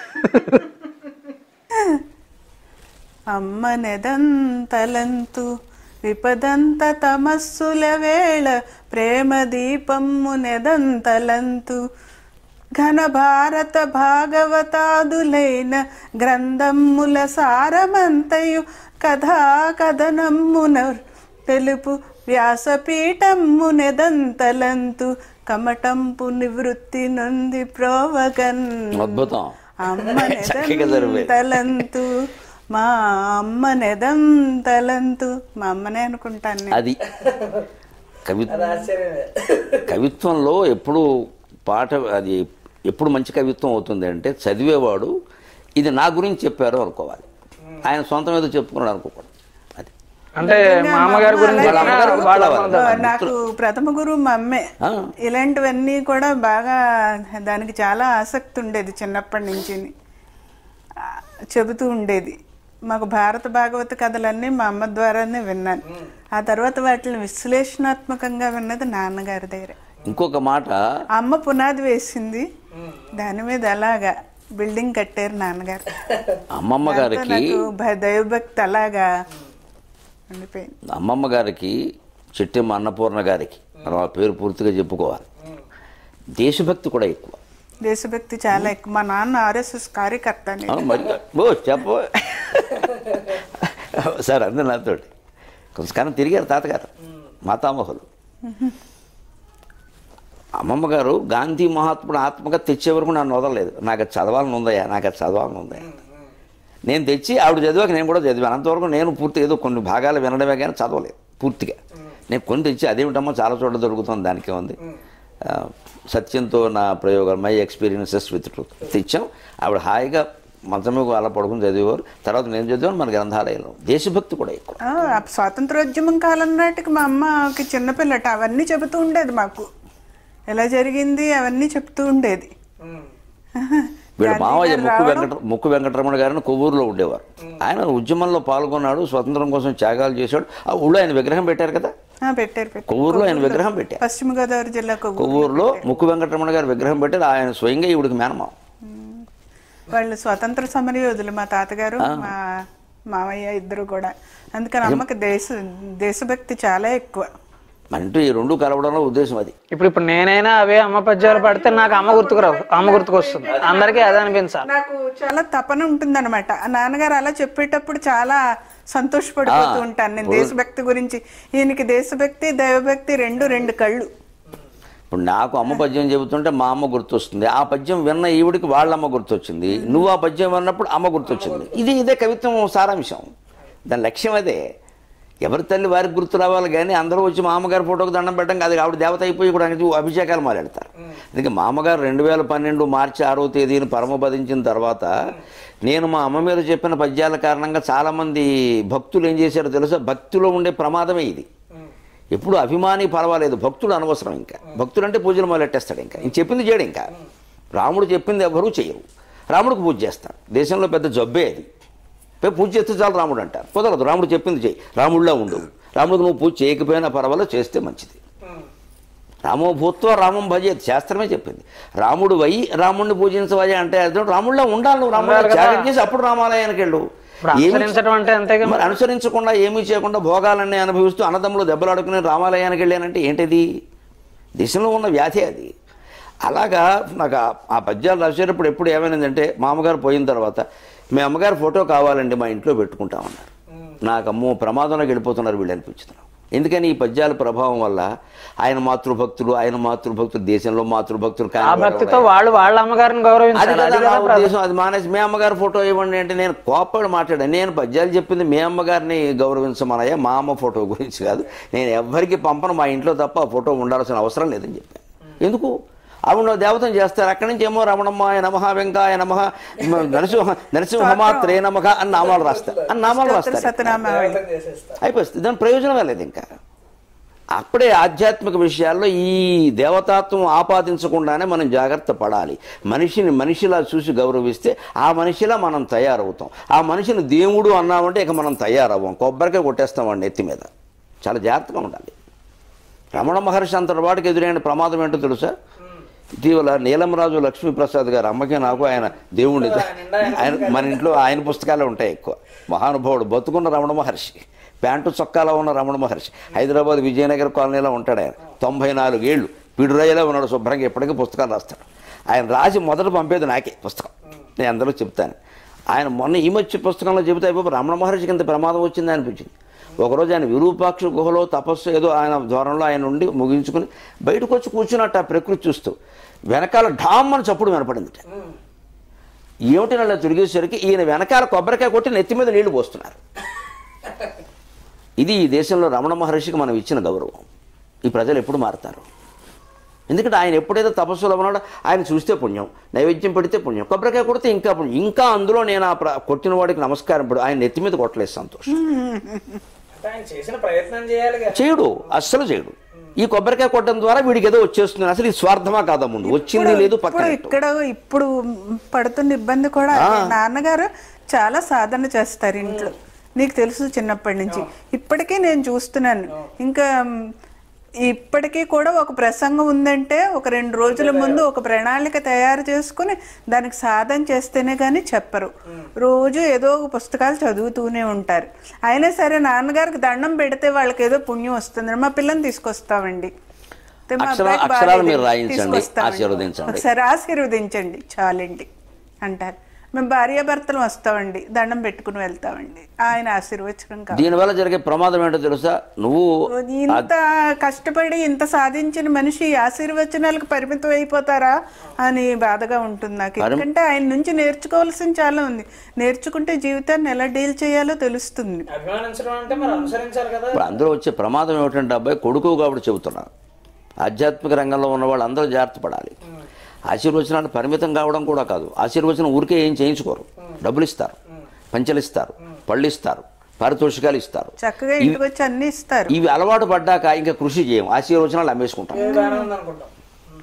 అమ్మనెదంతలంతు విపదంత తమస్సుల వేళ ప్రేమ దీపమ్ము నెదంతలంతు ఘన భారత భాగవతాదులైన గ్రంథమ్ముల సారమంతయు కథా కథనమ్మున తెలుపు వ్యాసపీఠమ్ము నెదంతలంతు కమటంపు నివృత్తి నొంది ప్రోవగన్ అద్భుతం అమ్మ చక్కగా జరిపే తలంతు మా అమ్మ నెదం తలంతు మా అమ్మనే అనుకుంటాను నేను అది కవి కవిత్వంలో ఎప్పుడు పాట అది ఎప్పుడు మంచి కవిత్వం అవుతుంది అంటే చదివేవాడు ఇది నా గురించి చెప్పారు అనుకోవాలి ఆయన సొంతం ఏదో చెప్పుకున్నాడు అనుకోకూడదు అది అంటే మా అమ్మగారి గురించి వాళ్ళ అమ్మగారి గురించి వాళ్ళ కావాలి. అమ్మగారు. నాకు ప్రథమ గురువు మా అమ్మే ఆ. ఇలాంటివన్నీ కూడా బాగా దానికి చాలా ఆసక్తి ఉండేది చిన్నప్పటి నుంచి చెబుతూ ఉండేది మాకు భారత భాగవత కథలన్నీ మా అమ్మ ద్వారానే విన్నాను ఆ తర్వాత వాటిని విశ్లేషణాత్మకంగా విన్నది నాన్నగారి దగ్గర ఇంకొక మాట అమ్మ పునాది వేసింది దాని మీద అలాగా బిల్డింగ్ కట్టారు నాన్నగారు అమ్మమ్మ దాంతో గారికి నాకు భ- దైవభక్తి అలాగా ఉండిపోయింది అమ్మమ్మ గారికి చెట్టెమ్మ అన్నపూర్ణ గారికి మనం ఆ పేరు పూర్తిగా చెప్పుకోవాలి దేశభక్తి కూడా ఎక్కువ దేశభక్తి చాలా ఎక్కువ మా నాన్న ఆర్ఎస్ఎస్ కార్యకర్త ఆ, నేను మరి ఓ చెప్పు సార్ అందరు నాతోటి కొంతకాలం తిరిగారు తాతగారు మాతామహులు అమ్మమ్మ గారు గాంధీ మహాత్ముడు ఆత్మగా తెచ్చే వరకు నన్ను వదలలేదు నాకు అది చదవాలని ఉందయ్యా నాకు అది చదవాలని ఉందయ్యా నేను తెచ్చి ఆవిడ చదివాక నేను కూడా చదివాను అంతవరకు నేను పూర్తి ఏదో కొన్ని భాగాలు వినడమే కానీ చదవలేదు పూర్తిగా నేను కొన్ని తెచ్చి అదేమిటమ్మో చాలా చోట్ల దొరుకుతుంది దానికే ఉంది ఆ, సత్యంతో నా ప్రయోగాలు మై ఎక్స్పీరియన్సెస్ విత్ ట్రూత్ తెచ్చాం ఆవిడ హాయిగా మంచం మీద అలా పడుకుని చదివేవారు తర్వాత నేను చదివాను మన గ్రంథాలయంలో దేశభక్తి కూడా ఎక్కువ ఆ, ఆ స్వాతంత్రోద్యమం కాలం నాటికి మా అమ్మకి చిన్నపిల్లట అవన్నీ చెబుతూ ఉండేది మాకు ఎలా జరిగింది అవన్నీ చెప్తూ ఉండేది వీళ్ళ గాంధీ మావయ్య గారు ముక్కు రావడం- వెంకట ముక్కు వెంకటరమణ గారిని కొవ్వూరులో ఉండేవారు ఆయన ఉద్యమంలో పాల్గొన్నాడు స్వతంత్రం కోసం త్యాగాలు చేశాడు ఆ ఊళ్ళో ఆయన విగ్రహం పెట్టారు కదా ఆ, పెట్టారు పెట్టారు కొవ్వూరులో ఆయన విగ్రహం పెట్టారు పశ్చిమ గోదావరి జిల్లా కొవ్వూరు కొవ్వూరులో ముక్కు వెంకటరమణ గారి విగ్రహం పెట్టారు ఆయన స్వయంగా ఈవిడికి మేనమావ వాళ్ళు స్వతంత్ర సమరయోధులు మా తాతగారు మా మామయ్య ఇద్దరు కూడా అందుకని అమ్మకి దేశ దేశభక్తి చాలా ఎక్కువ అంటూ ఈ రెండు కలవడంలో ఉద్దేశం అది ఇప్పుడు ఇప్పుడు నేనైనా అవే అమ్మ పద్యాలు పడితే నాకు అమ్మ గుర్తుకు రావు అమ్మ గుర్తుకు వస్తుంది అందరికీ అదే అనిపించాలి నాకు చాలా తపన ఉంటుందన్నమాట ఆ నాన్నగారు అలా చెప్పేటప్పుడు చాలా సంతోషపడిపోతూ ఆ, ఉంటాను నేను దేశభక్తి గురించి ఈయనకి దేశభక్తి దైవభక్తి రెండు రెండు కళ్ళు ఇప్పుడు నాకు అమ్మ పద్యం చెబుతుంటే మా అమ్మ గుర్తొస్తుంది ఆ పద్యం విన్న ఈవిడికి వాళ్ళ అమ్మ గుర్తొచ్చింది నువ్వు ఆ పద్యం విన్నప్పుడు అమ్మ గుర్తొచ్చింది ఇది ఇదే కవిత్వం సారాంశం దాని లక్ష్యం అదే ఎవరి తల్లి వారికి గుర్తు రావాలి కానీ అందరూ వచ్చి మా అమ్మగారి ఫోటోకి దండం పెట్టడం కాదు ఆవిడ దేవత అయిపోయి కూడా అనేది అభిషేకాలు మాట్లాడతారు అందుకే మా అమ్మగారు రెండు వేల పన్నెండు మార్చి ఆరో తేదీని పరమపదించిన తర్వాత నేను మా అమ్మ మీద చెప్పిన పద్యాల కారణంగా చాలామంది భక్తులు ఏం చేశారో తెలుసా భక్తిలో ఉండే ప్రమాదమే ఇది ఎప్పుడు అభిమాని పర్వాలేదు భక్తుడు అనవసరం ఇంకా భక్తుడు అంటే పూజలు మొదలెట్టేస్తాడు ఇంకా ఇంక చెప్పింది చేయడు ఇంకా రాముడు చెప్పింది ఎవరూ చేయరు రాముడికి పూజ చేస్తాడు దేశంలో పెద్ద జబ్బే అది పోయి పూజ చేస్తే చాలు రాముడు అంటారు కుదరదు రాముడు చెప్పింది చేయి రాముడిలా ఉండు రాముడికి నువ్వు పూజ చేయకపోయినా పర్వాలేదు చేస్తే మంచిది రామో భూత్వ రామం భజేత్ శాస్త్రమే చెప్పింది రాముడు వై రాముడిని పూజించవయ్యా అంటే అర్థం రాముడిలా ఉండాలి నువ్వు రాముడిని త్యాగం చేసి అప్పుడు రామాలయానికి వెళ్ళు ఇప్పుడు ఏమి- అనుసరించడం అంటే అంతేగా మరి అనుసరించకుండా ఏమీ చేయకుండా భోగాలన్నీ అనుభవిస్తూ అన్నదమ్ములు దెబ్బలాడుకుని రామాలయానికి వెళ్ళానంటే ఏంటిది దేశంలో ఉన్న వ్యాధి అది అలాగా నాకు ఆ- ఆ పద్యాలు రాసేటప్పుడు ఎప్పుడు ఏమైందంటే మా అమ్మగారు పోయిన తర్వాత మీ అమ్మగారు ఫోటో కావాలండి మా ఇంట్లో పెట్టుకుంటామన్నారు నాకు అమ్మో ప్రమాదంలోకి వెళ్ళిపోతున్నారు వీళ్ళు అనిపించుతున్నారు ఎందుకని ఈ పద్యాల ప్రభావం వల్ల ఆయన మాతృభక్తులు ఆయన మాతృభక్తులు దేశంలో మాతృభక్తులు ఆ కాని వారు భక్తితో వాళ్ళు వాళ్ళ అమ్మగారిని అది గౌరవించాలి కదా అది నా కదా ఉద్దేశం అది మానేసి మీ అమ్మగారి ఫోటో ఇవ్వండి అంటే నేను కోప్పడి మాట్లాడాను నేను పద్యాలు చెప్పింది మీ అమ్మగారిని గౌరవించమనయ్యా మా అమ్మ ఫోటో గురించి కాదు నేను ఎవ్వరికి పంపను మా ఇంట్లో తప్ప ఆ ఫోటో ఉండాల్సిన అవసరం లేదని చెప్పాను ఎందుకు ఆవిడ దేవతను చేస్తారు అక్కడి నుంచి ఏమో రమణమ్మాయ నమః వెంకాయ నమః నరసింహ నరసింహమాత్రే నమః అని నామాలు రాస్తారు అని నామాలు రాస్తారు సత్యనామావళి అయిపోతుంది దాని ప్రయోజనం లేదు ఇంకా అప్పుడే ఆధ్యాత్మిక విషయాల్లో ఈ దేవతాత్వం ఆపాదించకుండానే మనం జాగ్రత్త పడాలి మనిషిని మనిషిలా చూసి గౌరవిస్తే ఆ మనిషిలా మనం తయారవుతాం ఆ మనిషిని దేవుడు అన్నామంటే ఇక మనం తయారవ్వం కొబ్బరికాయ కొట్టేస్తామండి ఎత్తి మీద చాలా జాగ్రత్తగా ఉండాలి రమణ మహర్షి అంతటి వాడికి ఎదురైన ప్రమాదం ఏంటో తెలుసా ఇటీవల నీలంరాజు లక్ష్మీప్రసాద్ గారు అమ్మకి నాకు ఆయన దేవుడి ఆయన మన ఇంట్లో ఆయన పుస్తకాలే ఉంటాయి ఎక్కువ మహానుభావుడు బతుకున్న రమణ మహర్షి ప్యాంటు చొక్కాలో ఉన్న రమణ మహర్షి హైదరాబాద్ విజయనగర కాలనీలో ఉంటాడు ఆయన తొంభై నాలుగు ఏళ్ళు పిడురాయిలో ఉన్నాడు శుభ్రంగా ఎప్పటికీ పుస్తకాలు రాస్తాడు ఆయన రాసి మొదట పంపేది నాకే పుస్తకం నేను అందరూ చెప్తాను ఆయన మొన్న ఈ మధ్య పుస్తకంలో చెబితే అయిపోయి రమణ మహర్షికి ఇంత ప్రమాదం వచ్చింది అనిపించింది ఒకరోజు ఆయన విరూపాక్ష గుహలో తపస్సు ఏదో ఆయన ద్వారంలో ఆయన ఉండి ముగించుకుని బయటకు వచ్చి కూర్చున్నట్టు ఆ ప్రకృతి చూస్తూ వెనకాల ఢామ్ అని చప్పుడు వినపడింది ఏమిటి అలా తిరిగేసరికి ఈయన వెనకాల కొబ్బరికాయ కొట్టి నెత్తి మీద నీళ్లు పోస్తున్నారు ఇది ఈ దేశంలో రమణ మహర్షికి మనం ఇచ్చిన గౌరవం ఈ ప్రజలు ఎప్పుడు మారుతారు ఎందుకంటే ఆయన ఎప్పుడైతే తపస్సులో ఉన్నాడో ఆయన చూస్తే పుణ్యం నైవేద్యం పెడితే పుణ్యం కొబ్బరికాయ కొడితే ఇంకా పుణ్యం ఇంకా అందులో నేను ఆ ప్ర- కొట్టిన వాడికి నమస్కారం ఇప్పుడు ఆయన నెత్తి మీద కొట్టలేదు సంతోషం అంటే ఆయన చేసిన ప్రయత్నం చేయాలి కదా. చేయడు అస్సలు చేయడు ఈ కొబ్బరికాయ కొట్టడం ద్వారా వీడికి ఏదో వచ్చేస్తుంది అసలు ఇది స్వార్థమా కాదా ముందు వచ్చింది లేదు ఇప్పుడు పక్కన ఇక్కడ ఇప్పుడు పడుతున్న ఇబ్బంది కూడా అదే. నాన్నగారు చాలా సాధన చేస్తారు ఇంట్లో నీకు తెలుసు చిన్నప్పటి నుంచి ఇప్పటికీ నేను చూస్తున్నాను ఇంకా మ్, ఇప్పటికీ కూడా ఒక ప్రసంగం ఉందంటే ఒక రెండు రోజుల ముందు ఒక ప్రణాళిక తయారు చేసుకుని దానికి సాధన చేస్తేనే కానీ చెప్పరు రోజు ఏదో ఒక పుస్తకాలు చదువుతూనే ఉంటారు అయినా సరే నాన్నగారికి దండం పెడితే వాళ్ళకి ఏదో పుణ్యం వస్తుంది మా పిల్లని తీసుకొస్తామండి అయితే మా అక్షరా- అబ్బాయికి అక్షరాలు బాగాలేదు. మీరు రాయించండి, తీసుకొస్తామండి. ఆశీర్వదించండి. ఒకసారి ఆశీర్వదించండి చాలండి అంటారు మేము భార్యాభర్తలు వస్తామండి దండం పెట్టుకుని వెళ్తామండి ఆయన ఆశీర్వచనం కాదు దీనివల్ల జరిగే ప్రమాదం ఏంటో తెలుసా నువ్వు ఇంత కష్టపడి ఇంత సాధించిన మనిషి ఈ ఆశీర్వచనాలకు పరిమితం అయిపోతారా అని బాధగా ఉంటుంది నాకు ఎందుకంటే ఆయన నుంచి నేర్చుకోవాల్సింది చాలా ఉంది నేర్చుకుంటే జీవితాన్ని ఎలా డీల్ చేయాలో తెలుస్తుంది అభిమానించడం అంటే మరి అనుసరించాలి కదా ఇప్పుడు అందులో వచ్చే ప్రమాదం ఏమిటంటే అబ్బాయి కొడుకు కాబట్టి చెబుతున్నాను ఆధ్యాత్మిక రంగంలో ఉన్న వాళ్ళు అందరూ జాగ్రత్త పడాలి ఆశీర్వచనాలు పరిమితం కావడం కూడా కాదు ఆశీర్వచనం ఊరికే ఏం చేయించుకోరు డబ్బులు ఇస్తారు పంచలు ఇస్తారు పళ్ళు ఇస్తారు పారితోషికాలు ఇస్తారు చక్కగా ఇంటికి వచ్చి అన్ని ఇస్తారు ఇవి అలవాటు పడ్డాక ఇంకా కృషి చేయం ఆశీర్వచనాలు అమ్మేసుకుంటాం బాగానే ఉందనుకుంటాం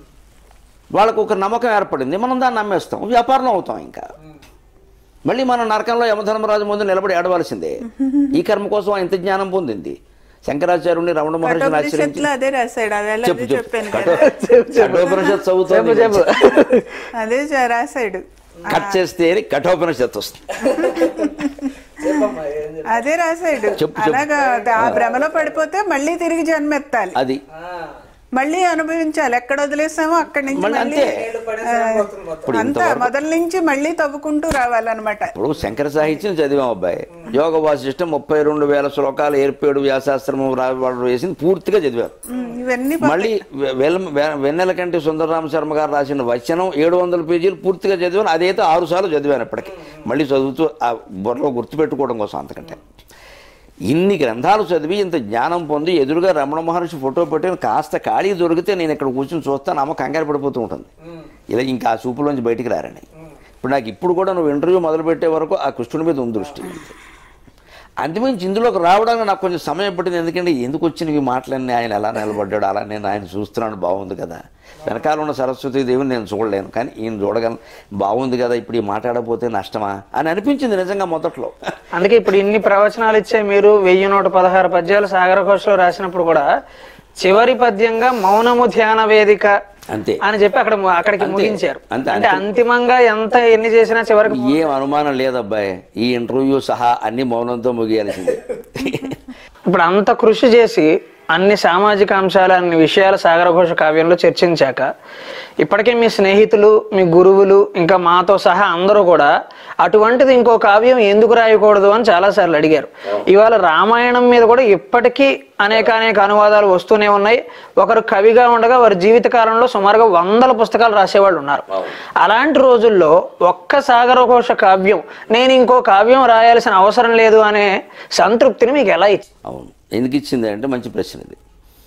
వాళ్ళకు ఒక నమ్మకం ఏర్పడింది మనం దాన్ని అమ్మేస్తాం వ్యాపారం అవుతాం ఇంకా మళ్ళీ మనం నరకంలో యమధర్మరాజు ముందు నిలబడి ఏడవలసిందే ఈ కర్మ కోసం ఆయన ఇంత జ్ఞానం పొందింది శంకరాచార్యుని రమణ మహర్షిని ఆశ్రయించి కఠోపనిషత్తులో అదే రాశాడు అది ఎలా చెప్పు చెప్పు చెప్పాను కఠో- కదా కఠోపనిషత్ చదువుతుంది చెప్పు అదే చ- రాశాడు కట్ చేస్తే అని కఠోపనిషత్తు వస్తుంది చెప్పమ్మా ఏం చెప్పు. అదే రాశాడు చెప్పు, చెప్పు. అలాగా ఆ భ్రమలో పడిపోతే మళ్ళీ తిరిగి జన్మెత్తాలి అది ఆ, మళ్ళీ అనుభవించాలి ఎక్కడ వదిలేసామో అక్కడి నుంచి మళ్ళీ మళ్ళీ అంతే. నీళ్లు పడేసరికి పోతుంది మొత్తం. ఇప్పుడు అంతా ఇంతవరకు మొదల నుంచి మళ్ళీ తవ్వుకుంటూ రావాలన్నమాట ఇప్పుడు శంకర సాహిత్యం చదివాం అబ్బాయి యోగ వాసిష్టం ముప్పై రెండు వేల శ్లోకాలు ఏర్పేడు వ్యాసాశ్రమం రావాడు వేసింది పూర్తిగా చదివారు ఉమ్, ఇవన్నీ మళ్ళీ వె- వెల్- వె- వెన్నెల కంటి సుందరరామ శర్మ గారు రాసిన వచనం ఏడు వందల పేజీలు పూర్తిగా చదివాను అదైతే ఆరు సార్లు చదివాను ఇప్పటికి మళ్ళీ చదువుతూ ఆ బుర్రలో గుర్తుపెట్టుకోవడం కోసం అంతకంటే ఇన్ని గ్రంథాలు చదివి ఇంత జ్ఞానం పొంది ఎదురుగా రమణ మహర్షి ఫోటో పెట్టి కాస్త ఖాళీ దొరికితే నేను ఇక్కడ కూర్చొని చూస్తాను అమ్మ కంగారు పడిపోతూ ఉంటుంది ఇలా ఇంకా ఆ చూపులోంచి బయటికి రారని ఇప్పుడు నాకు ఇప్పుడు కూడా నువ్వు ఇంటర్వ్యూ మొదలు పెట్టే వరకు ఆ కృష్ణుడి మీద ఉంది దృష్టి అంతమించి ఇందులోకి రావడానికి నాకు కొంచెం సమయం పట్టింది ఎందుకంటే ఎందుకు వచ్చిన ఈ మాటలన్నీ ఆయన ఎలా నిలబడ్డాడు అలా నేను ఆయన చూస్తున్నాను బాగుంది కదా వెనకాల ఉన్న సరస్వతి దేవిని నేను చూడలేను కానీ ఈయన చూడగలను బాగుంది కదా ఇప్పుడు ఈ మాట్లాడకపోతే నష్టమా అని అనిపించింది నిజంగా మొదట్లో అందుకే ఇప్పుడు ఇన్ని ప్రవచనాలు ఇచ్చే మీరు వెయ్యి నూట పదహారు పద్యాలు సాగర ఘోషలో రాసినప్పుడు కూడా చివరి పద్యంగా మౌనము ధ్యాన వేదిక అంతే అని చెప్పి అక్కడ ము- అక్కడికి అంతే. ముగించారు అంతే, అంటే అంతిమంగా ఎంత ఎన్ని చేసినా చివరికి ఏం అనుమానం లేదబ్బాయి ఈ ఇంటర్వ్యూ సహా అన్ని మౌనంతో ముగియాల్సిందే ఇప్పుడు అంత కృషి చేసి అన్ని సామాజిక అంశాలు అన్ని విషయాలు సాగరఘోష కావ్యంలో చర్చించాక ఇప్పటికే మీ స్నేహితులు మీ గురువులు ఇంకా మాతో సహా అందరూ కూడా అటువంటిది ఇంకో కావ్యం ఎందుకు రాయకూడదు అని చాలాసార్లు అడిగారు ఇవాళ రామాయణం మీద కూడా ఇప్పటికీ అనేక అనేక అనువాదాలు వస్తూనే ఉన్నాయి ఒకరు కవిగా ఉండగా వారి జీవిత కాలంలో సుమారుగా వందల పుస్తకాలు రాసేవాళ్ళు ఉన్నారు అలాంటి రోజుల్లో ఒక్క సాగరఘోష కావ్యం నేను ఇంకో కావ్యం రాయాల్సిన అవసరం లేదు అనే సంతృప్తిని మీకు ఎలా ఇచ్చింది అవును ఎందుకు ఇచ్చింది అంటే మంచి ప్రశ్న ఇది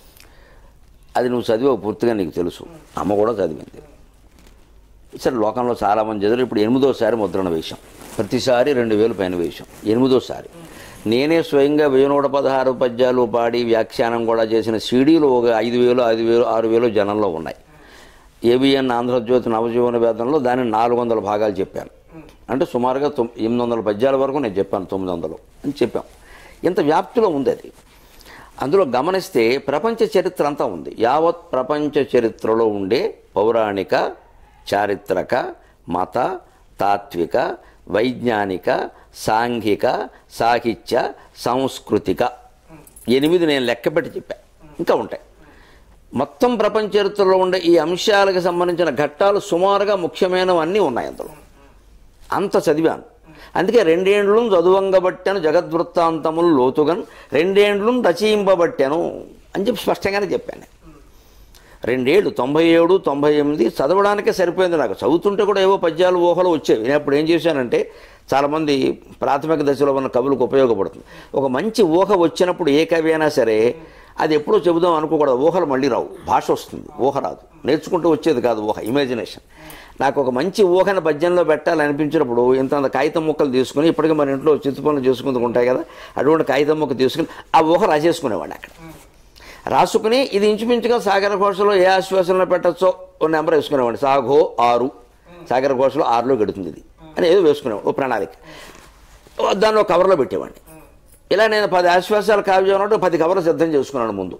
అది నువ్వు చదివావు పూర్తిగా నీకు తెలుసు అమ్మ కూడా చదివింది సరే లోకంలో చాలామంది చదివారు ఇప్పుడు ఎనిమిదోసారి ముద్రణ వేశాం ప్రతిసారి రెండు వేలు పైన వేశాం ఎనిమిదోసారి నేనే స్వయంగా వెయ్యి నూట పదహారు పద్యాలు పాడి వ్యాఖ్యానం కూడా చేసిన సీడీలు ఒక ఐదు వేలు ఐదు వేలు ఆరు వేలు జనంలో ఉన్నాయి ఏబిఎన్ ఆంధ్రజ్యోతి నవజీవన వేదంలో దాన్ని నాలుగు వందల భాగాలు చెప్పాను అంటే సుమారుగా తొమ్ ఎనిమిది వందల పద్యాల వరకు నేను చెప్పాను తొమ్మిది వందలు అని చెప్పాం ఇంత వ్యాప్తిలో ఉంది అది అందులో గమనిస్తే ప్రపంచ చరిత్ర అంతా ఉంది యావత్ ప్రపంచ చరిత్రలో ఉండే పౌరాణిక చారిత్రక మత తాత్విక వైజ్ఞానిక సాంఘిక సాహిత్య సాంస్కృతిక ఎనిమిది నేను లెక్కపెట్టి చెప్పా ఇంకా ఉంటాయి మొత్తం ప్రపంచ చరిత్రలో ఉండే ఈ అంశాలకు సంబంధించిన ఘట్టాలు సుమారుగా ముఖ్యమైనవన్నీ ఉన్నాయి అందులో అంత చదివాను అందుకే రెండేండ్లు చదువంగబట్టాను జగద్వృత్తాంతములు లోతుగన్ రెండేండ్లు రచయింపబట్టాను అని చెప్పి స్పష్టంగానే చెప్పాను రెండేళ్ళు తొంభై ఏడు తొంభై ఎనిమిది చదవడానికే సరిపోయింది నాకు చదువుతుంటే కూడా ఏవో పద్యాలు ఊహలు వచ్చేవి నేను అప్పుడు ఏం చేశానంటే చాలామంది ప్రాథమిక దశలో ఉన్న కవులకు ఉపయోగపడుతుంది ఒక మంచి ఊహ వచ్చినప్పుడు ఏ కవి అయినా సరే అది ఎప్పుడో చెబుదాం అనుకోకూడదు ఊహలు మళ్ళీ రావు భాష వస్తుంది ఊహ రాదు నేర్చుకుంటూ వచ్చేది కాదు ఊహ ఇమాజినేషన్ నాకు ఒక మంచి ఊహను పద్యంలో పెట్టాలనిపించినప్పుడు ఇంత అంత కాగితం ముక్కలు తీసుకుని ఇప్పటికీ మన ఇంట్లో చిత్తు పనులు చేసుకుంటూ ఉంటాయి కదా అటువంటి కాగితం ముక్క తీసుకుని ఆ ఊహ రాసేసుకునేవాడిని అక్కడ రాసుకుని ఇది ఇంచుమించుగా సాగర ఘోషలో ఏ ఆశ్వాసంలో పెట్టచ్చో ఓ నెంబర్ వేసుకునేవాడిని సాగో ఆరు సాగర ఘోషలో ఆరులో గడుతుంది ఇది అని ఏదో వేసుకునేవాడు ఓ ప్రణాళిక ఓ దాన్ని ఒక కవర్లో పెట్టేవాడిని ఇలా నేను పది ఆశ్వాసాలు కావ్యం ఉన్నట్టు పది కవర్లు సిద్ధం చేసుకున్నాను ముందు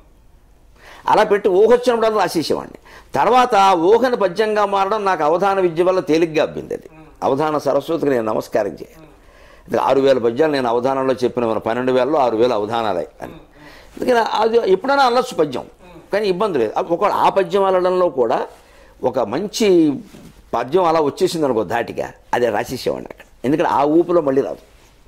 అలా పెట్టి ఊహ వచ్చినప్పుడు రాసేసేవాడిని తర్వాత ఆ ఊహను పద్యంగా మారడం నాకు అవధాన విద్య వల్ల తేలిగ్గా అబ్బింది అది అవధాన సరస్వతికి నేను నమస్కారం చేయాలి ఇది ఆరు వేల పద్యాలు నేను అవధానంలో చెప్పిన మన పన్నెండు వేలలో ఆరు వేల అవధానాలే అని అందుకని అది ఎప్పుడైనా అనొచ్చు పద్యం కానీ ఇబ్బంది లేదు ఒక ఆ పద్యం అనడంలో కూడా ఒక మంచి పద్యం అలా వచ్చేసింది అనుకో ధాటిగా అదే రాసేసేవాడిని అక్కడ ఎందుకంటే ఆ ఊపులో మళ్ళీ రాదు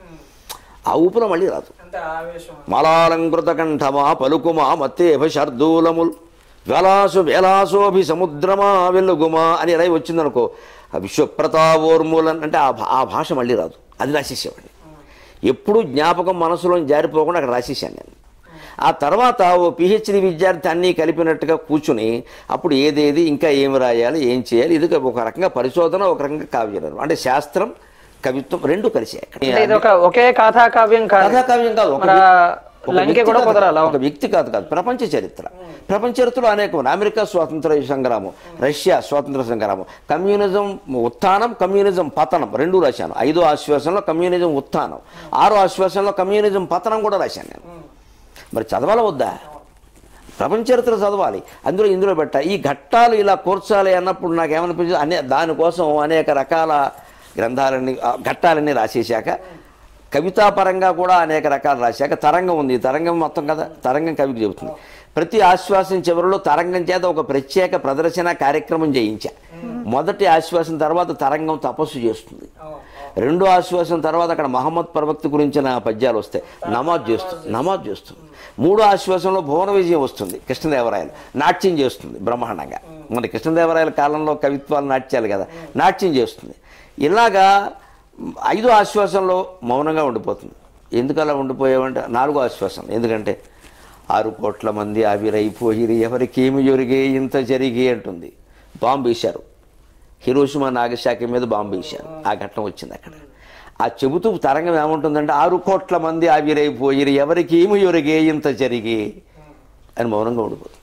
ఆ ఊపులో మళ్ళీ రాదు అంటే ఆవేశం మలాలంకృత కంఠమా పలుకుమా మత్తేభ శర్దూలముల్ జ్వలాసు వేలాసోభి సముద్రమా వెలుగుమా అని ఇలా వచ్చిందనుకో ఆ విశ్వప్రతావోర్మూలన్ అంటే ఆ భా- ఆ భాష మళ్ళీ రాదు అది రాసేసేవాడిని ఎప్పుడు జ్ఞాపకం మనసులో జారిపోకుండా అక్కడ రాసేసాను నేను ఆ తర్వాత ఓ పిహెచ్డి విద్యార్థి అన్నీ కలిపినట్టుగా కూర్చుని అప్పుడు ఏదేది ఇంకా ఏమి రాయాలి ఏం చేయాలి ఇది ఒక రకంగా పరిశోధన ఒక రకంగా కావ్యం అంటే శాస్త్రం కవిత్వం రెండు కలిసి అంటే ఇది ఒక ఒకే కథా కావ్యం కాదు కథాకావ్యం కాదు ఒక మరి ఆ వ్యక్తి- ఒక లంకె వ్యక్తి కూడా కాదు. కుదరాలి ఒక వ్యక్తి కాదు కాదు ప్రపంచ చరిత్ర ప్రపంచ చరిత్రలో అనేక ఉన్నాయి. అమెరికా స్వాతంత్ర సంగ్రామం రష్యా స్వాతంత్ర సంగ్రామం కమ్యూనిజం ఉత్థానం కమ్యూనిజం పతనం రెండు రాశాను ఐదో ఆశ్వాసంలో కమ్యూనిజం ఉత్థానం ఆరో ఆశ్వాసంలో కమ్యూనిజం పతనం కూడా రాశాను నేను మరి చదవాలా వద్దా ప్రపంచ చరిత్ర చదవాలి అందులో ఇందులో పెట్ట ఈ ఘట్టాలు ఇలా కూర్చాలి అన్నప్పుడు నాకు ఏమనిపించింది అనే దానికోసం అనేక రకాల గ్రంథాలన్నీ ఆ ఘట్టాలన్నీ రాసేశాక కవితాపరంగా కూడా అనేక రకాలు రాశాక తరంగం ఉంది ఈ తరంగం మొత్తం కదా తరంగం కవికి చెబుతుంది ప్రతి ఆశ్వాసం చివరిలో తరంగం చేత ఒక ప్రత్యేక ప్రదర్శన కార్యక్రమం చేయించా మొదటి ఆశ్వాసం తర్వాత తరంగం తపస్సు చేస్తుంది రెండో ఆశ్వాసం తర్వాత అక్కడ మహమ్మద్ ప్రవక్త గురించిన పద్యాలు వస్తాయి నమాజ్ చేస్తుంది నమాజ్ చేస్తుంది మూడో ఆశ్వాసంలో భువన విజయం వస్తుంది కృష్ణదేవరాయలు నాట్యం చేస్తుంది బ్రహ్మాండంగా మన కృష్ణదేవరాయల కాలంలో కవిత్వాలు నాట్యాలు కదా నాట్యం చేస్తుంది ఇలాగా ఐదో ఆశ్వాసంలో మౌనంగా ఉండిపోతుంది ఎందుకు అలా ఉండిపోయావంటే నాలుగో ఆశ్వాసం ఎందుకంటే ఆరు కోట్ల మంది ఆవిరైపోయిరి ఎవరికేమి జరిగే ఇంత జరిగే అంటుంది బాంబు వేశారు హిరోషిమా నాగశాఖ మీద బాంబు వేశారు ఆ ఘట్టం వచ్చింది అక్కడ ఆ చెబుతూ తరంగం ఏముంటుందంటే ఆరు కోట్ల మంది ఆవిరైపోయిరి ఎవరికి ఏమి యొరిగే ఇంత జరిగే అని మౌనంగా ఉండిపోతుంది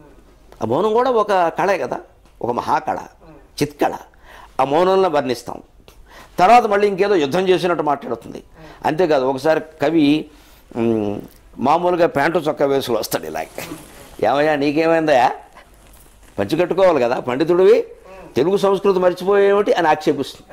ఆ మౌనం కూడా ఒక కళే కదా ఒక మహాకళ చిత్కళ ఆ మౌనంలో వర్ణిస్తాం తర్వాత మళ్ళీ ఇంకేదో యుద్ధం చేసినట్టు మాట్లాడుతుంది అంతేకాదు ఒకసారి కవి మ్, మామూలుగా ప్యాంటు చొక్కా వేసుకుని వస్తాడు ఇలాగ ఏమయ్యా నీకేమైందా పంచి కట్టుకోవాలి కదా పండితుడివి తెలుగు సంస్కృతి మర్చిపోయేమిటి అని ఆక్షేపిస్తుంది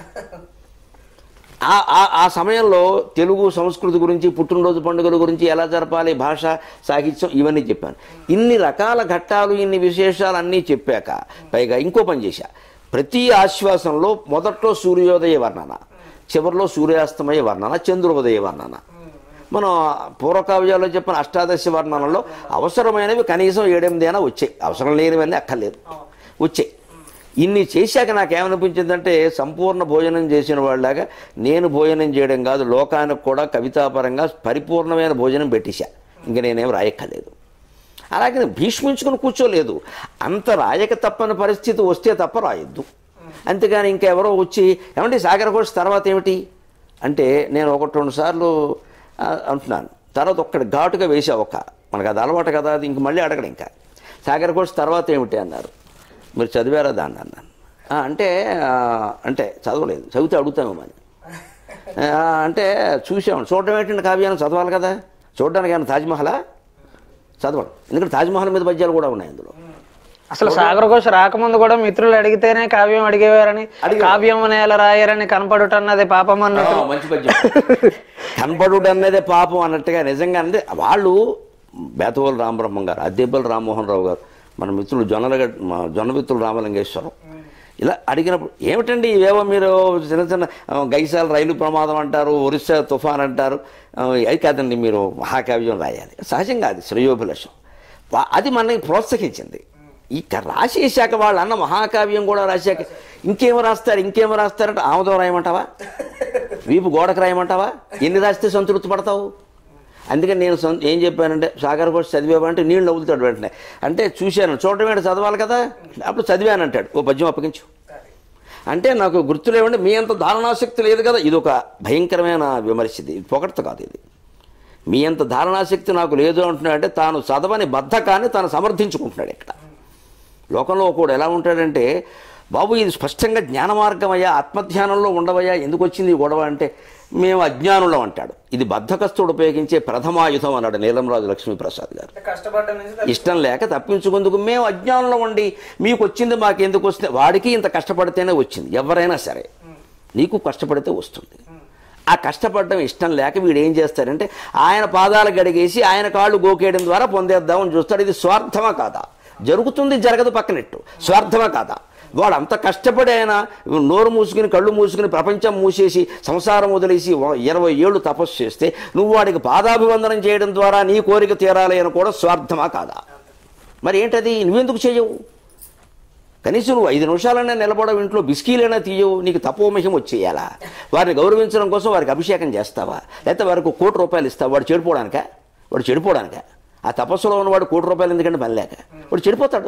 ఆ- ఆ ఆ సమయంలో తెలుగు సంస్కృతి గురించి పుట్టినరోజు పండుగల గురించి ఎలా జరపాలి భాష సాహిత్యం ఇవన్నీ చెప్పాను ఇన్ని రకాల ఘట్టాలు ఇన్ని విశేషాలు అన్నీ చెప్పాక పైగా ఇంకో పని చేశా ప్రతి ఆశ్వాసంలో మొదట్లో సూర్యోదయ వర్ణన చివరిలో సూర్యాస్తమయ వర్ణన చంద్రోదయ వర్ణన మనం పూర్వకావ్యాల్లో చెప్పిన అష్టాదశ వర్ణనలో అవసరమైనవి కనీసం ఏడెనిమిది అయినా వచ్చాయి అవసరం లేనివన్నీ అక్కర్లేదు వచ్చాయి ఇన్ని చేశాక నాకేమనిపించిందంటే సంపూర్ణ భోజనం చేసిన వాళ్ళలాగా నేను భోజనం చేయడం కాదు లోకానికి కూడా కవితాపరంగా పరిపూర్ణమైన భోజనం పెట్టేశా ఇంక నేనేం రాయక్కర్లేదు అలాగే నేను భీష్మించుకుని కూర్చోలేదు అంత రాయక తప్పని పరిస్థితి వస్తే తప్ప రాయొద్దు అంతేగాని ఇంకెవరో వచ్చి ఏమంటే సాగర ఘోష్ తర్వాత ఏమిటి అంటే నేను ఒకటి రెండు సార్లు ఆ, అంటున్నాను తర్వాత ఒక్కటి ఘాటుగా వేసా ఒక మనకు అది అలవాటు కదా అది ఇంక మళ్ళీ అడగడు ఇంకా సాగర్ కోర్స్ తర్వాత ఏమిటి అన్నారు మీరు చదివారా దాన్ని అన్నాను "ఆ, అంటే ఆ, అంటే చదవలేదు చదివితే అడుగుతామేమో అని ఆ, అంటే చూసాము చూడడం ఏంటంటే కావ్యాన్ని చదవాలి కదా చూడడానికి ఏమైనా తాజ్మహలా చదవడం ఎందుకంటే తాజ్మహల్ మీద పద్యాలు కూడా ఉన్నాయి అందులో అసలు సాగర ఘోష రాకముందు కూడా మిత్రులు అడిగితేనే కావ్యం అడిగేవారని అడిగేవారు. కావ్యం నేల రాయరని కనపడుట అన్నది పాపం అన్నట్టు ఆ, మంచి పద్యం కనపడుడు అన్నదే పాపం అన్నట్టుగా నిజంగా అంటే వాళ్ళు బేతవోలు రామబ్రహ్మం గారు అద్దెబ్బల రామ్మోహన్ రావు గారు మన మిత్రులు జొన్నలగడ్ మా జొన్న మిత్రులు రామలింగేశ్వరం ఇలా అడిగినప్పుడు ఏమిటండి ఇవేవో మీరు చిన్న చిన్న ఆ, గైసాల రైలు ప్రమాదం అంటారు ఒరిస్సా తుఫాన్ అంటారు ఆ, అది కాదండి మీరు మహాకావ్యం రాయాలి సహజంగా అది శ్రేయోభిలషం వా- అది మనకి ప్రోత్సహించింది ఇక రాసేశాక వాళ్ళు అన్న మహాకావ్యం కూడా రాశాక ఇంకేం రాస్తారు ఇంకేం రాస్తారంటే ఆముదం రాయమంటావా వీపు గోడకు రాయమంటావా ఎన్ని రాస్తే సంతృప్తి పడతావు అందుకని నేను సొంత ఏం చెప్పానంటే సాగర్ కోర్స్ చదివామంటే నీళ్ళు నవ్వులుతాడు వెంటనే అంటే చూశాను చూడటం ఏంటి చదవాలి కదా అప్పుడు చదివాను అంటాడు ఓ పద్యం అప్పగించు అంటే నాకు గుర్తులేవండి మీ అంత ధారణాశక్తి లేదు కదా ఇది ఒక భయంకరమైన విమర్శ ఇది ఇది పొగడ్త కాదు ఇది మీ అంత ధారణాశక్తి నాకు లేదు అంటున్నాడంటే తాను చదవని బద్ధకాన్ని తాను సమర్థించుకుంటున్నాడు ఇక్కడ లోకంలో ఒకడు ఎలా ఉంటాడంటే బాబు ఇది స్పష్టంగా జ్ఞాన మార్గమయ్యా ఆత్మధ్యానంలో ఉండవయ్యా ఎందుకు వచ్చింది ఈ గొడవ అంటే మేము అజ్ఞానులం అంటాడు ఇది బద్ధకస్తుడు ఉపయోగించే ప్రథమాయుధం అన్నాడు నీలంరాజు లక్ష్మీప్రసాద్ గారు కష్టపడ్డ నుంచి ఇష్టం లేక తప్పించుకుందుకు మేము అజ్ఞానంలో ఉండి మీకు వచ్చింది మాకు ఎందుకు వస్తుంది వాడికి ఇంత కష్టపడితేనే వచ్చింది ఎవరైనా సరే నీకు కష్టపడితే వస్తుంది ఆ కష్టపడడం ఇష్టం లేక వీడు ఏం చేస్తాడంటే ఆయన పాదాలు గడిగేసి ఆయన కాళ్ళు గోకేయడం ద్వారా పొందేద్దామని చూస్తాడు ఇది స్వార్థమా కాదా జరుగుతుంది జరగదు పక్కనెట్టు స్వార్థమా కాదా వాడు అంత కష్టపడి ఆయన నోరు మూసుకుని కళ్ళు మూసుకుని ప్రపంచం మూసేసి సంసారం వదిలేసి వ- ఇరవై ఏళ్ళు తపస్సు చేస్తే నువ్వు వాడికి పాదాభివందనం చేయడం ద్వారా నీ కోరిక తీరాలి అని కూడా స్వార్థమా కాదా మరి ఏంటది నువ్వెందుకు చేయవు కనీసం నువ్వు ఐదు నిమిషాలైనా నిలబడవు ఇంట్లో బిస్కీలైనా తీయవు నీకు తపోమహిమ వచ్చేయాలా వారిని గౌరవించడం కోసం వారికి అభిషేకం చేస్తావా లేకపోతే వారికి ఒక కోటి రూపాయలు ఇస్తావా వాడు చెడిపోవడానికా వాడు చెడిపోవడానికా ఆ తపస్సులో ఉన్నవాడు కోటి రూపాయలు ఎందుకంటే పని లేక వాడు చెడిపోతాడు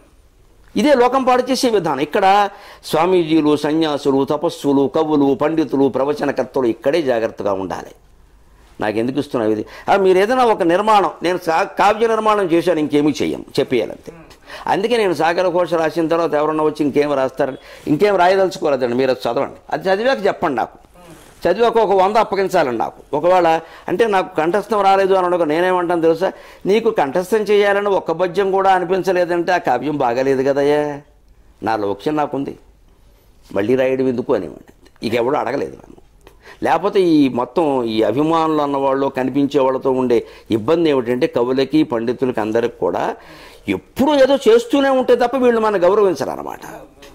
ఇదే లోకం పాడు చేసే విధానం ఇక్కడ స్వామీజీలు సన్యాసులు తపస్సులు కవులు పండితులు ప్రవచనకర్తలు ఇక్కడే జాగ్రత్తగా ఉండాలి నాకు ఎందుకు ఇస్తున్నావు ఇది ఆ, మీరు ఏదైనా ఒక నిర్మాణం నేను సా- కావ్య నిర్మాణం చేశాను ఇంకేమీ చెయ్యం చెప్పేయాలంతే అందుకే నేను సాగర ఘోష రాసిన తర్వాత ఎవరన్నా వచ్చి ఇంకేం రాస్తారని ఇంకేం రాయదలుచుకోలేదండి మీరు అది చదవండి అది చదివాక చెప్పండి నాకు చదివాక ఒక వంద అప్పగించాలండి నాకు ఒకవేళ అంటే నాకు కంఠస్థం రాలేదు అని అనగా నేనేమంటాను తెలుసా నీకు కంఠస్థం చేయాలని ఒక్క పద్యం కూడా అనిపించలేదంటే ఆ కావ్యం బాగాలేదు కదయ్యా నా లక్ష్యం నాకుంది మళ్ళీ రాయడం ఎందుకు అనేవాడిని ఇక ఎవడు అడగలేదు నన్ను లేకపోతే ఈ మొత్తం ఈ అభిమానులు అన్నవాళ్ళు కనిపించే వాళ్ళతో ఉండే ఇబ్బంది ఏమిటంటే కవులకి పండితులకి అందరికి కూడా ఎప్పుడూ ఏదో చేస్తూనే ఉంటే తప్ప వీళ్ళు మన గౌరవించరన్నమాట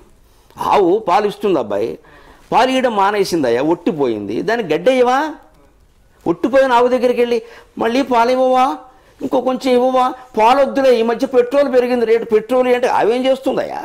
ఆవు పాలు ఇస్తుంది అబ్బాయి పాలు ఇవ్వడం మానేసిందయ్యా ఒట్టిపోయింది దానికి గడ్డయ్యవా ఒట్టిపోయిన ఆవు దగ్గరికి వెళ్ళి మళ్ళీ పాలు ఇవ్వవా ఇంకో కొంచెం ఇవ్వవా పాలు వద్దులే ఈ మధ్య పెట్రోల్ పెరిగింది రేటు పెట్రోల్ అంటే అవేం చేస్తుందయ్యా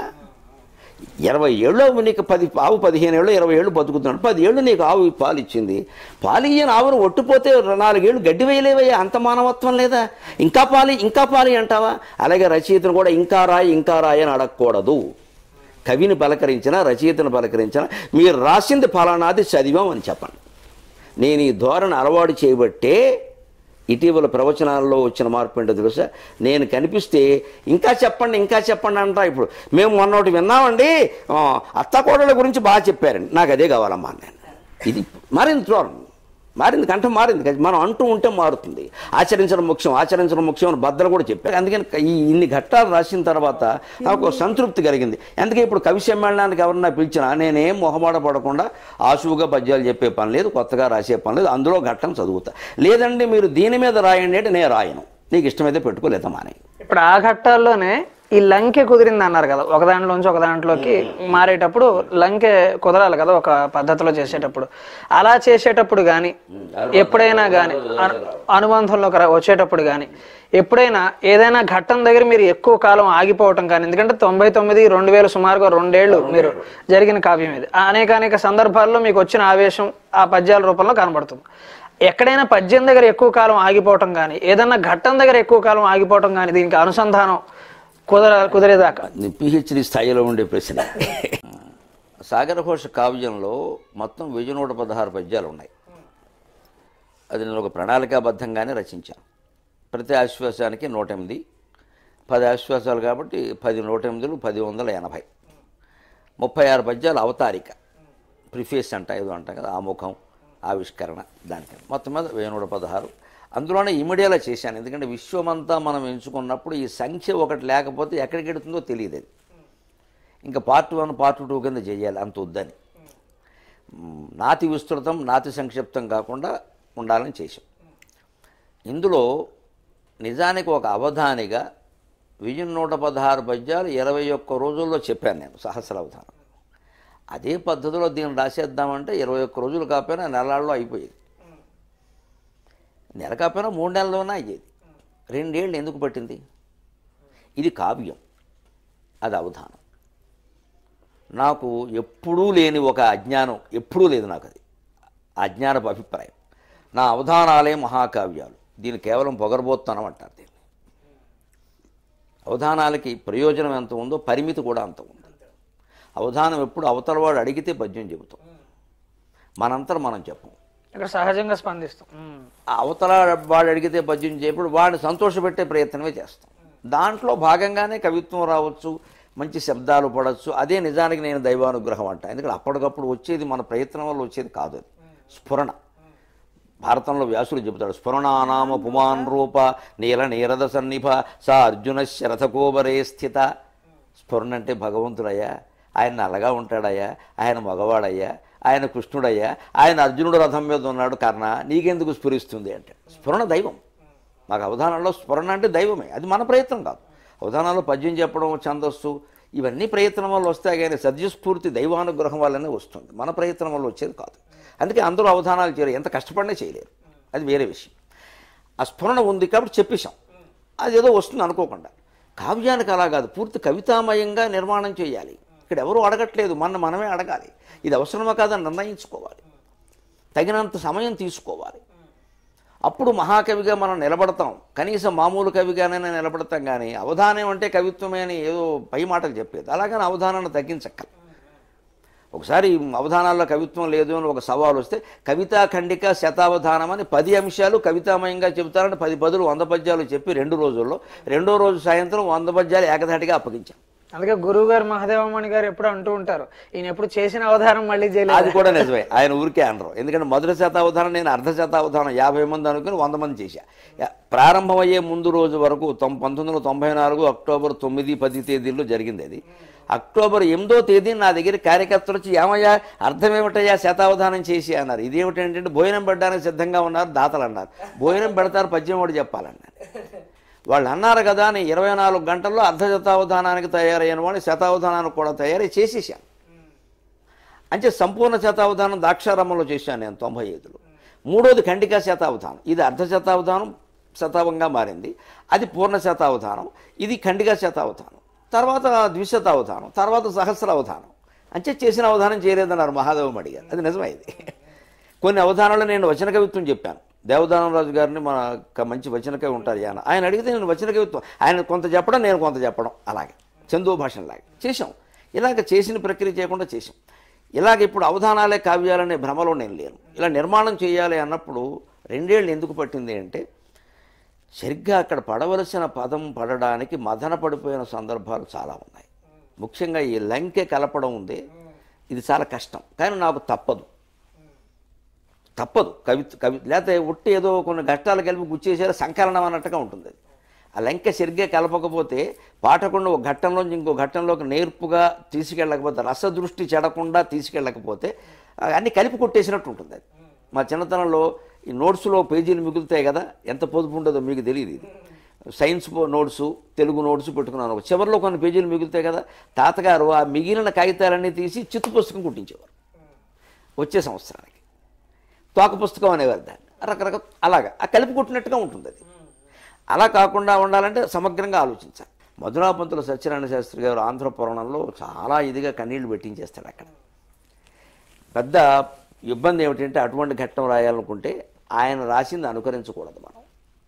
ఇరవై ఏళ్ళు నీకు పది ఆవు పదిహేను ఏళ్ళు ఇరవై ఏళ్ళు బతుకుతున్నాడు పది ఏళ్ళు నీకు ఆవు పాలు ఇచ్చింది పాలు ఇయ్యని ఆవును ఒట్టుపోతే నాలుగేళ్ళు గడ్డి వేయలేవయ్యా అంత మానవత్వం లేదా ఇంకా పాలి ఇంకా పాలి అంటావా అలాగే రచయితను కూడా ఇంకా రాయి ఇంకా రాయి అని అడగకూడదు కవిని పలకరించినా రచయితను పలకరించినా మీరు రాసింది ఫలానాది చదివాం అని చెప్పండి నేను ఈ ధోరణి అలవాటు చేయబట్టే ఇటీవల ప్రవచనాల్లో వచ్చిన మార్పు ఏంటో తెలుసా నేను కనిపిస్తే ఇంకా చెప్పండి ఇంకా చెప్పండి అంటా ఇప్పుడు మేము మొన్న ఒకటి విన్నామండి ఆ, అత్తకోడల గురించి బాగా చెప్పారండి నాకు అదే కావాలమ్మా నేను ఇది మారింది ధోరణి మారింది కంఠం మారింది కదా మనం అంటూ ఉంటే మారుతుంది ఆచరించడం ముఖ్యం ఆచరించడం ముఖ్యం అని బద్దలు కూడా చెప్పారు అందుకని ఈ ఇన్ని ఘట్టాలు రాసిన తర్వాత నాకు ఒక సంతృప్తి కలిగింది అందుకే ఇప్పుడు కవి సమ్మేళనానికి ఎవరన్నా పిలిచినా నేనేం మొహమాట పడకుండా ఆశువుగా పద్యాలు చెప్పే పని లేదు కొత్తగా రాసే పని లేదు అందులో ఘట్టం చదువుతా లేదండి మీరు దీని మీద రాయండి అంటే నేను రాయను నీకు ఇష్టమైతే పెట్టుకోలేదా మానే ఇప్పుడు ఆ ఘట్టాల్లోనే ఈ లంకె కుదిరింది అన్నారు కదా ఒక దాంట్లోంచి ఒక దాంట్లోకి మారేటప్పుడు లంకె కుదరాలి కదా ఒక పద్ధతిలో చేసేటప్పుడు అలా చేసేటప్పుడు కానీ ఎప్పుడైనా కానీ అనుబంధంలోకి రా- వచ్చేటప్పుడు కానీ ఎప్పుడైనా ఏదైనా ఘట్టం దగ్గర మీరు ఎక్కువ కాలం ఆగిపోవటం కానీ ఎందుకంటే తొంభై తొమ్మిది రెండు వేల సుమారుగా రెండేళ్లు మీరు జరిగిన కావ్యం ఇది ఆ అనేక అనేక సందర్భాల్లో మీకు వచ్చిన ఆవేశం ఆ పద్యాల రూపంలో కనబడుతుంది ఎక్కడైనా పద్యం దగ్గర ఎక్కువ కాలం ఆగిపోవటం కానీ ఏదన్నా ఘట్టం దగ్గర ఎక్కువ కాలం ఆగిపోవటం కానీ దీనికి అనుసంధానం కుదర కుదిరేదాకా పిహెచ్డి స్థాయిలో ఉండే ప్రశ్న సాగరఘోష కావ్యంలో మొత్తం వెయ్యి నూట పదహారు పద్యాలు ఉన్నాయి అది నేను ఒక ప్రణాళికాబద్ధంగానే రచించాను ప్రతి ఆశ్వాసానికి నూట ఎనిమిది పది ఆశ్వాసాలు కాబట్టి పది నూట ఎనిమిదిలు పది వందల ఎనభై ముప్పై ఆరు పద్యాలు అవతారిక ప్రిఫేస్ అంట ఏదో అంటాం కదా ఆముఖం ఆవిష్కరణ దానికి మొత్తం మీద వెయ్యి నూట పదహారు అందులోనే ఇమిడియాలో చేశాను ఎందుకంటే విశ్వమంతా మనం ఎంచుకున్నప్పుడు ఈ సంఖ్య ఒకటి లేకపోతే ఎక్కడికి వెడుతుందో తెలియదు అది ఇంకా పార్ట్ వన్ పార్ట్ టూ కింద చేయాలి అంత వద్దని మ్, నాతి విస్తృతం నాతి సంక్షిప్తం కాకుండా ఉండాలని చేశాం ఇందులో నిజానికి ఒక అవధానిగా వెయ్యి నూట పదహారు పద్యాలు ఇరవై ఒక్క రోజుల్లో చెప్పాను నేను సహస్ర అవధానం అదే పద్ధతిలో దీన్ని రాసేద్దామంటే ఇరవై ఒక్క రోజులు కాకపోయినా నెలల్లో అయిపోయేది నెల కాకపోయినా మూడు నెలల్లోనే అయ్యేది రెండేళ్ళు ఎందుకు పట్టింది ఇది కావ్యం అది అవధానం నాకు ఎప్పుడూ లేని ఒక అజ్ఞానం ఎప్పుడూ లేదు నాకు అది అజ్ఞానపు అభిప్రాయం నా అవధానాలే మహాకావ్యాలు దీన్ని కేవలం పొగరబోత్తనం అంటారు దీన్ని అవధానాలకి ప్రయోజనం ఎంత ఉందో పరిమితి కూడా అంత ఉంది అవధానం ఎప్పుడు అవతలవాడు అడిగితే పద్యం చెబుతాం మనంతరం మనం చెప్పం ఇక్కడ సహజంగా స్పందిస్తాం ఉమ్. ఆ అవతల వాడు అడిగితే పద్యం చేయప్పుడు వాడిని సంతోషపెట్టే ప్రయత్నమే చేస్తాం దాంట్లో భాగంగానే కవిత్వం రావచ్చు మంచి శబ్దాలు పడవచ్చు అదే నిజానికి నేను దైవానుగ్రహం అంట ఎందుకంటే అప్పటికప్పుడు వచ్చేది మన ప్రయత్నం వల్ల వచ్చేది కాదు అది స్ఫురణ భారతంలో వ్యాసుడు చెబుతాడు స్ఫురణానామ పుమాన్ రూప నీల నీరద సన్నిభ సా అర్జున శరథకోబరే స్థిత స్ఫురణ అంటే భగవంతుడయ్యా ఆయన నల్లగా ఉంటాడయ్యా ఆయన మగవాడయ్యా ఆయన కృష్ణుడయ్యా ఆయన అర్జునుడు రథం మీద ఉన్నాడు కర్ణ నీకెందుకు స్ఫురిస్తుంది అంటే స్ఫురణ దైవం మాకు అవధానంలో స్ఫురణ అంటే దైవమే అది మన ప్రయత్నం కాదు అవధానాల్లో పద్యం చెప్పడం ఛందస్సు ఇవన్నీ ప్రయత్నం వల్ల వస్తాయి కానీ సద్యస్ఫూర్తి దైవానుగ్రహం వల్లనే వస్తుంది మన ప్రయత్నం వల్ల వచ్చేది కాదు అందుకే అందరూ అవధానాలు చేయరు ఎంత కష్టపడినా చేయలేరు అది వేరే విషయం ఆ స్ఫురణ ఉంది కాబట్టి చెప్పేశాం అది ఏదో వస్తుంది అనుకోకుండా కావ్యానికి అలా కాదు పూర్తి కవితామయంగా నిర్మాణం చేయాలి ఇక్కడ ఎవరు అడగట్లేదు మన మనమే అడగాలి ఇది అవసరమా కాదని నిర్ణయించుకోవాలి తగినంత సమయం తీసుకోవాలి అప్పుడు మహాకవిగా మనం నిలబడతాం కనీసం మామూలు కవిగానే నిలబడతాం కానీ అవధానం అంటే కవిత్వమే అని ఏదో పై మాటలు చెప్పేది అలాగని అవధానాన్ని తగ్గించక్కల ఒకసారి అవధానాల్లో కవిత్వం లేదు అని ఒక సవాల్ వస్తే కవితా ఖండిక శతావధానం అని పది అంశాలు కవితామయంగా చెబుతారని పది పదులు వంద పద్యాలు చెప్పి రెండు రోజుల్లో రెండో రోజు సాయంత్రం వంద పద్యాలు ఏకధాటిగా అప్పగించాం అందుకే గురువు గారు మహదేవమణి గారు ఎప్పుడు అంటూ ఉంటారు ఈయన ఎప్పుడు చేసిన అవధానం మళ్ళీ చేయలేదు అది కూడా నిజమే ఆయన ఊరికే అనరు ఎందుకంటే మొదటి శతావధానం నేను అర్ధ శతావధానం యాభై మంది అనుకుని వంద మంది చేశా యా- ప్రారంభమయ్యే ముందు రోజు వరకు తొం పంతొమ్మిది వందల తొంభై నాలుగు అక్టోబర్ తొమ్మిది పది తేదీల్లో జరిగింది అది అక్టోబర్ ఎనిమిదో తేదీ నా దగ్గర కార్యకర్తలు వచ్చి ఏమయ్యా అర్థమేమిటయ్యా శతావధానం చేసి అన్నారు ఇదేమిటంటే భోజనం పెట్టడానికి సిద్ధంగా ఉన్నారు దాతలు అన్నారు భోజనం పెడతారు పద్యం కూడా చెప్పాలన్నారు వాళ్ళు అన్నారు కదా అని ఇరవై నాలుగు గంటల్లో అర్ధ శతావధానానికి తయారైన వాడిని శతావధానానికి కూడా తయారై చేసేసాను అంటే సంపూర్ణ శతావధానం ద్రాక్షారామంలో చేశాను నేను తొంభై ఐదులో మూడోది ఖండికా శతావధానం ఇది అర్ధ శతావధానం శతావంగా మారింది అది పూర్ణ శతావధానం ఇది ఖండికా శతావధానం తర్వాత ద్విశతావధానం తర్వాత సహస్రావధానం అంటే చేసిన అవధానం చేయలేదన్నారు మహాదేవం అడిగారు అది నిజమైంది కొన్ని అవధానాలు నేను వచన కవిత్వం చెప్పాను దేవదానరాజు గారిని మన ఒక మంచి వచన కవి ఉంటారు ఆయన ఆయన అడిగితే నేను వచన కవిత్వం ఆయన కొంత చెప్పడం నేను కొంత చెప్పడం అలాగే చందో భాషలాగా చేశాం ఇలాగ చేసిన ప్రక్రియ చేయకుండా చేశాం ఇలాగ ఇప్పుడు అవధానాలే కావ్యాలనే భ్రమలో నేను లేను ఇలా నిర్మాణం చేయాలి అన్నప్పుడు రెండేళ్ళు ఎందుకు పట్టింది అంటే సరిగ్గా అక్కడ పడవలసిన పదం పడడానికి మదన పడిపోయిన సందర్భాలు చాలా ఉన్నాయి ముఖ్యంగా ఈ లంకె కలపడం ఉంది ఇది చాలా కష్టం కానీ నాకు తప్పదు తప్పదు కవి కవి లేకపోతే ఉట్టి ఏదో కొన్ని ఘట్టాలు కలిపి గుచ్చేసారు సంకలనం అన్నట్టుగా ఉంటుంది అది ఆ లంకె సరిగ్గా కలపకపోతే పాఠకుండా ఒక ఘట్టంలోంచి ఇంకో ఘట్టంలోకి నేర్పుగా తీసుకెళ్ళకపోతే రసదృష్టి చెడకుండా తీసుకెళ్ళకపోతే ఆ, అన్ని కలిపి కొట్టేసినట్టు ఉంటుంది అది మా చిన్నతనంలో ఈ నోట్స్లో పేజీలు మిగులుతాయి కదా ఎంత పొదుపు ఉండదో మీకు తెలియదు ఇది సైన్స్ పో- నోట్సు తెలుగు నోట్స్ పెట్టుకున్నాను చివరిలో కొన్ని పేజీలు మిగులుతాయి కదా తాతగారు ఆ మిగిలిన కాగితాలన్నీ తీసి చిత్తు పుస్తకం కుట్టించేవారు వచ్చే సంవత్సరానికి తోక పుస్తకం అనేవారు దాన్ని రకరకాల అలాగా ఆ కలిపి కొట్టినట్టుగా ఉంటుంది అది అలా కాకుండా ఉండాలంటే సమగ్రంగా ఆలోచించాలి మధురాపంతుల సత్యనారాయణ శాస్త్రి గారు ఆంధ్ర పురాణంలో చాలా ఇదిగా కన్నీళ్లు పెట్టించేస్తాడు అక్కడ పెద్ద ఇబ్బంది ఏమిటంటే అటువంటి ఘట్టం రాయాలనుకుంటే ఆయన రాసింది అనుకరించకూడదు మనం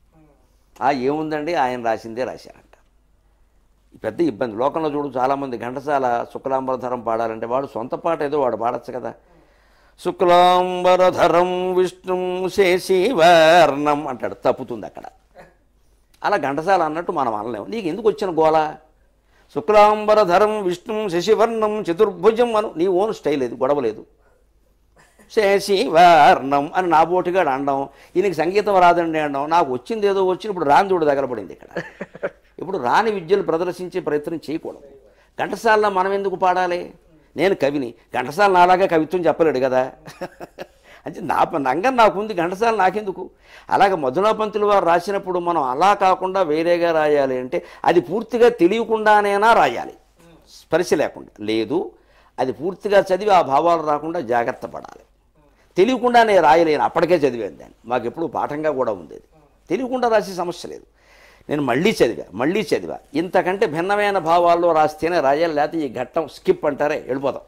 ఆ ఏముందండి ఆయన రాసిందే రాశారంట ఈ పెద్ద ఇబ్బంది లోకంలో చూడు చాలామంది ఘంటసాల శుక్లాంబరధరం పాడాలంటే వాడు సొంత పాట ఏదో వాడు పాడచ్చు కదా శుక్లాంబరధరం విష్ణుం శేషీవర్ణం అంటాడు తప్పుతుంది అక్కడ అలా ఘంటసాల అన్నట్టు మనం అనలేము నీకు ఎందుకు వచ్చిన గోల శుక్లాంబరధరం విష్ణుం శశివర్ణం చతుర్భుజం అను నీ ఓన్ స్టైల్ లేదు గొడవ లేదు శశివర్ణం అని నా బోటిగాడు అనడం ఈయనకి సంగీతం రాదండి అనడం నాకు వచ్చింది ఏదో వచ్చి ఇప్పుడు రాందుడు దగ్గర పడింది ఇక్కడ ఇప్పుడు రాని విద్యలు ప్రదర్శించే ప్రయత్నం చేయకూడదు ఘంటసాలలో మనం ఎందుకు పాడాలి నేను కవిని ఘంటసాల నాలాగా కవిత్వం చెప్పలేడు కదా అంటే నా నంగం నాకుంది ఘంటసాల నాకెందుకు అలాగే మధునాపంతులు వారు రాసినప్పుడు మనం అలా కాకుండా వేరేగా రాయాలి అంటే అది పూర్తిగా తెలియకుండానేనా రాయాలి స్పర్శ లేకుండా లేదు అది పూర్తిగా చదివి ఆ భావాలు రాకుండా జాగ్రత్త పడాలి తెలియకుండా నేను రాయలేను అప్పటికే చదివాను దాన్ని మాకు ఎప్పుడు పాఠంగా కూడా ఉండేది తెలియకుండా రాసే సమస్య లేదు నేను మళ్ళీ చదివా మళ్ళీ చదివా ఇంతకంటే భిన్నమైన భావాల్లో రాస్తేనే రాయాలి లేకపోతే ఈ ఘట్టం స్కిప్ అంటారే వెళ్ళిపోతాం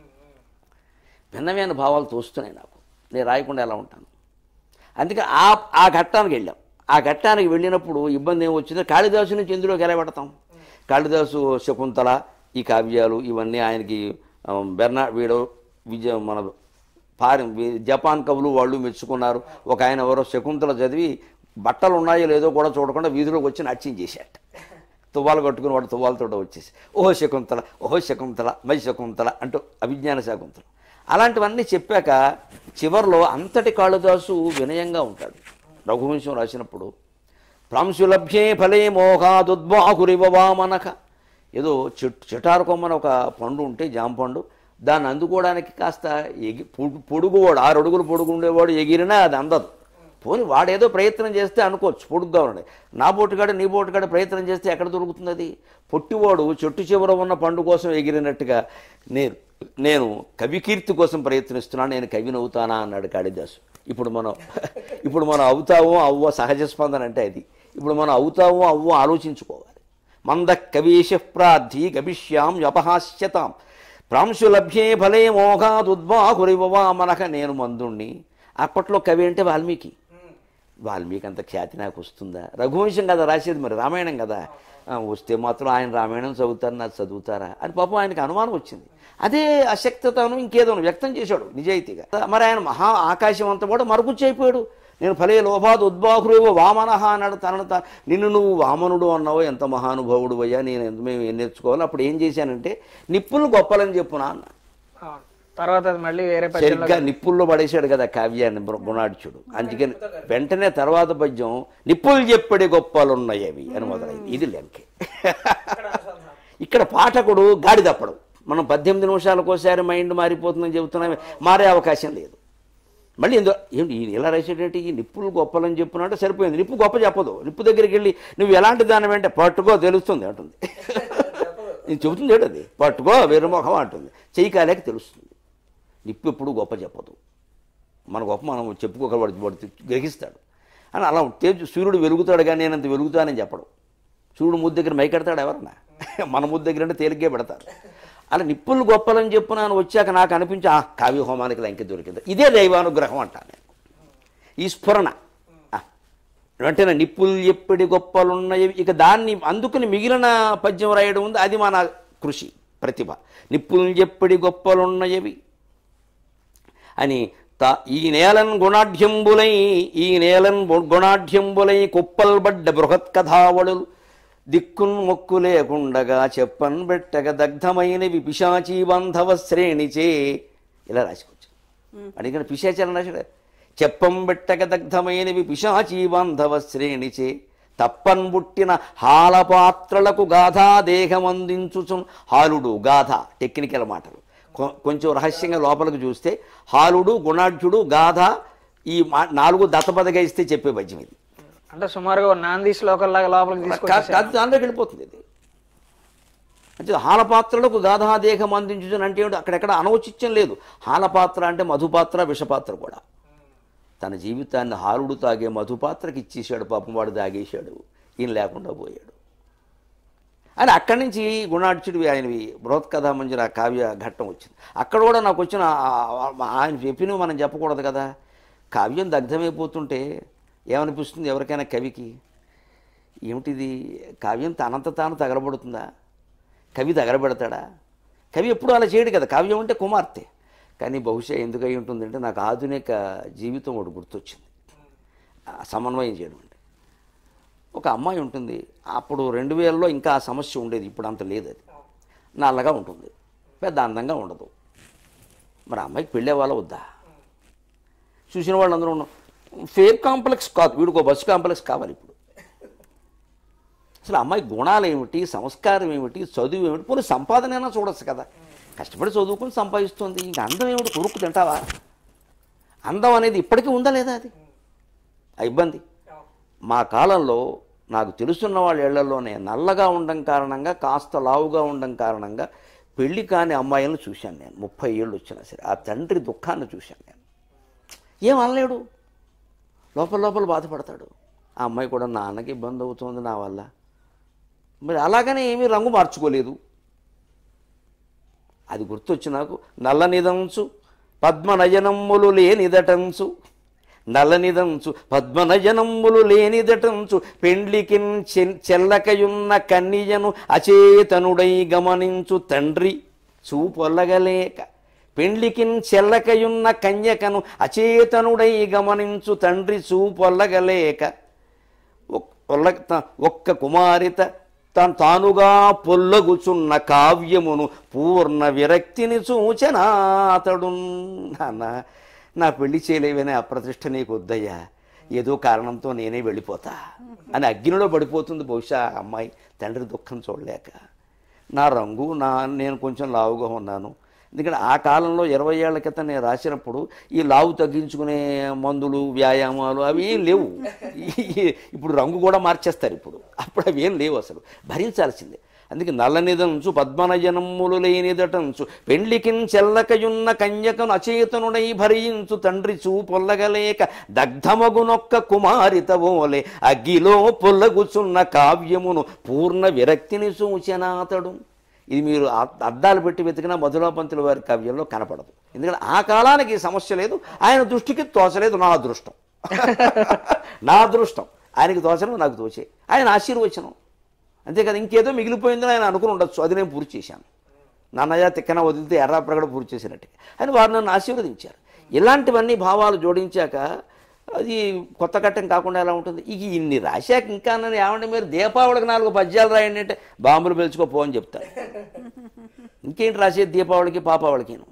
భిన్నమైన భావాలు తోస్తున్నాయి నాకు నేను రాయకుండా ఎలా ఉంటాను అందుకే ఆ ఆ ఘట్టానికి వెళ్ళాం ఆ ఘట్టానికి వెళ్ళినప్పుడు ఇబ్బంది ఏం వచ్చిందో కాళిదాసు నుంచి ఎందులోకి ఎలా పెడతాం కాళిదాసు శకుంతల ఈ కావ్యాలు ఇవన్నీ ఆయనకి ఆ, బెర్నా వీడు విజయ మన పారి వి- జపాన్ కవులు వాళ్ళు మెచ్చుకున్నారు ఒక ఆయన ఎవరో శకుంతల చదివి బట్టలు ఉన్నాయో లేదో కూడా చూడకుండా వీధిలోకి వచ్చి నాట్యం చేశాట తువ్వాలు కట్టుకుని వాడు తువ్వాలతో వచ్చేసి ఓహో శకుంతల ఓహో శకుంతల మై శకుంతల అంటూ అభిజ్ఞాన శకుంతల అలాంటివన్నీ చెప్పాక చివర్లో అంతటి కాళిదాసు వినయంగా ఉంటాడు రఘువంశం రాసినప్పుడు ప్రాంశులభ్యే ఫలే మోహాదుద్వాకురివ వామనక ఏదో చెట్టు చెటారు కొమ్మన ఒక పండు ఉంటే జామ పండు దాన్ని అందుకోవడానికి కాస్త ఎగి పొడు- పొడుగువాడు ఆరు అడుగులు పొడుగు ఉండేవాడు ఎగిరినా అది అందదు పోని వాడేదో ప్రయత్నం చేస్తే అనుకోవచ్చు పొడుగ్గా ఉండే నా బోటుగాడు నీ బోటుగాడు ప్రయత్నం చేస్తే ఎక్కడ దొరుకుతుంది అది పొట్టివాడు చెట్టు చివర ఉన్న పండు కోసం ఎగిరినట్టుగా నేను నేను కవికీర్తి కోసం ప్రయత్నిస్తున్నాను నేను కవినవుతానా అన్నాడు కాళిదాసు ఇప్పుడు మనం ఇప్పుడు మనం అవుతామో అవ్వో సహజ స్పందన అంటే అది ఇప్పుడు మనం అవుతామో అవ్వో ఆలోచించుకోవాలి మంద కవీశ ప్రార్థి గమిష్యాం వ్యపహాస్యతాం ప్రాంశులభ్యే ఫలే మోఘాదుద్వాకురివవా మనక నేను మందుణ్ణి అప్పట్లో కవి అంటే వాల్మీకి వాల్మీకి అంత ఖ్యాతి నాకు వస్తుందా రఘువంశం కదా రాసేది మరి రామాయణం కదా ఆ, వస్తే మాత్రం ఆయన రామాయణం చదువుతారు నాకు చదువుతారా అని పాపం ఆయనకి అనుమానం వచ్చింది అదే అశక్తతను ఇంకేదో వ్యక్తం చేశాడు నిజాయితీగా మరి ఆయన మహా ఆకాశం అంతా కూడా మరుగుచ్చైపోయాడు నేను ఫలే లోభాదు ఉద్బాహురేవో వామనహ అన్నాడు తనను తా నిన్ను నువ్వు వామనుడు అన్నావో ఎంత మహానుభావుడు అయ్యా నేను ఎంత మేము ఏం నేర్చుకోవాలి అప్పుడు ఏం చేశానంటే నిప్పులు గొప్పలని చెప్పునా అన్నా అవును. తర్వాత అది మళ్ళీ వేరే పద్యంలో సరిగ్గా నిప్పుల్లో పడేశాడు కదా కావ్యాన్ని గు- గుణాఢ్యుడు అందుకని వెంటనే తర్వాత పద్యం నిప్పులు చెప్పడి గొప్పలున్నాయి అవి అని మొదలైంది ఇది లెంకే ఇక్కడ పాఠకుడు గాడి తప్పడు మనం పద్దెనిమిది నిమిషాలకు ఒకసారి మైండ్ మారిపోతుందని చెబుతున్నామే మారే అవకాశం లేదు మళ్ళీ ఎందుకు ఏంటి ఈయన ఇలా రాసేటంటే ఈ నిప్పులు గొప్పలని చెప్పునంటే సరిపోయింది నిప్పు గొప్ప చెప్పదు నిప్పు దగ్గరికి వెళ్ళి నువ్వు ఎలాంటి దాని వెంట పట్టుకో తెలుస్తుంది అంటుంది నేను చెబుతుంది ఏంటది పట్టుకో వీరముఖం అంటుంది చెయ్యి కాలేక తెలుస్తుంది నిప్పు ఎప్పుడు గొప్ప చెప్పదు మన గొప్ప మనం చెప్పుకోగలవాడు వాడు గ్రహిస్తాడు అని అలా తేజు సూర్యుడు వెలుగుతాడు కానీ నేనంత వెలుగుతానని చెప్పడు సూర్యుడు ముద్దు దగ్గర మైకెడతాడు ఎవరన్నా మన ముద్దు దగ్గర అంటే తేలిగ్గే పెడతారు అలా నిప్పులు గొప్పలని చెప్పు నాను వచ్చాక నాకు అనిపించి ఆ కావ్య హోమానికి లంకె దొరికింది ఇదే దైవానుగ్రహం అంటాను నేను ఈ స్ఫురణ ఆ, వెంటనే నిప్పులు ఎప్పటి గొప్పలున్నాయి ఇక దాన్ని అందుకని మిగిలిన పద్యం రాయడం ఉంది అది మన కృషి ప్రతిభ నిప్పులు ఎప్పటి గొప్పలున్నయవి అని తా ఈ నేలన్ గుణాఢ్యంబులై ఈ నేలన్ గు- గుణాఢ్యంబులై కుప్పల్బడ్డ బృహత్ కథావళులు దిక్కున్ మొక్కు లేకుండగా చెప్పన్ బెట్టగ దగ్ధమైనవి పిశాచీ బంధవ శ్రేణిచే ఇలా రాసుకోవచ్చు అడిగిన పిశాచాలను రాశాడు చెప్పం బెట్టగ దగ్ధమైనవి పిశాచీ బంధవ శ్రేణిచే తప్పన్ బుట్టిన హాలపాత్రలకు గాథా దేహమందించుచు హాలుడు గాథ టెక్నికల్ మాటలు కొ- కొంచెం రహస్యంగా లోపలికి చూస్తే హాలుడు గుణాఢ్యుడు గాథ ఈ మా- నాలుగు దత్తపదగా ఇస్తే చెప్పే పద్యం ఇది అంటే సుమారుగా ఓ నాంది శ్లోకంలాగా లోపలికి కాదు తీసుకొచ్చేసారు కాదు, దాంట్లోకి వెళ్ళిపోతుంది ఇది అంటే హాలపాత్రలకు గాథాదేహం అందించుదని అంటే ఏమిటి? అక్కడెక్కడ అనౌచిత్యం లేదు హాలపాత్ర అంటే మధుపాత్ర విషపాత్ర కూడా తన జీవితాన్ని హాలుడు తాగే మధుపాత్రకి ఇచ్చేసాడు పాపం వాడు తాగేశాడు ఈయన లేకుండా పోయాడు అని అక్కడి నుంచి గుణాఢ్యుడు ఆయనవి బృహత్కథా మంజుల కావ్య ఘట్టం వచ్చింది అక్కడ కూడా నాకు వచ్చిన ఆ- ఆ- ఆయన చెప్పినవి మనం చెప్పకూడదు కదా కావ్యం దగ్ధమైపోతుంటే ఏమనిపిస్తుంది ఎవరికైనా కవికి ఏమిటిది కావ్యం తనంత తాను తగలబడుతుందా కవి తగలబెడతాడా కవి ఎప్పుడు అలా చేయడు కదా కావ్యం అంటే కుమార్తె కానీ బహుశా ఎందుకు అయి ఉంటుందంటే నాకు ఆధునిక జీవితం ఒకటి గుర్తొచ్చింది ఆ సమన్వయం చేయడం అంటే ఒక అమ్మాయి ఉంటుంది అప్పుడు రెండు వేలలో ఇంకా ఆ సమస్య ఉండేది ఇప్పుడు అంత లేదు అది నల్లగా ఉంటుంది పెద్ద అందంగా ఉండదు మరి ఆ అమ్మాయికి పెళ్ళే వాళ్ళ వద్దా చూసిన వాళ్ళందరూ ఉన్నాం ఫేర్ కాంప్లెక్స్ కాదు వీడికి బస్సు కాంప్లెక్స్ కావాలి ఇప్పుడు అసలు అమ్మాయి గుణాలు ఏమిటి సంస్కారం ఏమిటి చదువు ఏమిటి పోనీ సంపాదన అయినా చూడొచ్చు కదా కష్టపడి చదువుకుని సంపాదిస్తుంది ఇంకా అందం ఏమిటి కొరుకు తింటావా అందం అనేది ఇప్పటికీ ఉందా లేదా అది ఆ ఇబ్బంది మా కాలంలో నాకు తెలుసున్న వాళ్ళ ఇళ్లలోనే నల్లగా ఉండడం కారణంగా కాస్త లావుగా ఉండడం కారణంగా పెళ్లి కాని అమ్మాయిలను చూశాను నేను ముప్పై ఏళ్ళు వచ్చినా సరే ఆ తండ్రి దుఃఖాన్ని చూశాను నేను ఏం అనలేడు లోపల లోపల బాధపడతాడు ఆ అమ్మాయి కూడా నాన్నకి ఇబ్బంది అవుతుంది నా వల్ల మరి అలాగనే ఏమీ రంగు మార్చుకోలేదు అది గుర్తొచ్చి నాకు నల్లనిదంచు పద్మనయనమ్ములు లేనిదటంచు నల్లనిదంచు పద్మనయనమ్ములు లేనిదటంచు పెండ్లికిన్ చెన్- చెల్లకయున్న కన్నియను అచేతనుడై గమనించు తండ్రి చూపొల్లగలేక పెండ్లికిన్ చెల్లకయున్న కన్యకను అచేతనుడై గమనించు తండ్రి చూపొల్లగలేక ఒక్- ఒల్ల- త- ఒక్క కుమారిత తను తానుగా పొల్లగుచున్న కావ్యమును పూర్ణ విరక్తిని చూచెనా అతడు నాన్న నా పెళ్లి చేయలేవనే అప్రతిష్ట నీకు వద్దయ్యా ఏదో కారణంతో నేనే వెళ్ళిపోతా అని అగ్నిలో పడిపోతుంది బహుశా ఆ అమ్మాయి తండ్రి దుఃఖం చూడలేక నా రంగు నా నేను కొంచెం లావుగా ఉన్నాను ఎందుకంటే ఆ కాలంలో ఇరవై ఏళ్ల క్రితం నేను రాసినప్పుడు ఈ లావు తగ్గించుకునే మందులు వ్యాయామాలు అవి ఏం లేవు ఈ- ఇప్పుడు రంగు కూడా మార్చేస్తారు ఇప్పుడు అప్పుడు అవి ఏం లేవు అసలు భరించాల్సిందే అందుకే నల్లనిదంచు పద్మనయనమ్ములు లేనిదటంచు పెండ్లికిన్ చెల్లకయున్న కన్యకను అచేతనుడై భరించు తండ్రి చూపొల్లగలేక దగ్ధమగునొక్క కుమారిత ఓలే అగ్గిలో పొల్లగుచున్న కావ్యమును పూర్ణ విరక్తిని సూచనాతడు ఇది మీరు అ- అద్దాలు పెట్టి వెతికినా మధురాపంతుల వారి కావ్యంలో కనపడదు ఎందుకంటే ఆ కాలానికి ఈ సమస్య లేదు ఆయన దృష్టికి తోచలేదు నా అదృష్టం నా అదృష్టం ఆయనకి తోచడం నాకు తోచే ఆయన ఆశీర్వచనం అంతే కదా ఇంకేదో మిగిలిపోయిందని ఆయన అనుకుని ఉండొచ్చు అది నేను పూర్తి చేశాను నాన్నయ్య తిక్కన వదిలితే ఎర్రాప్రగడ పూర్తి చేసినట్టు అని వారు నన్ను ఆశీర్వదించారు ఇలాంటివన్నీ భావాలు జోడించాక అది కొత్త కట్టం కాకుండా ఎలా ఉంటుంది ఇక ఇన్ని రాశాక ఇంకా నన్ను ఏమంటే మీరు దీపావళికి నాలుగు పద్యాలు రాయండి అంటే బాంబులు పెంచుకోపో అని చెప్తారు ఇంకేంటి రాసేది దీపావళికి పాపావళికిను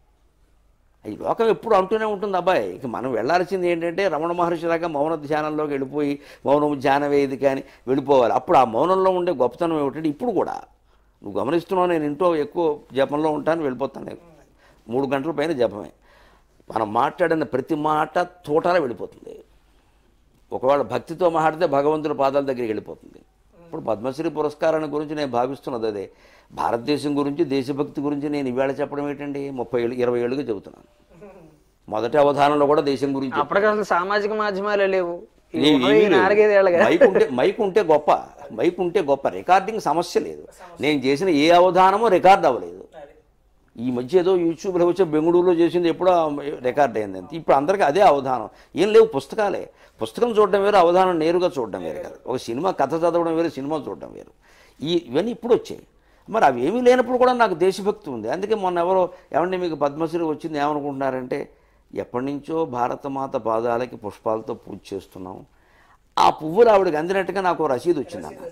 ఈ లోకం ఎప్పుడు అంటూనే ఉంటుంది అబ్బాయి ఇక మనం వెళ్ళాల్సింది ఏంటంటే రమణ మహర్షి లాగా మౌన ధ్యానంలోకి వెళ్ళిపోయి మౌనం ధ్యాన వేదిక అని వెళ్ళిపోవాలి అప్పుడు ఆ మౌనంలో ఉండే గొప్పతనం ఏమిటంటే ఇప్పుడు కూడా నువ్వు గమనిస్తున్నావు నేను ఇంట్లో ఎక్కువ జపంలో ఉంటాను వెళ్ళిపోతాను నేను మూడు గంటల పైన జపమే మనం మాట్లాడిన ప్రతి మాట తోటాల వెళ్ళిపోతుంది ఒకవేళ భక్తితో మాట్లాడితే భగవంతుడి పాదాల దగ్గరికి వెళ్ళిపోతుంది ఇప్పుడు పద్మశ్రీ పురస్కారాన్ని గురించి నేను భావిస్తున్నది అదే భారతదేశం గురించి దేశభక్తి గురించి నేను ఇవాళ చెప్పడం ఏంటండి ముప్పై ఏళ్ళు ఇరవై ఏళ్ళుగా చెబుతున్నాను మొదటి అవధానంలో కూడా దేశం గురించి అప్పటికి అసలు సామాజిక మాధ్యమాలే లేవు ఈ లేవు, ఉన్నవి ఏమీ లేవు. నాలుగైదేళ్ళగా మైక్ ఉంటే మైక్ ఉంటే గొప్ప మైక్ ఉంటే గొప్ప రికార్డింగ్ సమస్య లేదు నేను చేసిన ఏ అవధానమో రికార్డ్ అవ్వలేదు ఈ మధ్య ఏదో యూట్యూబ్లో వచ్చి బెంగళూరులో చేసింది ఎప్పుడో రికార్డ్ అయింది అంతే ఇప్పుడు అందరికీ అదే అవధానం ఏం లేవు పుస్తకాలే పుస్తకం చూడడం వేరు అవధానం నేరుగా చూడడం వేరు కదా ఒక సినిమా కథ చదవడం వేరు సినిమా చూడడం వేరు ఈ ఇవన్నీ ఇప్పుడు వచ్చాయి మరి అవి ఏమీ లేనప్పుడు కూడా నాకు దేశభక్తి ఉంది అందుకే మొన్న ఎవరో ఏమంటే మీకు పద్మశ్రీ వచ్చింది ఏమనుకుంటున్నారంటే ఎప్పటి నుంచో భారతమాత పాదాలకి పుష్పాలతో పూజ చేస్తున్నాం ఆ పువ్వులు ఆవిడకి అందినట్టుగా నాకు ఓ రసీదు వచ్చిందన్న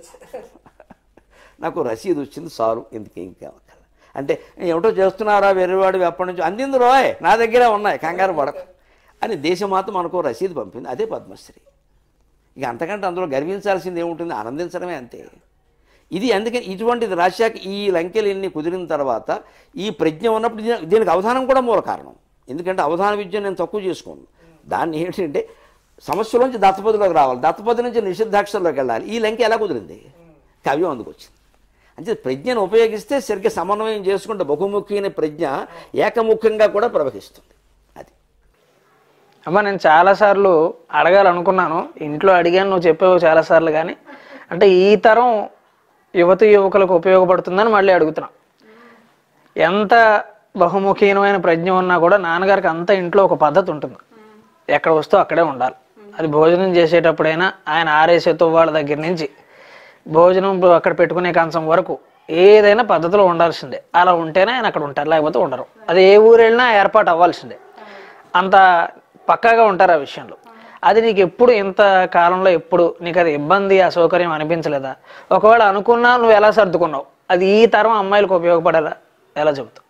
నాకు రసీదు వచ్చింది చాలు ఎందుకు ఏం కావాలి అంటే ఏమిటో చేస్తున్నారా వెర్రివాడు ఎప్పటి నుంచో అందింది రోయ్ నా దగ్గరే ఉన్నాయి కంగారు పడకు అని దేశమాత మనకు రసీదు పంపింది అదే పద్మశ్రీ ఇక అంతకంటే అందులో గర్వించాల్సింది ఏముంటుంది ఆనందించడమే అంతే ఇది అందుకని ఇటువంటిది రాశాక ఈ లంకెలు ఎన్ని కుదిరిన తర్వాత ఈ ప్రజ్ఞ ఉన్నప్పుడు దీని- దీనికి అవధానం కూడా మూల కారణం ఎందుకంటే అవధాన విద్య నేను తక్కువ చేసుకోను దాన్ని ఏంటంటే సమస్యలోంచి దత్తపదిలోకి రావాలి దత్తపది నుంచి నిషిద్ధాక్షరంలోకి వెళ్ళాలి ఈ లంక ఎలా కుదిరింది కవ్యం అందుకు వచ్చింది అంటే ప్రజ్ఞను ఉపయోగిస్తే సరిగ్గా సమన్వయం చేసుకుంటే బహుముఖి అనే ప్రజ్ఞ ఏకముఖంగా కూడా ప్రవహిస్తుంది అది అమ్మ నేను చాలాసార్లు అడగాలనుకున్నాను ఇంట్లో అడిగాను నువ్వు చెప్పావు చాలాసార్లు కానీ అంటే ఈ తరం యువతి యువకులకు ఉపయోగపడుతుందని మళ్ళీ అడుగుతున్నా ఎంత బహుముఖీనమైన ప్రజ్ఞ ఉన్నా కూడా నాన్నగారికి అంత ఇంట్లో ఒక పద్ధతి ఉంటుంది ఎక్కడ వస్తూ అక్కడే ఉండాలి అది భోజనం చేసేటప్పుడైనా ఆయన ఆరేసే తువ్వాళ్ళ దగ్గర నుంచి భోజనం అక్కడ పెట్టుకునే కంచం వరకు ఏదైనా పద్ధతిలో ఉండాల్సిందే అలా ఉంటేనే ఆయన అక్కడ ఉంటారు లేకపోతే ఉండరు అది ఏ ఊరు వెళ్ళినా ఏర్పాటు అవ్వాల్సిందే అంత పక్కాగా ఉంటారు ఆ విషయంలో అది నీకు ఎప్పుడు ఇంత కాలంలో ఎప్పుడు నీకు అది ఇబ్బంది అసౌకర్యం అనిపించలేదా ఒకవేళ అనుకున్నా నువ్వు ఎలా సర్దుకున్నావు అది ఈ తరం అమ్మాయిలకు ఉపయోగపడేలా ఎలా చెబుతావు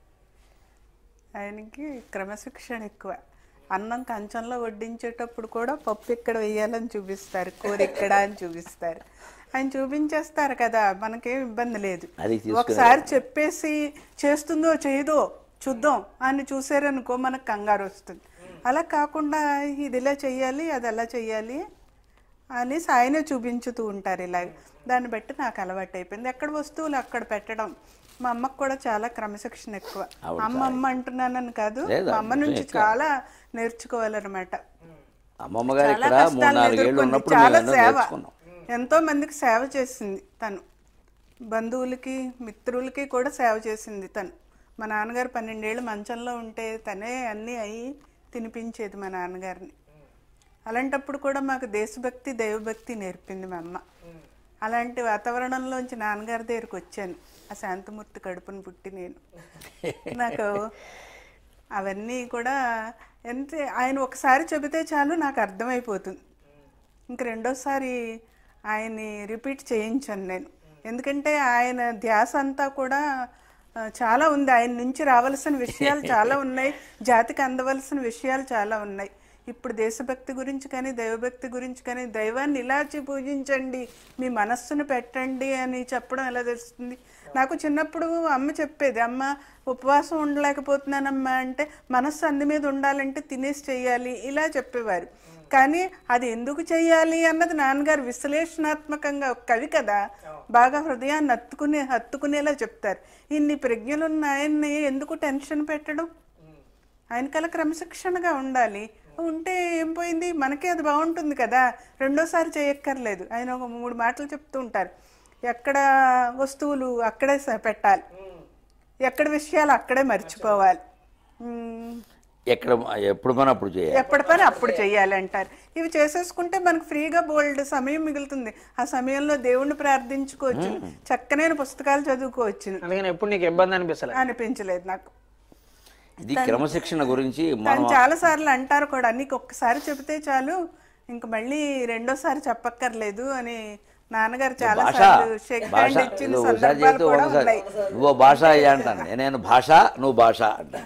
ఆయనకి క్రమశిక్షణ ఎక్కువ అన్నం కంచంలో వడ్డించేటప్పుడు కూడా పప్పు ఇక్కడ వేయాలని చూపిస్తారు కూర ఇక్కడ అని చూపిస్తారు ఆయన చూపించేస్తారు కదా మనకేం ఇబ్బంది లేదు అది తీసుకునే- ఒకసారి చెప్పేసి చేస్తుందో చేయదో చూద్దాం అని చూసారనుకో మనకు కంగారు వస్తుంది అలా కాకుండా ఇది ఇలా చెయ్యాలి అది అలా చెయ్యాలి అనేసి ఆయనే చూపించుతూ ఉంటారు ఇలాగ దాన్ని బట్టి నాకు అలవాటు అయిపోయింది ఎక్కడ వస్తువులు అక్కడ పెట్టడం మా అమ్మకు కూడా చాలా క్రమశిక్షణ ఎక్కువ అమ్మ అమ్మ అంటున్నానని కాదు లేదు, మా అమ్మ నుంచి చాలా నేర్చుకోవాలన్నమాట అమ్మమ్మ గారు చాలా ఇక్కడ మూడు కష్టాలు నాలుగేళ్ళు ఎదుర్కొంది ఉన్నప్పుడు చాలా మేము ఎన్నో సేవ నేర్చుకున్నాం ఎంతో మందికి సేవ చేసింది తను బంధువులకి మిత్రులకి కూడా సేవ చేసింది తను మా నాన్నగారు పన్నెండేళ్ళు మంచంలో ఉంటే తనే అన్నీ అయి తినిపించేది మా నాన్నగారిని అలాంటప్పుడు కూడా మాకు దేశభక్తి దైవభక్తి నేర్పింది మా అమ్మ అలాంటి వాతావరణంలోంచి నాన్నగారి దగ్గరికి వచ్చాను ఆ శాంతమూర్తి కడుపును పుట్టి నేను నాకు అవన్నీ కూడా ఎంత ఆయన ఒకసారి చెబితే చాలు నాకు అర్థమైపోతుంది ఇంక రెండోసారి ఆయన్ని రిపీట్ చేయించాను నేను ఎందుకంటే ఆయన ధ్యాస అంతా కూడా ఆ, చాలా ఉంది ఆయన నుంచి రావాల్సిన విషయాలు చాలా ఉన్నాయి జాతికి అందవలసిన విషయాలు చాలా ఉన్నాయి ఇప్పుడు దేశభక్తి గురించి కానీ దైవభక్తి గురించి కానీ దైవాన్ని ఇలా చే- పూజించండి మీ మనస్సును పెట్టండి అని చెప్పడం ఎలా తెలుస్తుంది నాకు చిన్నప్పుడు అమ్మ చెప్పేది అమ్మ ఉపవాసం ఉండలేకపోతున్నానమ్మా అంటే మనస్సు అంది మీద ఉండాలంటే తినేసి చెయ్యాలి ఇలా చెప్పేవారు కానీ అది ఎందుకు చెయ్యాలి అన్నది నాన్నగారు విశ్లేషణాత్మకంగా ఒక కవి కదా బాగా హృదయాన్ని హత్తుకునే హత్తుకునేలా చెప్తారు ఇన్ని ప్రజ్ఞలున్న ఆయన్ని ఎందుకు టెన్షన్ పెట్టడం ఆయనకలా క్రమశిక్షణగా ఉండాలి ఉంటే ఏం పోయింది మనకే అది బాగుంటుంది కదా రెండోసారి చేయక్కర్లేదు ఆయన ఒక మూడు మాటలు చెప్తూ ఉంటారు ఎక్కడ వస్తువులు అక్కడే స- పెట్టాలి ఎక్కడ విషయాలు అక్కడే మర్చిపోవాలి ఉమ్, ఎక్కడ ఎప్పుడు పని అప్పుడు చేయాలి ఎప్పటి పని అప్పుడు చెయ్యాలి అంటారు ఇవి చేసేసుకుంటే మనకు ఫ్రీగా బోల్డ్ సమయం మిగులుతుంది ఆ సమయంలో దేవుణ్ణి ప్రార్థించుకోవచ్చు చక్కనైన పుస్తకాలు చదువుకోవచ్చు అందుకని ఎప్పుడు నీకు ఇబ్బంది అనిపిస్తలేదు అనిపించలేదు నాకు ఇది క్రమశిక్షణ గురించి తను మనం చాలా సార్లు అంటారు కూడా నీకు ఒక్కసారి చెబితే చాలు ఇంక మళ్ళీ రెండోసారి చెప్పక్కర్లేదు అని నాన్నగారు చాలా భాష సార్లు షేక్ భాష హ్యాండ్ ఇచ్చిన నువ్వు ఒకసారి సందర్భాలు చేస్తే కూడా ఒకసారి ఉన్నాయి నువ్వు భాష అయ్యా అంటాను నేను భాష నువ్వు భాష అంటాను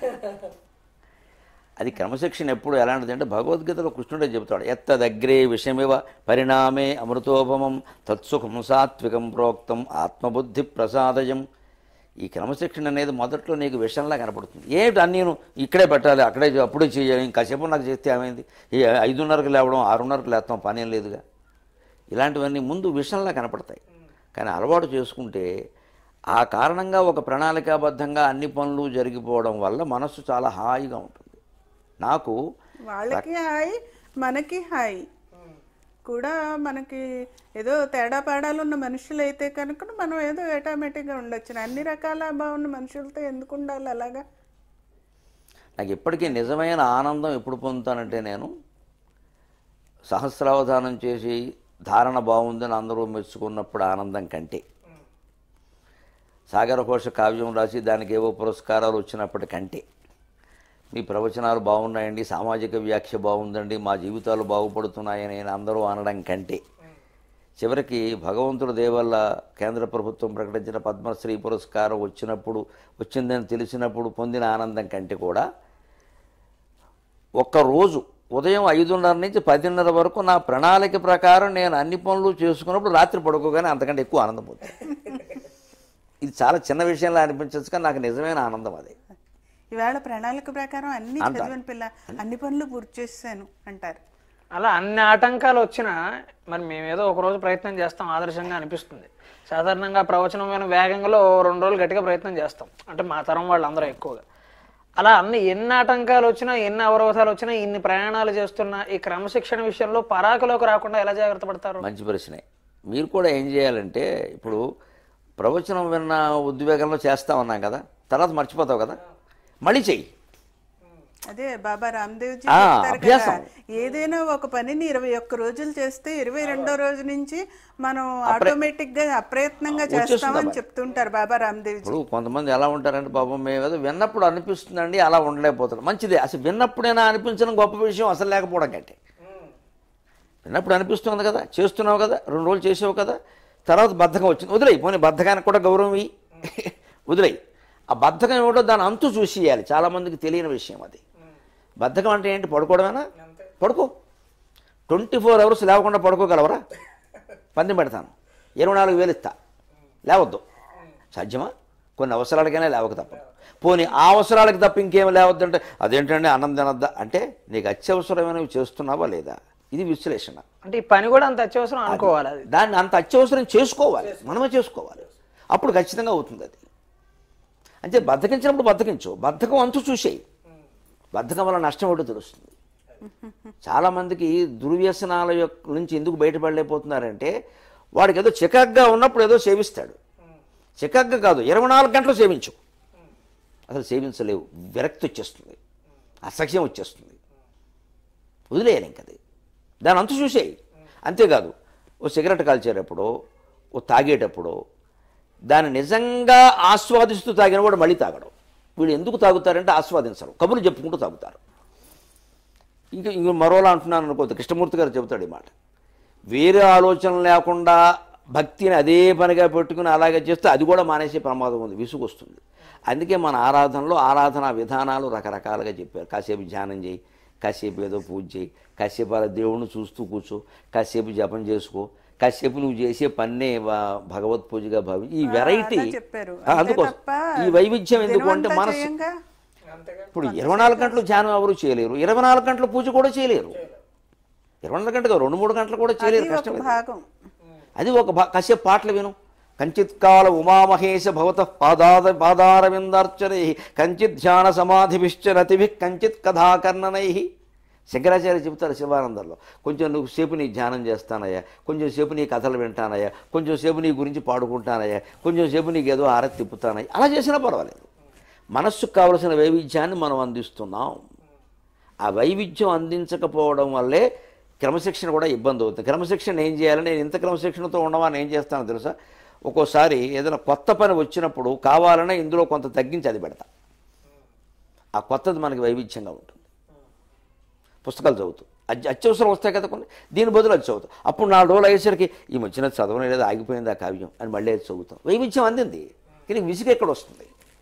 అది క్రమశిక్షణ ఎప్పుడు ఎలాంటిది అంటే భగవద్గీతలో కృష్ణుడే చెబుతాడు ఎత్తదగ్రే విషమివ పరిణామే అమృతోపమం తత్సుఖం సాత్వికం ప్రోక్తం ఆత్మబుద్ధి ప్రసాదయం ఈ క్రమశిక్షణ అనేది మొదట్లో నీకు విషయంలా కనపడుతుంది ఏమిటి అన్నీ నువ్వు ఇక్కడే పెట్టాలి అక్కడే చే- అప్పుడే చేయాలి ఇంకాసేపు నాకు చేస్తే ఏమైంది ఈ ఐదున్నరకు లేవడం ఆరున్నరకు లేస్తాం పని ఏం లేదుగా ఇలాంటివన్నీ ముందు విషయంలా కనపడతాయి కానీ అలవాటు చేసుకుంటే ఆ కారణంగా ఒక ప్రణాళికాబద్ధంగా అన్ని పనులు జరిగిపోవడం వల్ల మనస్సు చాలా హాయిగా ఉంటుంది నాకు వాళ్ళకి హాయ్ మనకి హాయ్ కూడా మనకి ఏదో తేడా పాడాలు ఉన్న మనుషులు అయితే కనుక మనం ఏదో ఆటోమేటిక్గా ఉండొచ్చు అన్ని రకాల బాగున్న మనుషులతో ఎందుకు ఉండాలి అలాగా నాకు ఇప్పటికీ నిజమైన ఆనందం ఎప్పుడు పొందుతానంటే నేను సహస్రావధానం చేసి ధారణ బాగుందని అందరూ మెచ్చుకున్నప్పుడు ఆనందం కంటే సాగరకోశ కావ్యం రాసి దానికి ఏవో పురస్కారాలు వచ్చినప్పటి కంటే మీ ప్రవచనాలు బాగున్నాయండి సామాజిక వ్యాఖ్య బాగుందండి మా జీవితాలు బాగుపడుతున్నాయని అందరూ అనడం కంటే చివరికి భగవంతుడు దేవల్ల కేంద్ర ప్రభుత్వం ప్రకటించిన పద్మశ్రీ పురస్కారం వచ్చినప్పుడు వచ్చిందని తెలిసినప్పుడు పొందిన ఆనందం కంటే కూడా ఒక్కరోజు ఉదయం ఐదున్నర నుంచి పదిన్నర వరకు నా ప్రణాళిక ప్రకారం నేను అన్ని పనులు చేసుకున్నప్పుడు రాత్రి పడుకోగానే అంతకంటే ఎక్కువ ఆనందం పోతుంది ఇది చాలా చిన్న విషయంలో అనిపించచ్చు కానీ నాకు నిజమైన ఆనందం అది ఇవాళ ప్రణాళిక ప్రకారం అన్ని చదివిన పిల్ల అన్ని పనులు పూర్తి చేశాను అంటారు అలా అన్ని ఆటంకాలు వచ్చినా మరి మేమేదో ఒక రోజు ప్రయత్నం చేస్తాం ఆదర్శంగా అనిపిస్తుంది సాధారణంగా ప్రవచనం విన వేగంలో రెండు రోజులు గట్టిగా ప్రయత్నం చేస్తాం అంటే మా తరం వాళ్ళందరూ ఎక్కువగా అలా అన్ని ఎన్ని ఆటంకాలు వచ్చినా ఎన్ని అవరోధాలు వచ్చినా ఇన్ని ప్రయాణాలు చేస్తున్నా ఈ క్రమశిక్షణ విషయంలో పరాకులోకి రాకుండా ఎలా జాగ్రత్త పడతారు మంచి ప్రశ్నే మీరు కూడా ఏం చేయాలంటే ఇప్పుడు ప్రవచనం విన్న ఉద్వేగంలో చేస్తా ఉన్నాం కదా తర్వాత మర్చిపోతావు కదా మళ్ళీ చెయ్యి అదే బాబా రామ్దేవ్ జీ ఆ, చెప్తారు కదా అభ్యాసం. ఏదైనా ఒక పనిని ఇరవై ఒక్క రోజులు చేస్తే ఇరవై రెండో రోజు నుంచి మనం ఆటోమేటిక్ గా అప్రయత్నంగా చేస్తామని చెప్తుంటారు బాబా రామ్దేవ్ జీ ఇప్పుడు కొంతమంది ఎలా ఉంటారంటే పాపం మేము ఏదో విన్నప్పుడు అనిపిస్తుందండి అలా ఉండలేకపోతున్నాం మంచిదే అసలు విన్నప్పుడైనా అనిపించడం గొప్ప విషయం అసలు లేకపోవడం కంటే విన్నప్పుడు అనిపిస్తుంది కదా చేస్తున్నావు కదా రెండు రోజులు చేసావు కదా తర్వాత బద్ధకం వచ్చింది వదిలేయి పోనీ బద్ధకానికి కూడా గౌరవం ఇయ్యి వదిలేయి ఆ బద్ధకం ఏమిటో దాని అంతు చూసేయాలి చాలామందికి తెలియని విషయం అది బద్ధకం అంటే ఏంటి పడుకోవడమేనా పడుకో ట్వంటీ ఫోర్ అవర్స్ లేవకుండా పడుకోగలవరా పందెం పెడతాను ఇరవై నాలుగు వేలు ఇస్తా లేవద్దు సాధ్యమా కొన్ని అవసరాలకైనా లేవక తప్పదు పోనీ ఆ అవసరాలకు తప్ప ఇంకేం లేవద్దంటే అదేంటంటే అన్నం తినద్దా అంటే నీకు అత్యవసరమైనవి చేస్తున్నావా లేదా ఇది విశ్లేషణ అంటే ఈ పని కూడా అంత అత్యవసరం అనుకోవాలి అది దాన్ని అంత అత్యవసరం చేసుకోవాలి మనమే చేసుకోవాలి అప్పుడు ఖచ్చితంగా అవుతుంది అది అంటే బద్దకించినప్పుడు బద్దకించు బద్ధకం అంతు చూసేయి బద్ధకం వల్ల నష్టం ఏంటో తెలుస్తుంది చాలామందికి దుర్వ్యసనాల యొక్క నుంచి ఎందుకు బయటపడలేకపోతున్నారంటే వాడికి ఏదో చికాగ్గా ఉన్నప్పుడు ఏదో సేవిస్తాడు చికాగ్గా కాదు ఇరవై నాలుగు గంటలు సేవించు అసలు సేవించలేవు విరక్తి వచ్చేస్తుంది అసహ్యం వచ్చేస్తుంది వదిలేయాలి ఇంకది దాని అంతు చూసేయి అంతేకాదు ఓ సిగరెట్ కాల్చేటప్పుడు ఓ తాగేటప్పుడు దాన్ని నిజంగా ఆస్వాదిస్తూ తాగిన కూడా మళ్ళీ తాగడం వీళ్ళు ఎందుకు తాగుతారంటే ఆస్వాదించరు కబుర్లు చెప్పుకుంటూ తాగుతారు ఇంకా ఇంక మరోలా అంటున్నాను అనుకోవద్దు కృష్ణమూర్తి గారు చెబుతాడు ఈ మాట వేరే ఆలోచన లేకుండా భక్తిని అదే పనిగా పెట్టుకుని అలాగే చేస్తే అది కూడా మానేసే ప్రమాదం ఉంది విసుగు వస్తుంది అందుకే మన ఆరాధనలో ఆరాధనా విధానాలు రకరకాలుగా చెప్పారు కాసేపు ధ్యానం చేయి కాసేపు ఏదో పూజ చేయి కాసేపు అలా దేవుణ్ణి చూస్తూ కూర్చో కాసేపు జపం చేసుకో కాసేపు నువ్వు చేసే పన్నే వా- భగవత్ పూజగా భావి ఈ వెరైటీ అలా చెప్పారు ఆ, అంతే అందుకోసం తప్ప ఈ వైవిధ్యం ఎందుకు అంటే దినమంతా మనసు చేయంగా ఇప్పుడు ఇరవై నాలుగు గంటలు ధ్యానం ఎవరు చేయలేరు ఇరవై నాలుగు గంటల పూజ కూడా చేయలేరు ఇరవై నాలుగు గంటలు కాదు, రెండు మూడు గంటలు కూడా అది చేయలేరు ఒక కష్టం ఇది. భాగం అది ఒక భా- కాసేపు పాటలు విను కంచిత్ కాల ఉమామహేశ భవత పాదాద పాదారవిందార్చనై కంచిత్ ధ్యాన సమాధిభిశ్చ రతిభి కంచిత్ కథాకర్ణనై శంకరాచార్య చెబుతారు శివానందంలో కొంచెం నువ్వు సేపు నీ ధ్యానం చేస్తానయ్యా కొంచెం సేపు నీ కథలు వింటానయ్యా కొంచెం సేపు నీ గురించి పాడుకుంటానయ్యా కొంచెం సేపు నీకు ఏదో ఆరతి తిప్పుతానయ్యా అలా చేసినా పర్వాలేదు మనస్సుకు కావలసిన వైవిధ్యాన్ని మనం అందిస్తున్నాం ఆ వైవిధ్యం అందించకపోవడం వల్లే క్రమశిక్షణ కూడా ఇబ్బంది అవుతుంది క్రమశిక్షణ ఏం చేయాలి నేను ఇంత క్రమశిక్షణతో ఉండవా నేను ఏం చేస్తానో తెలుసా ఒక్కోసారి ఏదైనా కొత్త పని వచ్చినప్పుడు కావాలనే ఇందులో కొంత తగ్గించి అది పెడతా ఆ కొత్తది మనకి వైవిధ్యంగా ఉంటుంది పుస్తకాలు చదువుతూ అత్య- అత్యవసరం వస్తాయి కదా కొన్ని దీని బదులు అది చదువుతాం అప్పుడు నాలుగు రోజులు అయ్యేసరికి ఈ మధ్యన చదవడం లేదా ఆగిపోయింది ఆ కావ్యం అని మళ్ళీ అది చదువుతాం వైవిధ్యం అందింది కానీ విసుగు ఎక్కడ వస్తుంది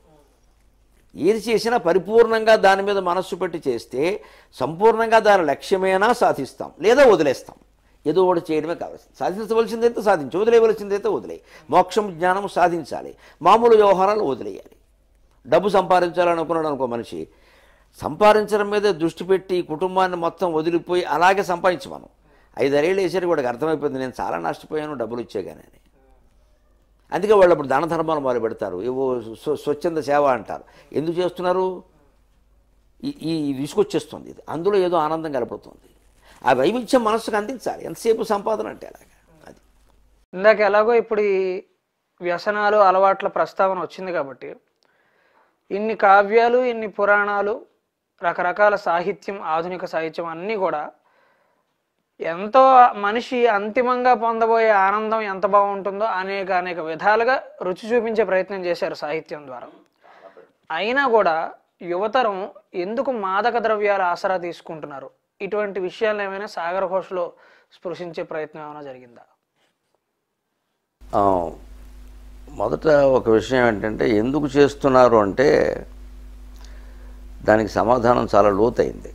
ఏది చేసినా పరిపూర్ణంగా దాని మీద మనస్సు పెట్టి చేస్తే సంపూర్ణంగా దాని లక్ష్యమేనా సాధిస్తాం లేదా వదిలేస్తాం ఏదో ఒకటి చేయడమే కావాలి సాధించవలసిందైతే సాధించు వదిలేయవలసిందైతే వదిలే మోక్షం జ్ఞానం సాధించాలి మామూలు వ్యవహారాలు వదిలేయాలి డబ్బు సంపాదించాలనుకున్నాడు అనుకో మనిషి సంపాదించడం మీద దృష్టి పెట్టి కుటుంబాన్ని మొత్తం వదిలిపోయి అలాగే సంపాదించు మనం ఐదారేళ్ళు వేసరికి వాడికి అర్థమైపోయింది నేను చాలా నష్టపోయాను డబ్బులు ఇచ్చేగానే అని అందుకే వాళ్ళు అప్పుడు దాన ధర్మాలు మొదలు పెడతారు ఏవో స్వ- స్వచ్ఛంద సేవ అంటారు ఎందుకు చేస్తున్నారు ఈ ఈ విసుగొచ్చేస్తుంది ఇది అందులో ఏదో ఆనందం కనపడుతుంది ఆ వైవిధ్యం మనస్సుకు అందించాలి ఎంతసేపు సంపాదన అంటే అలాగా అది ఇందాక ఎలాగో ఇప్పుడు ఈ వ్యసనాలు అలవాట్ల ప్రస్తావన వచ్చింది కాబట్టి ఇన్ని కావ్యాలు ఇన్ని పురాణాలు రకరకాల సాహిత్యం ఆధునిక సాహిత్యం అన్నీ కూడా ఎంతో మనిషి అంతిమంగా పొందబోయే ఆనందం ఎంత బాగుంటుందో అనేక అనేక విధాలుగా రుచి చూపించే ప్రయత్నం చేశారు సాహిత్యం ద్వారా అయినా కూడా యువతరం ఎందుకు మాదక ద్రవ్యాల ఆసరా తీసుకుంటున్నారు ఇటువంటి విషయాలు ఏమైనా సాగర ఘోషలో స్పృశించే ప్రయత్నం ఏమైనా జరిగిందా ఆ, మొదట ఒక విషయం ఏంటంటే ఎందుకు చేస్తున్నారు అంటే దానికి సమాధానం చాలా లోతైంది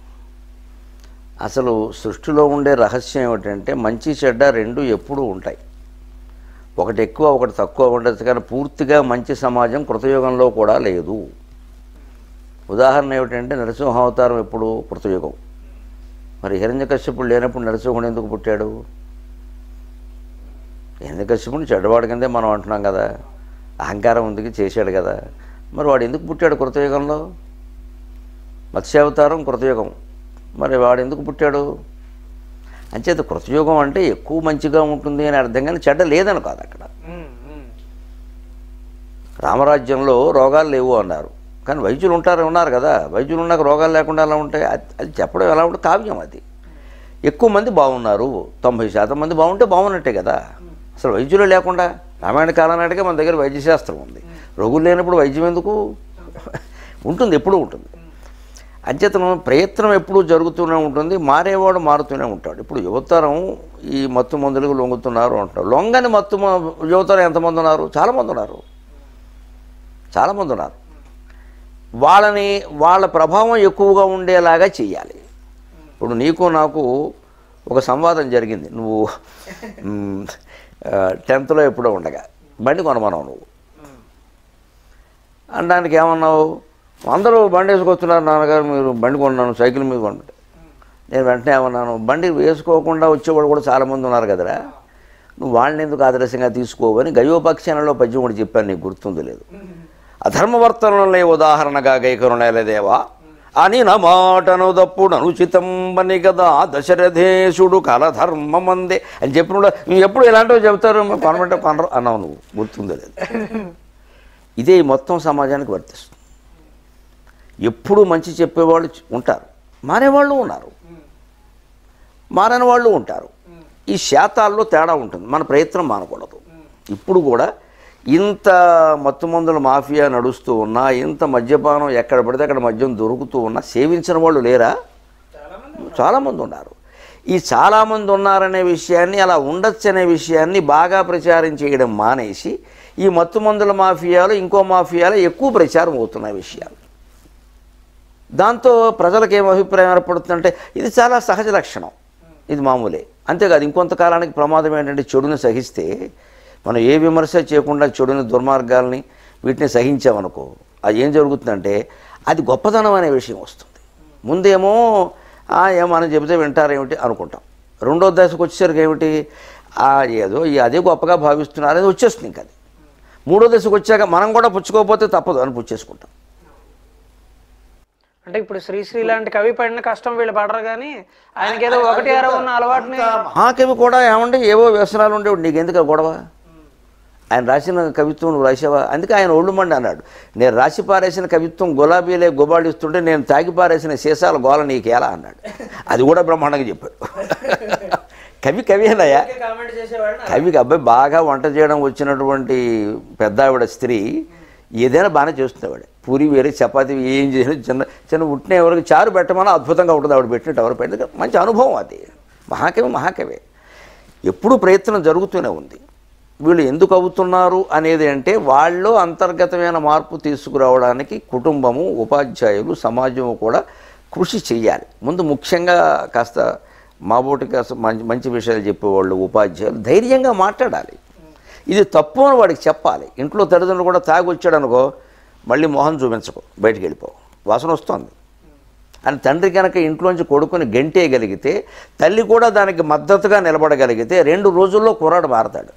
అసలు సృష్టిలో ఉండే రహస్యం ఏమిటంటే మంచి చెడ్డ రెండు ఎప్పుడూ ఉంటాయి ఒకటి ఎక్కువ ఒకటి తక్కువ ఉండదు కానీ పూర్తిగా మంచి సమాజం కృతయుగంలో కూడా లేదు ఉదాహరణ ఏమిటంటే నరసింహావతారం ఎప్పుడు కృతయుగం మరి హిరణ్యకశ్యపుడు లేనప్పుడు నరసింహుడు ఎందుకు పుట్టాడు హిరణ్యకశ్యపుని చెడ్డవాడి కిందే మనం అంటున్నాం కదా అహంకారం ఉందికి చేశాడు కదా మరి వాడు ఎందుకు పుట్టాడు కృతయుగంలో మత్స్యావతారం కృతయుగం మరి వాడు ఎందుకు పుట్టాడు అంచేత కృతయుగం అంటే ఎక్కువ మంచిగా ఉంటుంది అని అర్థం కానీ చెడ్డ లేదని కాదు అక్కడ రామరాజ్యంలో రోగాలు లేవు అన్నారు కానీ వైద్యులు ఉంటారు ఉన్నారు కదా వైద్యులు ఉన్నాక రోగాలు లేకుండా ఎలా ఉంటాయి అది అది చెప్పడం ఎలా ఉంటుంది కావ్యం అది ఎక్కువ మంది బాగున్నారు తొంభై శాతం మంది బాగుంటే బాగున్నట్టే కదా అసలు వైద్యులు లేకుండా రామాయణ కాలం నాటికే మన దగ్గర వైద్యశాస్త్రం ఉంది రోగులు లేనప్పుడు వైద్యం ఎందుకు ఉంటుంది ఎప్పుడూ ఉంటుంది అంచేతనం ప్రయత్నం ఎప్పుడూ జరుగుతూనే ఉంటుంది మారేవాడు మారుతూనే ఉంటాడు ఇప్పుడు యువతరం ఈ మత్తు మందులకు లొంగుతున్నారు అంటారు లొంగని మత్తు మ- యువతరం ఎంతమంది ఉన్నారు చాలామంది ఉన్నారు చాలామంది ఉన్నారు వాళ్ళని వాళ్ళ ప్రభావం ఎక్కువగా ఉండేలాగా చెయ్యాలి ఇప్పుడు నీకు నాకు ఒక సంవాదం జరిగింది నువ్వు మ్, ఆ, టెన్త్లో ఎప్పుడో ఉండగా బండి కొనమన్నావు నువ్వు అనడానికి ఏమన్నావు అందరూ బండి వేసుకొస్తున్నారు నాన్నగారు మీరు బండి కొన్నాను సైకిల్ మీద కొనమంటే నేను వెంటనే ఏమన్నాను బండి వేసుకోకుండా వచ్చేవాడు కూడా చాలామంది ఉన్నారు కదరా నువ్వు వాళ్ళని ఎందుకు ఆదర్శంగా తీసుకోవని గయోపక్షణలో పద్యం కూడా చెప్పాను నీకు గుర్తుంది లేదు అధర్మవర్తనలే ఉదాహరణగా గైకరుణలేదేవా అని నా మాటను దప్పుడు అనుచితంబని కదా దశరథేశుడు కలధర్మమందే అని చెప్పినప్పుడు నువ్వు ఎప్పుడు ఇలాంటివి చెబుతారు కొనమంటే కొనరు అన్నావు నువ్వు గుర్తుంది లేదు ఇదే ఈ మొత్తం సమాజానికి వర్తిస్తుంది ఎప్పుడు మంచి చెప్పేవాళ్ళు ఉంటారు మారేవాళ్ళు ఉన్నారు మారని వాళ్ళు ఉంటారు ఈ శాతాల్లో తేడా ఉంటుంది మన ప్రయత్నం మానకూడదు ఇప్పుడు కూడా ఇంత మత్తుమందుల మాఫియా నడుస్తూ ఉన్నా ఇంత మద్యపానం ఎక్కడ పడితే అక్కడ మద్యం దొరుకుతూ ఉన్నా సేవించిన వాళ్ళు లేరా చాలామంది ఉన్నారు ఈ చాలామంది ఉన్నారనే విషయాన్ని అలా ఉండొచ్చు అనే విషయాన్ని బాగా ప్రచారం చేయడం మానేసి ఈ మత్తుమందుల మాఫియాలు ఇంకో మాఫియాలు ఎక్కువ ప్రచారం అవుతున్నాయి విషయాలు దాంతో ప్రజలకు ఏం అభిప్రాయం ఏర్పడుతుందంటే ఇది చాలా సహజ లక్షణం ఇది మామూలే అంతేకాదు ఇంకొంతకాలానికి ప్రమాదం ఏంటంటే చెడుని సహిస్తే మనం ఏ విమర్శ చేయకుండా చెడుని దుర్మార్గాల్ని వీటిని సహించామనుకో అది ఏం జరుగుతుందంటే అది గొప్పతనం అనే విషయం వస్తుంది ముందేమో "ఆ, ఏమో మనం చెబితే వింటారేమిటి అనుకుంటాం రెండో దశకు వచ్చేసరికి ఏమిటి "ఆ, ఏదో ఈ అదే గొప్పగా భావిస్తున్నారు అది వచ్చేస్తుంది ఇంకా అది మూడో దశకు వచ్చాక మనం కూడా పుచ్చుకోకపోతే తప్పదు అని పుచ్చేసుకుంటాం అంటే ఇప్పుడు శ్రీశ్రీ లాంటి కవి పడిన కష్టం వీళ్ళు పడరు కానీ ఆయనకి ఏదో ఒకటి అర ఉన్న అలవాటుని మహాకవి కూడా ఏమంటే ఏవో వ్యసనాలు ఉండేవి నీకు ఎందుకు ఆ గొడవ ఆయన రాసిన కవిత్వం నువ్వు రాసావా అందుకే ఆయన ఒళ్ళు మండి అన్నాడు నేను రాసి పారేసిన కవిత్వం గులాబీలే గుబాళిస్తుంటే నేను తాగి పారేసిన సీసాల గోల నీకేలా అన్నాడు అది కూడా బ్రహ్మాండంగా చెప్పాడు కవి కవినయ్యా కామెంట్ చేసేవాడిని కవికి అబ్బాయి బాగా వంట చేయడం వచ్చినటువంటి పెద్ద ఆవిడ స్త్రీ ఏదైనా బాగానే చేస్తున్నవాడు పూరి వేరే చపాతీ ఏం చేసిన చిన్న చిన్న ఉట్టిన ఎవరికి చారు పెట్టమని అద్భుతంగా ఉంటుంది ఆవిడ పెట్టినట్టు ఎవరు పెట్టిన మంచి అనుభవం అది మహాకవి మహాకవి ఎప్పుడూ ప్రయత్నం జరుగుతూనే ఉంది వీళ్ళు ఎందుకు అవుతున్నారు అనేది అంటే వాళ్ళు అంతర్గతమైన మార్పు తీసుకురావడానికి కుటుంబము ఉపాధ్యాయులు సమాజము కూడా కృషి చేయాలి ముందు ముఖ్యంగా కాస్త మాబోటి కాస్త మంచి మంచి విషయాలు చెప్పేవాళ్ళు ఉపాధ్యాయులు ధైర్యంగా మాట్లాడాలి ఇది తప్పు అని వాడికి చెప్పాలి ఇంట్లో తల్లిదండ్రులు కూడా తాగి వచ్చాడు అనుకో మళ్ళీ మొహం చూపించకు బయటికి వెళ్ళిపో వాసన వస్తుంది అని తండ్రి కనుక ఇంట్లోంచి కొడుకుని గెంటేయగలిగితే తల్లి కూడా దానికి మద్దతుగా నిలబడగలిగితే రెండు రోజుల్లో కుర్రాడు మారతాడు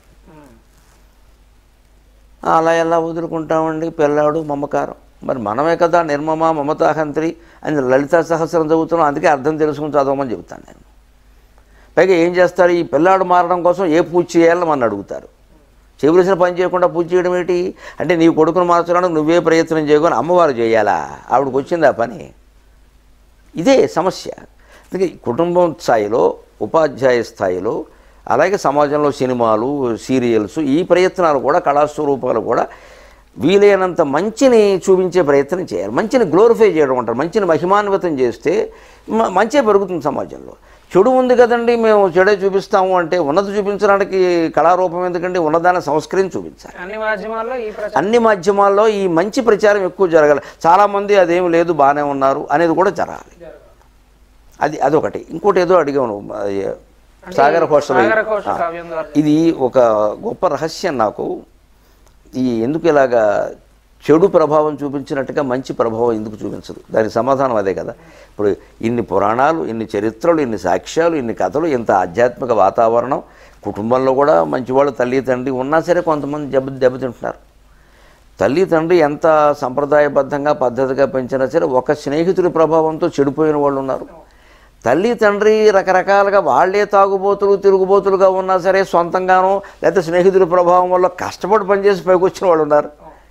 అలా ఎలా వదులుకుంటామండి పిల్లాడు మమకారం మరి మనమే కదా నిర్మమ మమతాహంత్రి అని లలితా సహస్రం చదువుతున్నాం అందుకే అర్థం తెలుసుకుని చదవమని చెబుతాను నేను పైగా ఏం చేస్తారు ఈ పిల్లాడు మారడం కోసం ఏ పూజ చేయాలని మన అడుగుతారు చేయవలసిన పని చేయకుండా పూజ చేయడం ఏంటి అంటే నీ కొడుకును మార్చడానికి నువ్వే ప్రయత్నం చేయకొని అమ్మవారు చేయాలా ఆవిడకి వచ్చింది ఆ పని ఇదే సమస్య అందుకే కుటుంబం స్థాయిలో ఉపాధ్యాయ స్థాయిలో అలాగే సమాజంలో సినిమాలు సీరియల్స్ ఈ ప్రయత్నాలు కూడా కళాస్వరూపాలు కూడా వీలైనంత మంచిని చూపించే ప్రయత్నం చేయాలి మంచిని గ్లోరిఫై చేయడం అంటారు మంచిని మహిమాన్వితం చేస్తే మ- మంచే పెరుగుతుంది సమాజంలో చెడు ఉంది కదండి మేము చెడే చూపిస్తాము అంటే ఉన్నది చూపించడానికి కళారూపం ఎందుకంటే ఉన్నదాన్ని సంస్కరించి చూపించాలి అన్ని మాధ్యమాల్లో ఈ ప్రచారం అన్ని మాధ్యమాల్లో ఈ మంచి ప్రచారం ఎక్కువ జరగాలి చాలామంది అదేం లేదు బాగానే ఉన్నారు అనేది కూడా జరగాలి అది అదొకటి ఇంకోటి ఏదో అడిగాను అది సాగర ఘోష సాగర ఘోష కావ్యం ద్వారా ఇది ఒక గొప్ప రహస్యం నాకు ఈ ఎందుకు ఇలాగా చెడు ప్రభావం చూపించినట్టుగా మంచి ప్రభావం ఎందుకు చూపించదు దానికి సమాధానం అదే కదా ఇప్పుడు ఇన్ని పురాణాలు ఇన్ని చరిత్రలు ఇన్ని సాక్ష్యాలు ఇన్ని కథలు ఇంత ఆధ్యాత్మిక వాతావరణం కుటుంబంలో కూడా మంచివాళ్ళు తల్లి తండ్రి ఉన్నా సరే కొంతమంది దెబ్బ దెబ్బతింటున్నారు తల్లి తండ్రి ఎంత సంప్రదాయబద్ధంగా పద్ధతిగా పెంచినా సరే ఒక స్నేహితుడి ప్రభావంతో చెడిపోయిన వాళ్ళు ఉన్నారు తల్లి తండ్రి రకరకాలుగా వాళ్ళే తాగుబోతులు తిరుగుబోతులుగా ఉన్నా సరే సొంతంగానో లేకపోతే స్నేహితుల ప్రభావం వల్ల కష్టపడి పనిచేసి పైకి వచ్చిన వాళ్ళు ఉన్నారు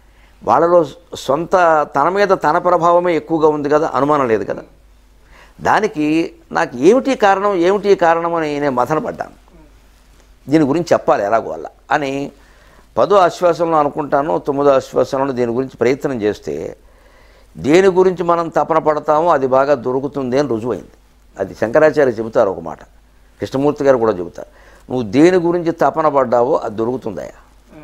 వాళ్ళలో సొంత తన మీద తన ప్రభావమే ఎక్కువగా ఉంది కదా అనుమానం లేదు కదా దానికి నాకు ఏమిటి కారణం ఏమిటి కారణం అని నేను మథనపడ్డాను దీని గురించి చెప్పాలి ఎలాగో వల్ల అని పదో ఆశ్వాసంలో అనుకుంటాను తొమ్మిదో ఆశ్వాసంలో దీని గురించి ప్రయత్నం చేస్తే దేని గురించి మనం తపన పడతామో అది బాగా దొరుకుతుంది అని రుజువైంది అది శంకరాచార్య చెబుతారు ఒక మాట కృష్ణమూర్తి గారు కూడా చెబుతారు నువ్వు దేని గురించి తపన పడ్డావో అది దొరుకుతుందయ్యా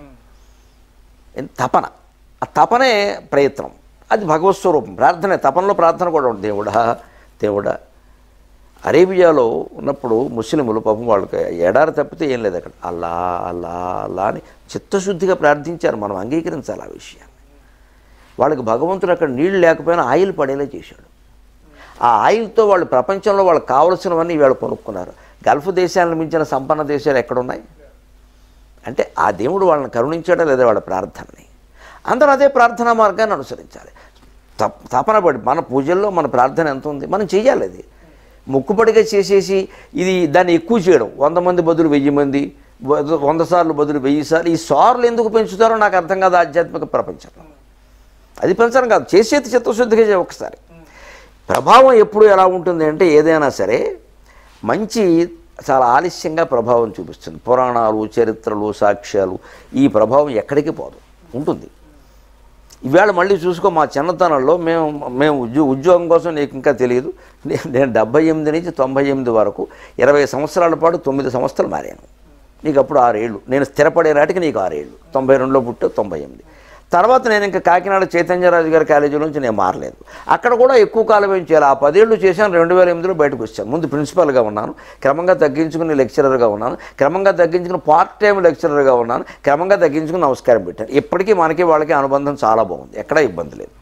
ఎంత తపన ఆ తపనే ప్రయత్నం అది భగవత్ స్వరూపం ప్రార్థనే తపనలో ప్రార్థన కూడా ఉంటుంది దేవుడా దేవుడా అరేబియాలో ఉన్నప్పుడు ముస్లింలు పాపం వాళ్ళకి ఎడారి తప్పితే ఏం లేదు అక్కడ అల్లా అల్లా అల్లా అని చిత్తశుద్ధిగా ప్రార్థించారు మనం అంగీకరించాలి ఆ విషయాన్ని వాళ్ళకి భగవంతుడు అక్కడ నీళ్లు లేకపోయినా ఆయిల్ పడేలా చేశాడు ఆ ఆయిల్తో వాళ్ళు ప్రపంచంలో వాళ్ళకి కావలసినవన్నీ వీళ్ళు కొనుక్కున్నారు గల్ఫ్ దేశాలను మించిన సంపన్న దేశాలు ఎక్కడున్నాయి అంటే ఆ దేవుడు వాళ్ళని కరుణించాడా లేదా వాళ్ళ ప్రార్థనని అందరూ అదే ప్రార్థనా మార్గాన్ని అనుసరించాలి తప్ తపన పడి మన పూజల్లో మన ప్రార్థన ఎంత ఉంది మనం చెయ్యాలి అది మొక్కుపడిగా చేసేసి ఇది దాన్ని ఎక్కువ చేయడం వంద మంది బదులు వెయ్యి మంది వ- వంద సార్లు బదులు వెయ్యి సార్లు ఈ సార్లు ఎందుకు పెంచుతారో నాకు అర్థం కాదు ఆధ్యాత్మిక ప్రపంచంలో అది పెంచడం కాదు చేసేది చిత్తశుద్ధిగా చేయ ఒకసారి ప్రభావం ఎప్పుడు ఎలా ఉంటుంది అంటే ఏదైనా సరే మంచి చాలా ఆలస్యంగా ప్రభావం చూపిస్తుంది పురాణాలు చరిత్రలు సాక్ష్యాలు ఈ ప్రభావం ఎక్కడికి పోదు ఉంటుంది ఈవేళ మళ్ళీ చూసుకో మా చిన్నతనంలో మేము మేము ఉద్యో ఉద్యోగం కోసం నీకు ఇంకా తెలియదు నే- నేను డెబ్బై ఎనిమిది నుంచి తొంభై ఎనిమిది వరకు ఇరవై సంవత్సరాల పాటు తొమ్మిది సంవత్సరాలు మారాను నీకు అప్పుడు ఆరేళ్ళు నేను స్థిరపడే నాటికి నీకు ఆరేళ్ళు తొంభై రెండులో పుట్టు తొంభై ఎనిమిది తర్వాత నేను ఇంకా కాకినాడ చైతన్యరాజు గారి కాలేజీ నుంచి నేను మారలేదు అక్కడ కూడా ఎక్కువ కాలం ఏం చేయాలి ఆ పదేళ్ళు చేశాను రెండు వేల ఎనిమిదిలో బయటకు వచ్చాను ముందు ప్రిన్సిపల్గా ఉన్నాను క్రమంగా తగ్గించుకుని లెక్చరర్గా ఉన్నాను క్రమంగా తగ్గించుకుని పార్ట్ టైం లెక్చరర్గా ఉన్నాను క్రమంగా తగ్గించుకుని నమస్కారం పెట్టాను ఇప్పటికీ మనకి వాళ్ళకి అనుబంధం చాలా బాగుంది ఎక్కడా ఇబ్బంది లేదు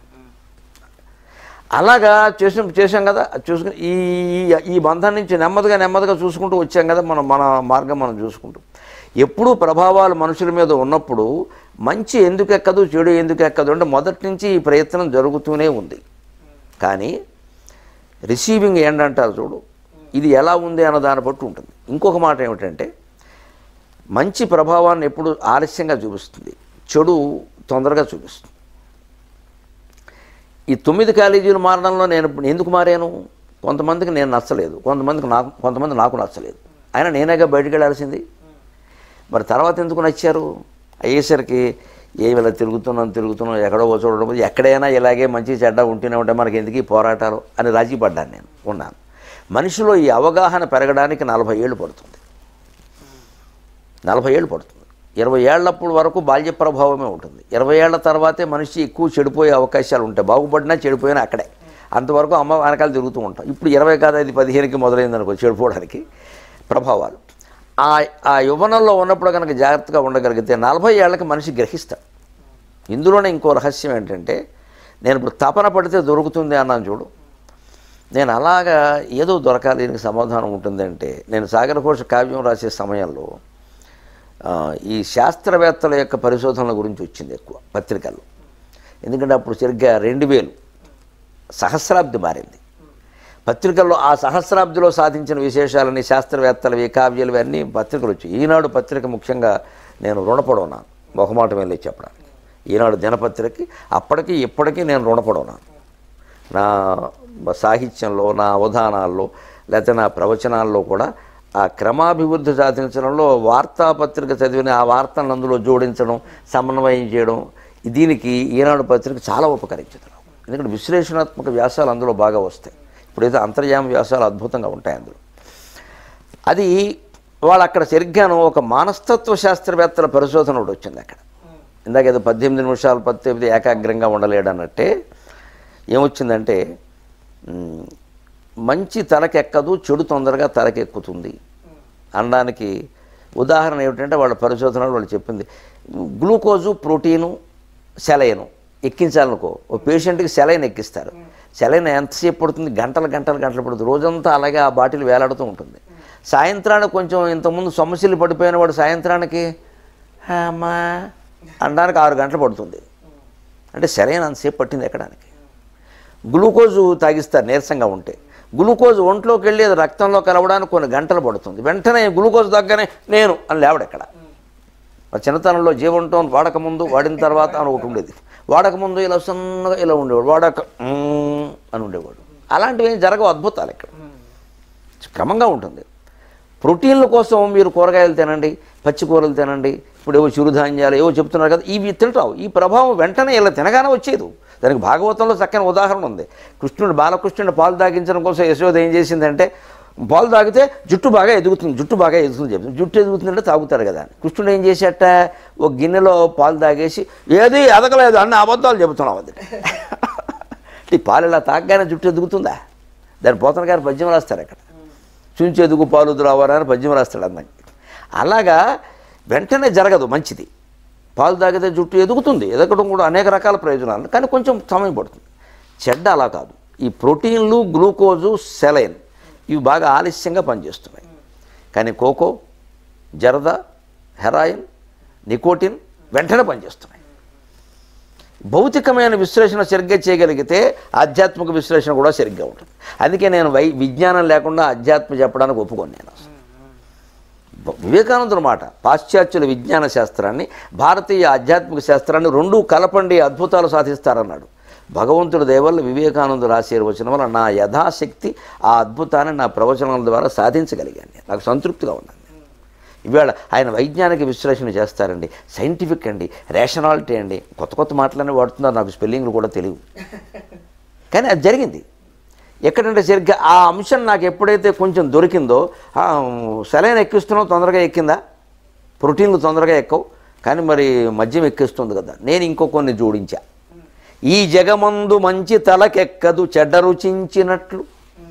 అలాగా చేసిన చేసాం కదా చూసుకుని ఈ ఈ- ఈ బంధం నుంచి నెమ్మదిగా నెమ్మదిగా చూసుకుంటూ వచ్చాం కదా మనం మన మార్గం మనం చూసుకుంటూ ఎప్పుడూ ప్రభావాలు మనుషుల మీద ఉన్నప్పుడు మంచి ఎందుకు ఎక్కదు చెడు ఎందుకు ఎక్కదు అంటే మొదటి నుంచి ఈ ప్రయత్నం జరుగుతూనే ఉంది కానీ రిసీవింగ్ ఏంటంటారు చూడు ఇది ఎలా ఉంది అన్న దాన్ని బట్టి ఉంటుంది ఇంకొక మాట ఏమిటంటే మంచి ప్రభావాన్ని ఎప్పుడు ఆలస్యంగా చూపిస్తుంది చెడు తొందరగా చూపిస్తుంది ఈ తొమ్మిది కాలేజీలు మారడంలో నేను ఎందుకు మారాను కొంతమందికి నేను నచ్చలేదు కొంతమందికి నాకు కొంతమంది నాకు నచ్చలేదు అయినా నేనేగా బయటికి వెళ్ళాల్సింది మరి తర్వాత ఎందుకు నచ్చారు అయ్యేసరికి ఏ ఇలా తిరుగుతున్నాం తిరుగుతున్నాం ఎక్కడో ఓ చూడడం ఎక్కడైనా ఇలాగే మంచి చెడ్డ ఉంటూనే ఉంటే మనకి ఎందుకు ఈ పోరాటాలు అని రాజీ పడ్డాను నేను ఉన్నాను మనిషిలో ఈ అవగాహన పెరగడానికి నలభై ఏళ్ళు పడుతుంది నలభై ఏళ్ళు పడుతుంది ఇరవై ఏళ్ళప్పుడు వరకు బాల్య ప్రభావమే ఉంటుంది ఇరవై ఏళ్ల తర్వాతే మనిషి ఎక్కువ చెడిపోయే అవకాశాలు ఉంటాయి బాగుపడినా చెడిపోయినా అక్కడే అంతవరకు అమ్మ వెనకాల తిరుగుతూ ఉంటాం ఇప్పుడు ఇరవై కాదు అది పదిహేనుకి మొదలైంది అనుకో చెడిపోవడానికి ప్రభావాలు ఆ ఆ యువనంలో ఉన్నప్పుడు కనుక జాగ్రత్తగా ఉండగలిగితే నలభై ఏళ్ళకి మనిషి గ్రహిస్తాడు ఇందులోనే ఇంకో రహస్యం ఏంటంటే నేను ఇప్పుడు తపన పడితే దొరుకుతుంది అన్నాను చూడు నేను అలాగా ఏదో దొరకాలి దీనికి సమాధానం ఉంటుందంటే నేను సాగరఘోష కావ్యం రాసే సమయంలో ఆ, ఈ శాస్త్రవేత్తల యొక్క పరిశోధనల గురించి వచ్చింది ఎక్కువ పత్రికల్లో ఎందుకంటే అప్పుడు సరిగ్గా రెండు వేలు సహస్రాబ్ది మారింది పత్రికల్లో ఆ సహస్రాబ్దిలో సాధించిన విశేషాలని శాస్త్రవేత్తలవి కావ్యాలు అన్నీ పత్రికలు వచ్చాయి ఈనాడు పత్రిక ముఖ్యంగా నేను రుణపడున్నాను మొహమాట వెళ్ళి చెప్పడానికి ఈనాడు దినపత్రికకి అప్పటికి ఇప్పటికీ నేను రుణపడున్నాను నా సాహిత్యంలో నా అవధానాల్లో లేకపోతే నా ప్రవచనాల్లో కూడా ఆ క్రమాభివృద్ధి సాధించడంలో వార్తాపత్రిక చదివిన ఆ వార్తలను అందులో జోడించడం సమన్వయం చేయడం దీనికి ఈనాడు పత్రిక చాలా ఉపకరించింది నాకు. ఎందుకంటే విశ్లేషణాత్మక వ్యాసాలు అందులో బాగా వస్తాయి ఇప్పుడైతే అంతర్యామ వ్యాసాలు అద్భుతంగా ఉంటాయి అందులో అది వాళ్ళు అక్కడ సరిగ్గాను ఒక మనస్తత్వ శాస్త్రవేత్తల పరిశోధన ఒకటి వచ్చింది అక్కడ ఇందాక ఏదో పద్దెనిమిది నిమిషాలు పద్దెనిమిది ఏకాగ్రంగా ఉండలేడు అన్నట్టే ఏమొచ్చిందంటే మ్, మంచి తలకెక్కదు చెడు తొందరగా తలకెక్కుతుంది అనడానికి ఉదాహరణ ఏమిటంటే వాళ్ళ పరిశోధనలు వాళ్ళు చెప్పింది గ్లూకోజు ప్రోటీను సెలైను ఎక్కించాలనుకో ఓ పేషెంట్కి సెలైన్ ఎక్కిస్తారు సెలైన్ ఎంతసేపు పడుతుంది గంటలు గంటలు గంటలు పడుతుంది రోజంతా అలాగే ఆ బాటిల్ వేలాడుతూ ఉంటుంది సాయంత్రానికి కొంచెం ఇంతకుముందు సొమ్మసిల్లు పడిపోయిన వాడు సాయంత్రానికి అమ్మా అనడానికి ఆరు గంటలు పడుతుంది అంటే సెలైన్ అంతసేపు పట్టింది ఎక్కడానికి గ్లూకోజు తాగిస్తారు నీరసంగా ఉంటే గ్లూకోజ్ ఒంట్లోకి వెళ్ళి అది రక్తంలో కలవడానికి కొన్ని గంటలు పడుతుంది వెంటనే గ్లూకోజ్ తగ్గనే నేను అని లేవడు ఎక్కడ మా చిన్నతనంలో జీవంటోన్ వాడకముందు వాడిన తర్వాత అని ఒకటి ఉండేది వాడక ముందు ఇలా సన్నగా ఇలా ఉండేవాడు వాడక "మ్మ్" అని ఉండేవాడు అలాంటివి ఏం జరగవు అద్భుతాలు ఇక్కడ క్రమంగా ఉంటుంది ప్రోటీన్ల కోసం మీరు కూరగాయలు తినండి పచ్చి కూరలు తినండి ఇప్పుడు ఏవో చిరుధాన్యాలు ఏవో చెప్తున్నారు కదా ఇవి తింటావు ఈ ప్రభావం వెంటనే ఇలా తినగానే వచ్చేది దానికి భాగవతంలో చక్కని ఉదాహరణ ఉంది కృష్ణుడు బాలకృష్ణుడు పాలు తాగించడం కోసం యశోద ఏం చేసిందంటే పాలు తాగితే జుట్టు బాగా ఎదుగుతుంది జుట్టు బాగా ఎదుగుతుంది చెప్తుంది జుట్టు ఎదుగుతుందంటే తాగుతారు కదా అని. కృష్ణుడు ఏం చేసేట ఒక గిన్నెలో పాలు తాగేసి ఏది ఎదగలేదు అన్న అబద్ధాలు చెబుతున్నావు అది ఈ పాలు ఇలా తాగగానే జుట్టు ఎదుగుతుందా దాని పోతన గారు పద్యం రాస్తారు అక్కడ చుంచెదుగు పాలు ద్రావరా అని పద్యం రాస్తాడు అందంగా అలాగా వెంటనే జరగదు మంచిది పాలు తాగితే జుట్టు ఎదుగుతుంది ఎదగడం కూడా అనేక రకాల ప్రయోజనాలు కానీ కొంచెం సమయం పడుతుంది చెడ్డ అలా కాదు ఈ ప్రోటీన్లు గ్లూకోజు సెలైన్ ఇవి బాగా ఆలస్యంగా పనిచేస్తున్నాయి కానీ కోకో జరద హెరాయిన్ నికోటిన్ వెంటనే పనిచేస్తున్నాయి భౌతికమైన విశ్లేషణ సరిగ్గా చేయగలిగితే ఆధ్యాత్మిక విశ్లేషణ కూడా సరిగ్గా ఉంటుంది అందుకే నేను వై విజ్ఞానం లేకుండా అధ్యాత్మ చెప్పడానికి ఒప్పుకోను నేను అసలు వివేకానందుల మాట పాశ్చాత్యుల విజ్ఞాన శాస్త్రాన్ని భారతీయ ఆధ్యాత్మిక శాస్త్రాన్ని రెండూ కలపండి అద్భుతాలు సాధిస్తారన్నాడు భగవంతుడి దేవల్ల వివేకానందుడు ఆశీర్వచనం వల్ల నా యథాశక్తి ఆ అద్భుతాన్ని నా ప్రవచనాల ద్వారా సాధించగలిగాను నేను. నాకు సంతృప్తిగా ఉన్నాను నేను. ఇవాళ ఆయన వైజ్ఞానిక విశ్లేషణ చేస్తారండి సైంటిఫిక్ అండి రేషనాలిటీ అండి కొత్త కొత్త మాటలన్నీ వాడుతున్నారు నాకు స్పెల్లింగ్లు కూడా తెలియవు కానీ అది జరిగింది ఎక్కడంటే సరిగ్గా ఆ అంశం నాకు ఎప్పుడైతే కొంచెం దొరికిందో సెలైన్ ఎక్కిస్తున్నావు తొందరగా ఎక్కిందా ప్రోటీన్లు తొందరగా ఎక్కవు కానీ మరి మద్యం ఎక్కిస్తుంది కదా నేను ఇంకో కొన్ని జోడించా ఈ జగమందు మంచి తలకెక్కదు చెడ్డ రుచించినట్లు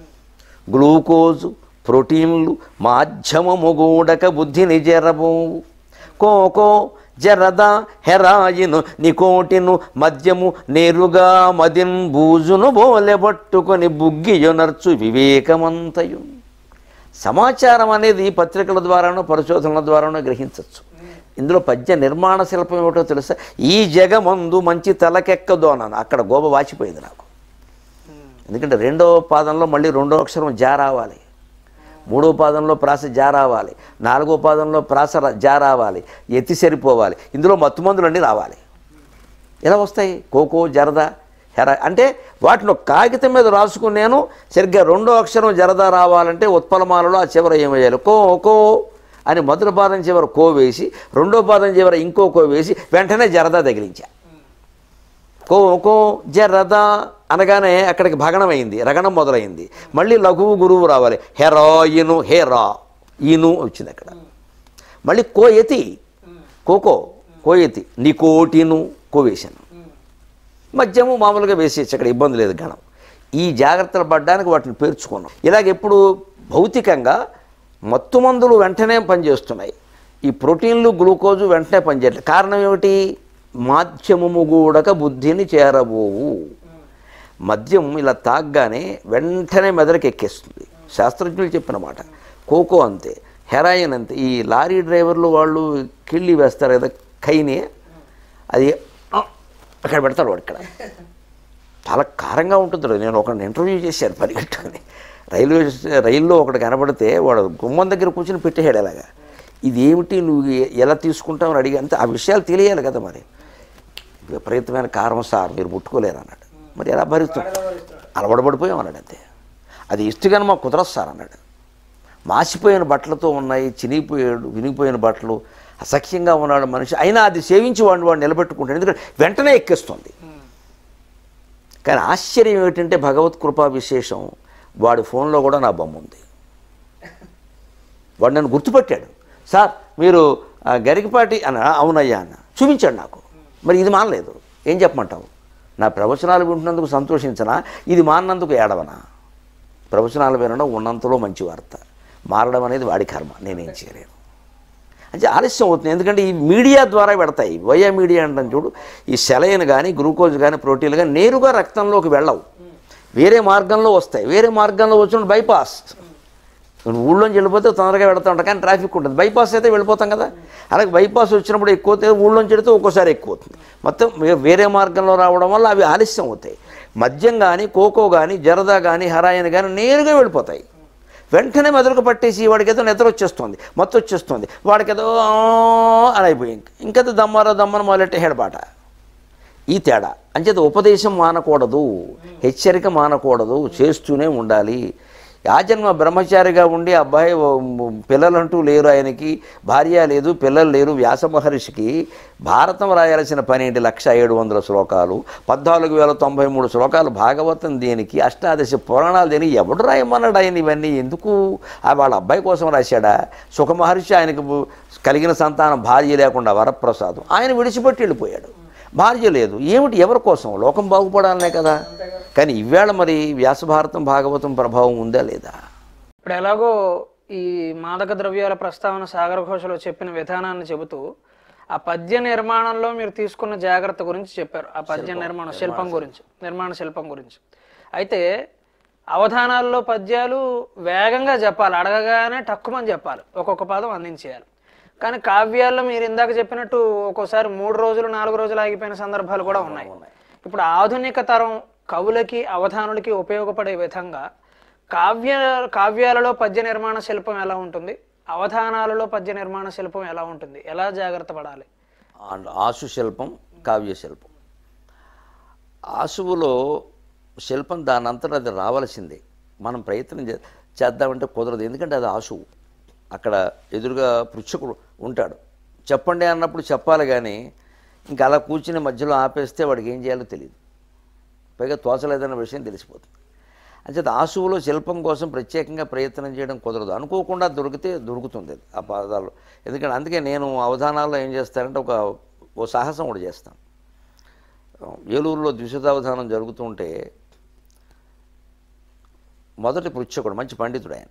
గ్లూకోజు ప్రోటీన్లు మాధ్యమము గూడక బుద్ధిని జరబోవు కోకో జరద హెరాయిను నికోటిను మద్యము నేరుగా మదిన్ బూజును బోలెబట్టుకొని బుగ్గియునర్చు వివేకమంతయు సమాచారం అనేది పత్రికల ద్వారానో పరిశోధనల ద్వారానో గ్రహించవచ్చు ఇందులో పద్య నిర్మాణ శిల్పం ఏమిటో తెలుసా ఈ జగమందు మంచి తలకెక్కదు అన్నాను అక్కడ గోబ వాచిపోయింది నాకు ఎందుకంటే రెండో పాదంలో మళ్ళీ రెండో అక్షరం జా రావాలి మూడో పాదంలో ప్రాస జా రావాలి నాలుగో పాదంలో ప్రాస ర- జా రావాలి ఎత్తి సరిపోవాలి ఇందులో మత్తుమందులన్నీ రావాలి ఎలా వస్తాయి కోకో జరద హెర అంటే వాటిని ఒక కాగితం మీద రాసుకున్నాను సరిగ్గా రెండో అక్షరం జరద రావాలంటే ఉత్పలమాలలో ఆ చివర ఏమయ్యాలి కో కో అని మొదటి పాదం చివర కో వేసి రెండో పాదం చివర ఇంకో కో వేసి వెంటనే జరద తగిలించా కో కో జరద అనగానే అక్కడికి భగణమైంది రగణం మొదలైంది మళ్ళీ లఘువు గురువు రావాలి హెరాయిను హేరా ఈను వచ్చింది అక్కడ మళ్ళీ కోయతి కోకో కోయతి నికోటిను కోవేశాను మద్యము మామూలుగా వేసేయచ్చు అక్కడ ఇబ్బంది లేదు గణం ఈ జాగ్రత్తలు పడడానికి వాటిని పేర్చుకున్నాం ఇలాగ ఎప్పుడు భౌతికంగా మత్తు మందులు వెంటనే పనిచేస్తున్నాయి ఈ ప్రోటీన్లు గ్లూకోజు వెంటనే పనిచేయట్లేదు కారణం ఏమిటి మాధ్యమము కూడక బుద్ధిని చేరబోవు మద్యం ఇలా తాగ్గానే వెంటనే మెదడుకి ఎక్కేస్తుంది శాస్త్రజ్ఞులు చెప్పిన మాట కోకో అంతే హెరాయిన్ అంతే ఈ లారీ డ్రైవర్లు వాళ్ళు కిళ్ళి వేస్తారు కదా కైని అది ఆ, అక్కడ పెడతాడు వాడు ఇక్కడ చాలా కారంగా ఉంటుంది నేను ఒకరిని ఇంటర్వ్యూ చేశాను పరిగెట్టుకుని రైల్వే స్టే- రైల్లో ఒకటి కనబడితే వాడు గుమ్మం దగ్గర కూర్చొని పెట్టేశాడు అలాగా ఇది ఏమిటి నువ్వు ఎ- ఎలా తీసుకుంటావని అడిగి అంతే ఆ విషయాలు తెలియాలి కదా మరి విపరీతమైన కారం సార్ మీరు ముట్టుకోలేరు అన్నాడు మరి ఎలా భరిస్తాం అలవడబడిపోయాం అన్నాడు అంతే అది ఇష్టగానే మాకు కుదరదు సార్ అన్నాడు మాసిపోయిన బట్టలతో ఉన్నాయి చినిగిపోయాడు వినిగిపోయిన బట్టలు అసఖ్యంగా ఉన్నాడు మనిషి అయినా అది సేవించి వాడిని వాడు నిలబెట్టుకుంటాడు ఎందుకంటే వెంటనే ఎక్కిస్తుంది కానీ ఆశ్చర్యం ఏమిటంటే భగవత్ కృపా విశేషం వాడి ఫోన్లో కూడా నా బొమ్మ ఉంది వాడు నన్ను గుర్తుపట్టాడు సార్ మీరు ఆ, గరికపాటి అన్న అవునయ్యా అన్న చూపించాడు నాకు మరి ఇది మానలేదు ఏం చెప్పమంటావు నా ప్రవచనాలు వింటున్నందుకు సంతోషించనా ఇది మారినందుకు ఏడవనా ప్రవచనాలు వినడం ఉన్నంతలో మంచి వార్త మారడం అనేది వాడి కర్మ నేనేం చేయలేను అంటే ఆలస్యం అవుతుంది ఎందుకంటే ఈ మీడియా ద్వారా పెడతాయి వయా మీడియా అంటాం చూడు ఈ సెలైన్ కానీ గ్లూకోజ్ కానీ ప్రోటీన్లు కానీ నేరుగా రక్తంలోకి వెళ్ళవు వేరే మార్గంలో వస్తాయి వేరే మార్గంలో వచ్చినప్పుడు బైపాస్ నువ్వు ఊళ్ళోంచి వెళ్ళిపోతే తొందరగా వెళ్తా ఉంటాం కానీ ట్రాఫిక్ ఉంటుంది బైపాస్ అయితే వెళ్ళిపోతాం కదా అలాగే బైపాస్ వచ్చినప్పుడు ఎక్కువ అవుతుంది ఊళ్ళోంచి వెళితే ఒక్కోసారి ఎక్కువ అవుతుంది మొత్తం వే- వేరే మార్గంలో రావడం వల్ల అవి ఆలస్యం అవుతాయి మద్యం కానీ కోకో కానీ జరదా కానీ హరాయన్ కానీ నేరుగా వెళ్ళిపోతాయి వెంటనే మెదడుకు పట్టేసి వాడికి ఏదో నిద్ర వచ్చేస్తుంది మొత్తం వచ్చేస్తుంది వాడికి ఏదో "ఆ" అని అయిపోయి ఇంకది దమ్మారా దమ్మని మొదలెట్టే హెడబాట ఈ తేడా అంచేత ఉపదేశం మానకూడదు హెచ్చరిక మానకూడదు చేస్తూనే ఉండాలి యాజన్మ బ్రహ్మచారిగా ఉండి అబ్బాయి ఓ పిల్లలంటూ లేరు ఆయనకి భార్య లేదు పిల్లలు లేరు వ్యాస మహర్షికి భారతం రాయాల్సిన పన్నెండు లక్ష ఏడు వందల శ్లోకాలు పద్నాలుగు వేల తొంభై మూడు శ్లోకాలు భాగవతం దేనికి అష్టాదశ పురాణాలు దేనికి ఎవడు రాయమన్నాడు ఆయన ఇవన్నీ ఎందుకు ఆ వాళ్ళ అబ్బాయి కోసం రాశాడా సుఖ మహర్షి ఆయనకు కలిగిన సంతానం భార్య లేకుండా వరప్రసాదం ఆయన విడిచిపెట్టి వెళ్ళిపోయాడు భార్య లేదు ఏమిటి ఎవరి కోసం లోకం బాగుపడాలనే కదా కానీ ఇవాళ మరి వ్యాసభారతం భాగవతం ప్రభావం ఉందా లేదా ఇప్పుడు ఎలాగో ఈ మాదక ద్రవ్యాల ప్రస్తావన సాగర ఘోషలో చెప్పిన విధానాన్ని చెబుతూ ఆ పద్య నిర్మాణంలో మీరు తీసుకున్న జాగ్రత్త గురించి చెప్పారు ఆ పద్య నిర్మాణ శిల్పం గురించి నిర్మాణ శిల్పం గురించి అయితే అవధానాల్లో పద్యాలు వేగంగా చెప్పాలి అడగగానే టక్కుమని చెప్పాలి ఒక్కొక్క పదం అందించేయాలి కానీ కావ్యాల్లో మీరు ఇందాక చెప్పినట్టు ఒక్కోసారి మూడు రోజులు నాలుగు రోజులు ఆగిపోయిన సందర్భాలు కూడా ఉన్నాయి ఇప్పుడు ఆధునిక తరం కవులకి అవధానులకి ఉపయోగపడే విధంగా కావ్య కావ్యాలలో పద్య నిర్మాణ శిల్పం ఎలా ఉంటుంది అవధానాలలో పద్య నిర్మాణ శిల్పం ఎలా ఉంటుంది ఎలా జాగ్రత్త పడాలి అండ్ ఆశు శిల్పం కావ్య శిల్పం ఆశువులో శిల్పం దాని అంతటా అది రావాల్సిందే మనం ప్రయత్నం చే చేద్దామంటే కుదరదు ఎందుకంటే అది ఆశువు అక్కడ ఎదురుగా పృచ్ఛకుడు ఉంటాడు చెప్పండి అన్నప్పుడు చెప్పాలి కానీ ఇంకా అలా కూర్చుని మధ్యలో ఆపేస్తే వాడికి ఏం చేయాలో తెలియదు పైగా తోచలేదన్న విషయం తెలిసిపోతుంది అంచేత ఆశువులో శిల్పం కోసం ప్రత్యేకంగా ప్రయత్నం చేయడం కుదరదు అనుకోకుండా దొరికితే దొరుకుతుంది అది ఆ పదాలు ఎందుకంటే అందుకే నేను అవధానాల్లో ఏం చేస్తానంటే ఒక ఓ సాహసం కూడా చేస్తాను ఏలూరులో ద్విశతావధానం జరుగుతుంటే మొదటి పృచ్ఛకుడు మంచి పండితుడు ఆయన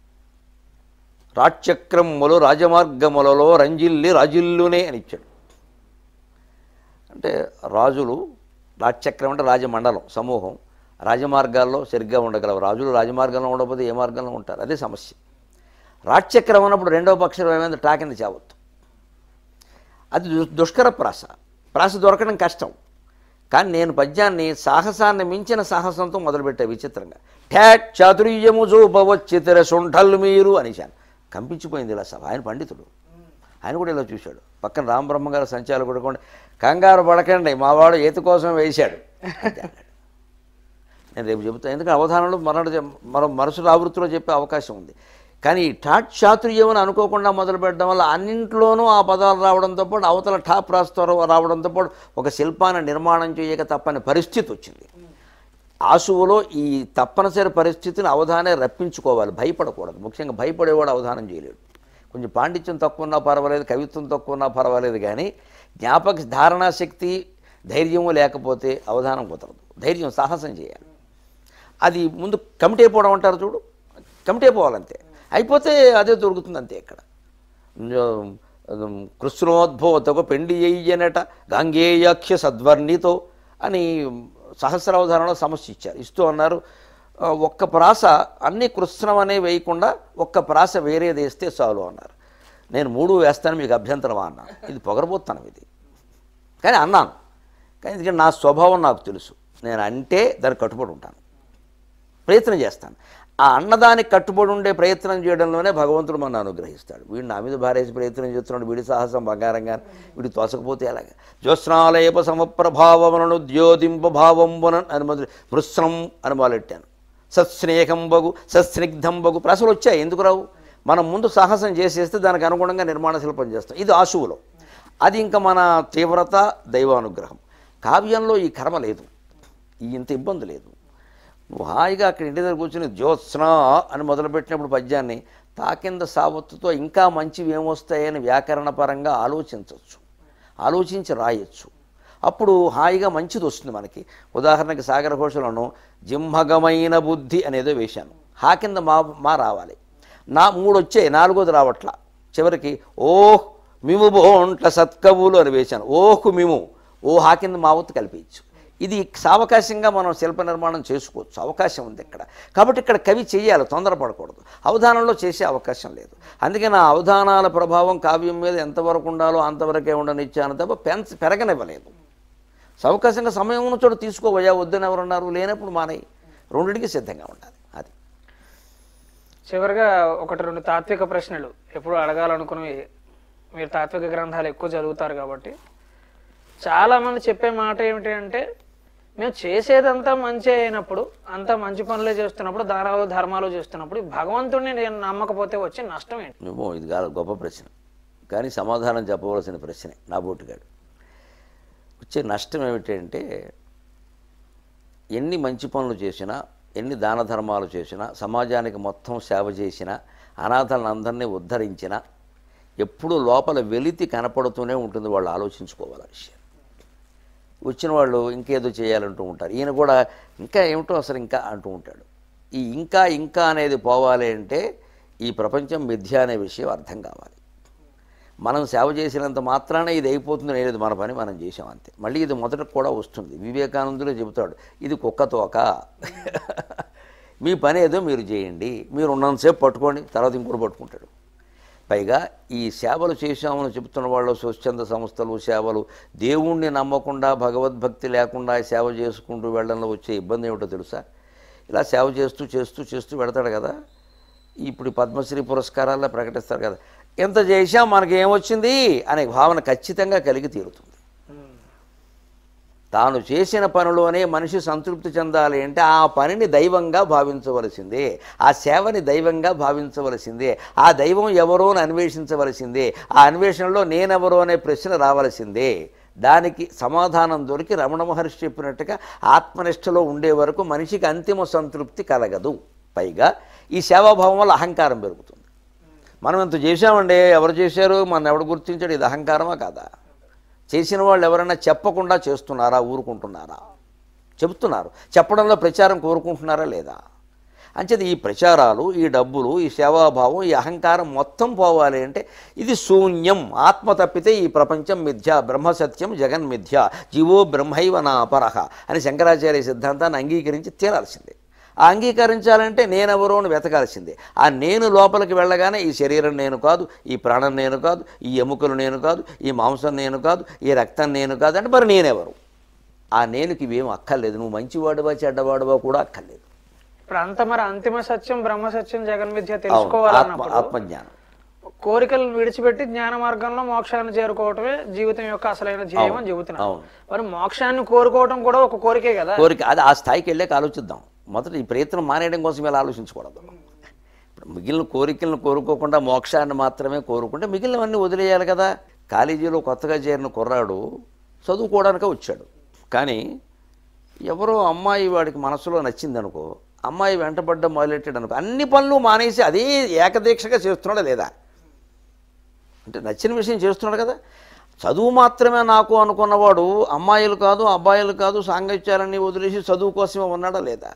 రాచక్రములు రాజమార్గములలో రంజిల్లి రాజిల్లునే అని ఇచ్చాడు అంటే రాజులు రాజచక్రం అంటే రాజమండలం సమూహం రాజమార్గాల్లో సరిగ్గా ఉండగలవు రాజులు రాజమార్గంలో ఉండకపోతే ఏ మార్గంలో ఉంటారు అదే సమస్య రాజచక్రం అన్నప్పుడు రెండవ పక్షం ఏమైంది టాకింద చావద్దు అది దు- దుష్కర ప్రాస ప్రాస దొరకడం కష్టం కానీ నేను పద్యాన్ని సాహసాన్ని మించిన సాహసంతో మొదలుపెట్టా విచిత్రంగా ఠ్యాట్ చాతుర్యము చూపవచ్చితర సొంఠల్ మీరు అనేశాను కంపించిపోయింది ఇలా సభ ఆయన పండితుడు ఆయన కూడా ఇలా చూశాడు పక్కన రామబ్రహ్మ గారు సంచాలకుడు కూడా కంగారు పడకండి మావాడు ఈత కోసం వేశాడు అంతే అన్నాడు. నేను రేపు చెబుతాను ఎందుకంటే అవధానంలో మరణ మరో మరుసటి ఆవృత్తిలో చెప్పే అవకాశం ఉంది కానీ ఈ ఠాట్ చాతుర్యం అని అనుకోకుండా మొదలు పెట్టడం వల్ల అన్నింట్లోనూ ఆ పదాలు రావడంతో పాటు అవతల ఠాప్ రాస్తారు రావడంతో పాటు ఒక శిల్పాన్ని నిర్మాణం చేయక తప్పని పరిస్థితి వచ్చింది ఆశువులో ఈ తప్పనిసరి పరిస్థితిని అవధానే రప్పించుకోవాలి భయపడకూడదు ముఖ్యంగా భయపడేవాడు అవధానం చేయలేడు కొంచెం పాండిత్యం తక్కువ ఉన్నా పర్వాలేదు కవిత్వం తక్కువ ఉన్నా పర్వాలేదు కానీ జ్ఞాపక ధారణా శక్తి ధైర్యము లేకపోతే అవధానం కుదరదు ధైర్యం సాహసం చేయాలి అది ముందు కమిటీ అయిపోవడం అంటారు చూడు కమిటీ అయిపోవాలంతే అయిపోతే అదే దొరుకుతుంది అంతే ఇక్కడ కృష్ణోద్భవతకు పెండి అయ్యనట గాంగేయాఖ్య సద్వర్ణితో అని సహస్రావధానంలో సమస్య ఇచ్చారు ఇస్తూ అన్నారు ఆ, ఒక్క ప్రాస అన్ని కృష్ణం అనే వేయకుండా ఒక్క ప్రాస వేరేది వేస్తే చాలు అన్నారు నేను మూడు వేస్తాను మీకు అభ్యంతరమా అన్నాను ఇది పొగరబోతాను ఇది కానీ అన్నాను కానీ ఎందుకంటే నా స్వభావం నాకు తెలుసు నేను అంటే దానికి కట్టుబడి ఉంటాను ప్రయత్నం చేస్తాను ఆ అన్నదానికి కట్టుబడి ఉండే ప్రయత్నం చేయడంలోనే భగవంతుడు మన అనుగ్రహిస్తాడు వీడు నా మీద భారేసి ప్రయత్నం చేస్తున్నాడు వీడి సాహసం బంగారంగా వీడి తోసకపోతే ఎలాగా జ్యోత్స్నాలయప సమప్రభావములను ద్యోతింప భావంబున అని మొదలు మృస్రం అని మొదలెట్టాను సత్స్నేహంబగు సత్స్నిగ్ధంబగు ప్రసలు వచ్చాయి ఎందుకు రావు మనం ముందు సాహసం చేసేస్తే దానికి అనుగుణంగా నిర్మాణ శిల్పం చేస్తాం ఇది ఆశువులో అది ఇంకా మన తీవ్రత దైవానుగ్రహం కావ్యంలో ఈ కర్మ లేదు ఈ ఇంత ఇబ్బంది లేదు నువ్వు హాయిగా అక్కడ ఇంటి దగ్గర కూర్చుని జ్యోత్స్న అని మొదలుపెట్టినప్పుడు పద్యాన్ని తాకింద సావత్తుతో ఇంకా మంచివి ఏమొస్తాయని వ్యాకరణపరంగా ఆలోచించవచ్చు ఆలోచించి రాయొచ్చు అప్పుడు హాయిగా మంచిది వస్తుంది మనకి ఉదాహరణకి సాగర ఘోషలను జింహగమైన బుద్ధి అనేదో వేశాను హా కింద మా మా రావాలి నా మూడు వచ్చాయి నాలుగోది రావట్లా చివరికి ఓహ్ మిము బోంట్ల సత్కవులు అని వేశాను ఓహ్ మిము ఓ హా కింద మావత్తు కలిపేయచ్చు ఇది సావకాశంగా మనం శిల్ప నిర్మాణం చేసుకోవచ్చు అవకాశం ఉంది ఇక్కడ కాబట్టి ఇక్కడ కవి చేయాలి తొందరపడకూడదు అవధానంలో చేసే అవకాశం లేదు అందుకే నా అవధానాల ప్రభావం కావ్యం మీద ఎంతవరకు ఉండాలో అంతవరకే ఉండనిచ్చాను తప్ప పెంచ పెరగనివ్వలేదు సవకాశంగా సమయం ఉన్న చోట తీసుకోవయ్యా వద్దని ఎవరున్నారు లేనప్పుడు మానేయి రెండింటికి సిద్ధంగా ఉండాలి అది చివరిగా ఒకటి రెండు తాత్విక ప్రశ్నలు ఎప్పుడు అడగాలనుకున్నవి మీరు తాత్విక గ్రంథాలు ఎక్కువ చదువుతారు కాబట్టి చాలా మంది చెప్పే మాట ఏమిటి అంటే మేము చేసేదంతా మంచి అయినప్పుడు అంతా మంచి పనులే చేస్తున్నప్పుడు దానాలు ధర్మాలు చేస్తున్నప్పుడు ఈ భగవంతుడిని నేను నమ్మకపోతే వచ్చే నష్టం ఏంటి నువ్వు ఇది కాదు గొప్ప ప్రశ్న కానీ సమాధానం చెప్పవలసిన ప్రశ్నే నా బోటుగాడు వచ్చే నష్టం ఏమిటంటే ఎన్ని మంచి పనులు చేసినా ఎన్ని దాన ధర్మాలు చేసినా సమాజానికి మొత్తం సేవ చేసినా అనాథలను అందరినీ ఉద్ధరించినా ఎప్పుడూ లోపల వెలితి కనపడుతూనే ఉంటుంది వాళ్ళు ఆలోచించుకోవాలి ఆ విషయం వచ్చిన వాళ్ళు ఇంకేదో చేయాలంటూ ఉంటారు ఈయన కూడా ఇంకా ఏమిటో అసలు ఇంకా అంటూ ఉంటాడు ఈ ఇంకా ఇంకా అనేది పోవాలి అంటే ఈ ప్రపంచం మిథ్య అనే విషయం అర్థం కావాలి మనం సేవ చేసినంత మాత్రాన ఇది అయిపోతుంది లేదు మన పని మనం చేసాం అంతే మళ్ళీ ఇది మొదట కూడా వస్తుంది వివేకానందులే చెబుతాడు ఇది కుక్క తోక మీ పని ఏదో మీరు చేయండి మీరు ఉన్నంతసేపు పట్టుకోండి తర్వాత ఇంకోటి పట్టుకుంటాడు పైగా ఈ సేవలు చేశామని చెబుతున్న వాళ్ళు స్వచ్ఛంద సంస్థలు సేవలు దేవుణ్ణి నమ్మకుండా భగవద్భక్తి లేకుండా సేవ చేసుకుంటూ వెళ్ళడంలో వచ్చే ఇబ్బంది ఏమిటో తెలుసా ఇలా సేవ చేస్తూ చేస్తూ చేస్తూ పెడతాడు కదా ఇప్పుడు ఈ పద్మశ్రీ పురస్కారాల్లో ప్రకటిస్తారు కదా ఎంత చేశాం మనకి ఏమొచ్చింది అనే భావన ఖచ్చితంగా కలిగి తీరుతుంది తాను చేసిన పనిలోనే మనిషి సంతృప్తి చెందాలి అంటే ఆ పనిని దైవంగా భావించవలసిందే ఆ సేవని దైవంగా భావించవలసిందే ఆ దైవం ఎవరో అని అన్వేషించవలసిందే ఆ అన్వేషణలో నేనెవరో అనే ప్రశ్న రావలసిందే దానికి సమాధానం దొరికి రమణ మహర్షి చెప్పినట్టుగా ఆత్మనిష్టలో ఉండే వరకు మనిషికి అంతిమ సంతృప్తి కలగదు పైగా ఈ సేవాభావం వల్ల అహంకారం పెరుగుతుంది మనం ఇంత చేశామండి ఎవరు చేశారు మన ఎవడు గుర్తించాడు ఇది అహంకారమా కాదా చేసిన వాళ్ళు ఎవరైనా చెప్పకుండా చేస్తున్నారా ఊరుకుంటున్నారా చెబుతున్నారు చెప్పడంలో ప్రచారం కోరుకుంటున్నారా లేదా అంచేది ఈ ప్రచారాలు ఈ డబ్బులు ఈ సేవాభావం ఈ అహంకారం మొత్తం పోవాలి అంటే ఇది శూన్యం ఆత్మ తప్పితే ఈ ప్రపంచం మిథ్య బ్రహ్మసత్యం జగన్ మిథ్య జీవో బ్రహ్మైవ నా అపరహ అని శంకరాచార్య సిద్ధాంతాన్ని అంగీకరించి తీరాల్సిందే ఆ అంగీకరించాలంటే నేనెవరో అని వెతకాల్సిందే ఆ నేను లోపలికి వెళ్ళగానే ఈ శరీరం నేను కాదు ఈ ప్రాణం నేను కాదు ఈ ఎముకలు నేను కాదు ఈ మాంసం నేను కాదు ఈ రక్తం నేను కాదు అంటే మరి నేనెవరు ఆ నేనుకి ఇవేం అక్కర్లేదు నువ్వు మంచివాడువా చెడ్డవాడువా కూడా అక్కర్లేదు ఇప్పుడు అంత మరి అంతిమ సత్యం బ్రహ్మ సత్యం జగన్ విద్య అవును ఆత్మ తెలుసుకోవాలన్నప్పుడు ఆత్మజ్ఞానం కోరికలు విడిచిపెట్టి జ్ఞాన మార్గంలో మోక్షాన్ని చేరుకోవటమే జీవితం యొక్క అసలైన ధ్యేయం అని చెబుతున్నారు అవును. మరి మోక్షాన్ని కోరుకోవటం కూడా ఒక కోరికే కదా కోరిక అది ఆ స్థాయికి వెళ్ళాక ఆలోచిద్దాం మొదట ఈ ప్రయత్నం మానేయడం కోసం ఇలా ఆలోచించకూడదు ఇప్పుడు మిగిలిన కోరికలను కోరుకోకుండా మోక్షాన్ని మాత్రమే కోరుకుంటే మిగిలినవన్నీ వదిలేయాలి కదా కాలేజీలో కొత్తగా చేరిన కుర్రాడు చదువుకోవడానికే వచ్చాడు కానీ ఎవరో అమ్మాయి వాడికి మనసులో నచ్చింది అనుకో అమ్మాయి వెంటబడ్డం మొదలెట్టాడు అనుకో అన్ని పనులు మానేసి అదే ఏకదీక్షగా చేస్తున్నాడా లేదా అంటే నచ్చిన విషయం చేస్తున్నాడు కదా చదువు మాత్రమే నాకు అనుకున్నవాడు అమ్మాయిలు కాదు అబ్బాయిలు కాదు సాంగత్యాలన్నీ వదిలేసి చదువు కోసమే ఉన్నాడా లేదా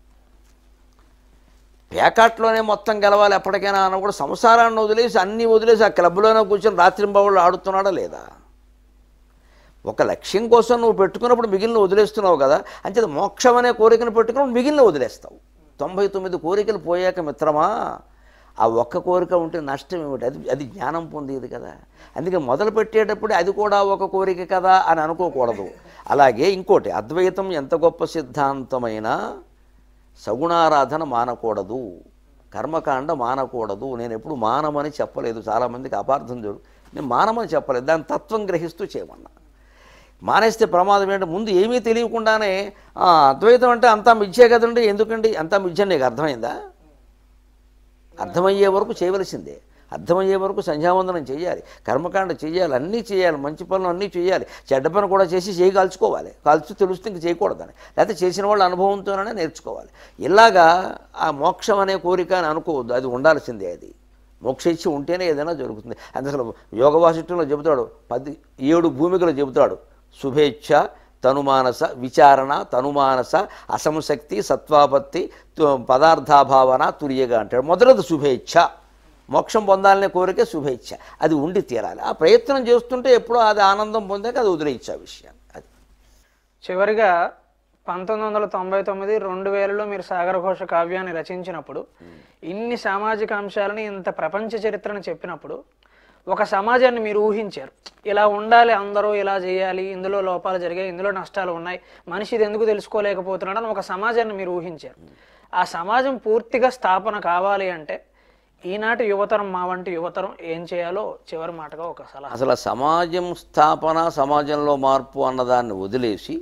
పేకాట్లోనే మొత్తం గెలవాలి ఎప్పటికైనా అన్న కూడా సంసారాన్ని వదిలేసి అన్నీ వదిలేసి ఆ క్లబ్లోనే కూర్చొని రాత్రింబవళ్ళు ఆడుతున్నాడా లేదా ఒక లక్ష్యం కోసం నువ్వు పెట్టుకున్నప్పుడు మిగిలిన వదిలేస్తున్నావు కదా అంచేత మోక్షం అనే కోరికను పెట్టుకున్నప్పుడు మిగిలిన వదిలేస్తావు తొంభై తొమ్మిది కోరికలు పోయాక మిత్రమా ఆ ఒక్క కోరిక ఉంటే నష్టం ఏమిటి అది అది జ్ఞానం పొందేది కదా అందుకే మొదలు పెట్టేటప్పుడు అది కూడా ఒక కోరిక కదా అని అనుకోకూడదు అలాగే ఇంకోటి అద్వైతం ఎంత గొప్ప సిద్ధాంతమైనా సగుణారాధన మానకూడదు కర్మకాండ మానకూడదు నేను ఎప్పుడు మానమని చెప్పలేదు చాలామందికి అపార్థం జరుగు నేను మానమని చెప్పలేదు దాని తత్వం గ్రహిస్తూ చేయమన్నా మానేస్తే ప్రమాదం ఏంటంటే ముందు ఏమీ తెలియకుండానే "ఆ, అద్వైతం అంటే అంతా మిథ్యే కదండి ఎందుకండి అంతా మిథ్య నీకు అర్థమైందా అర్థమయ్యే వరకు చేయవలసిందే అర్థమయ్యే వరకు సంధ్యావందనం చేయాలి కర్మకాండ చేయాలి అన్నీ చేయాలి మంచి పనులు అన్నీ చేయాలి చెడ్డ పని కూడా చేసి చేయి కాల్చుకోవాలి కాల్చు తెలుస్తే ఇంక చేయకూడదని లేకపోతే చేసిన వాళ్ళ అనుభవంతోనే నేర్చుకోవాలి ఇలాగా ఆ మోక్షం అనే కోరిక అని అనుకోవద్దు అది ఉండాల్సిందే అది మోక్షిచ్చి ఉంటేనే ఏదైనా జరుగుతుంది అది అసలు యోగ వాసిష్టంలో చెబుతాడు పది ఏడు భూమికలు చెబుతాడు శుభేచ్ఛ తనుమానస విచారణ తనుమానస అసంశక్తి సత్వాపత్తి తు- పదార్థాభావన తురియగా అంటాడు మొదలది శుభేచ్ఛ మోక్షం పొందాలనే కోరిక శుభేచ్ఛ అది ఉండి తీరాలి ఆ ప్రయత్నం చేస్తుంటే ఎప్పుడో అది ఆనందం పొందాక అది వదిలేయచ్చు ఆ విషయాన్ని అది చివరిగా పంతొమ్మిది వందల తొంభై తొమ్మిది రెండు వేలలో మీరు సాగర ఘోష కావ్యాన్ని రచించినప్పుడు ఇన్ని సామాజిక అంశాలని ఇంత ప్రపంచ చరిత్రను చెప్పినప్పుడు ఒక సమాజాన్ని మీరు ఊహించారు ఇలా ఉండాలి అందరూ ఇలా చేయాలి ఇందులో లోపాలు జరిగాయి ఇందులో నష్టాలు ఉన్నాయి మనిషి ఇది ఎందుకు తెలుసుకోలేకపోతున్నాడు అని ఒక సమాజాన్ని మీరు ఊహించారు ఆ సమాజం పూర్తిగా స్థాపన కావాలి అంటే ఈనాటి యువతరం మా వంటి యువతరం ఏం చేయాలో చివరి మాటగా ఒక సలహా అసలు ఆ సమాజం స్థాపన సమాజంలో మార్పు అన్నదాన్ని వదిలేసి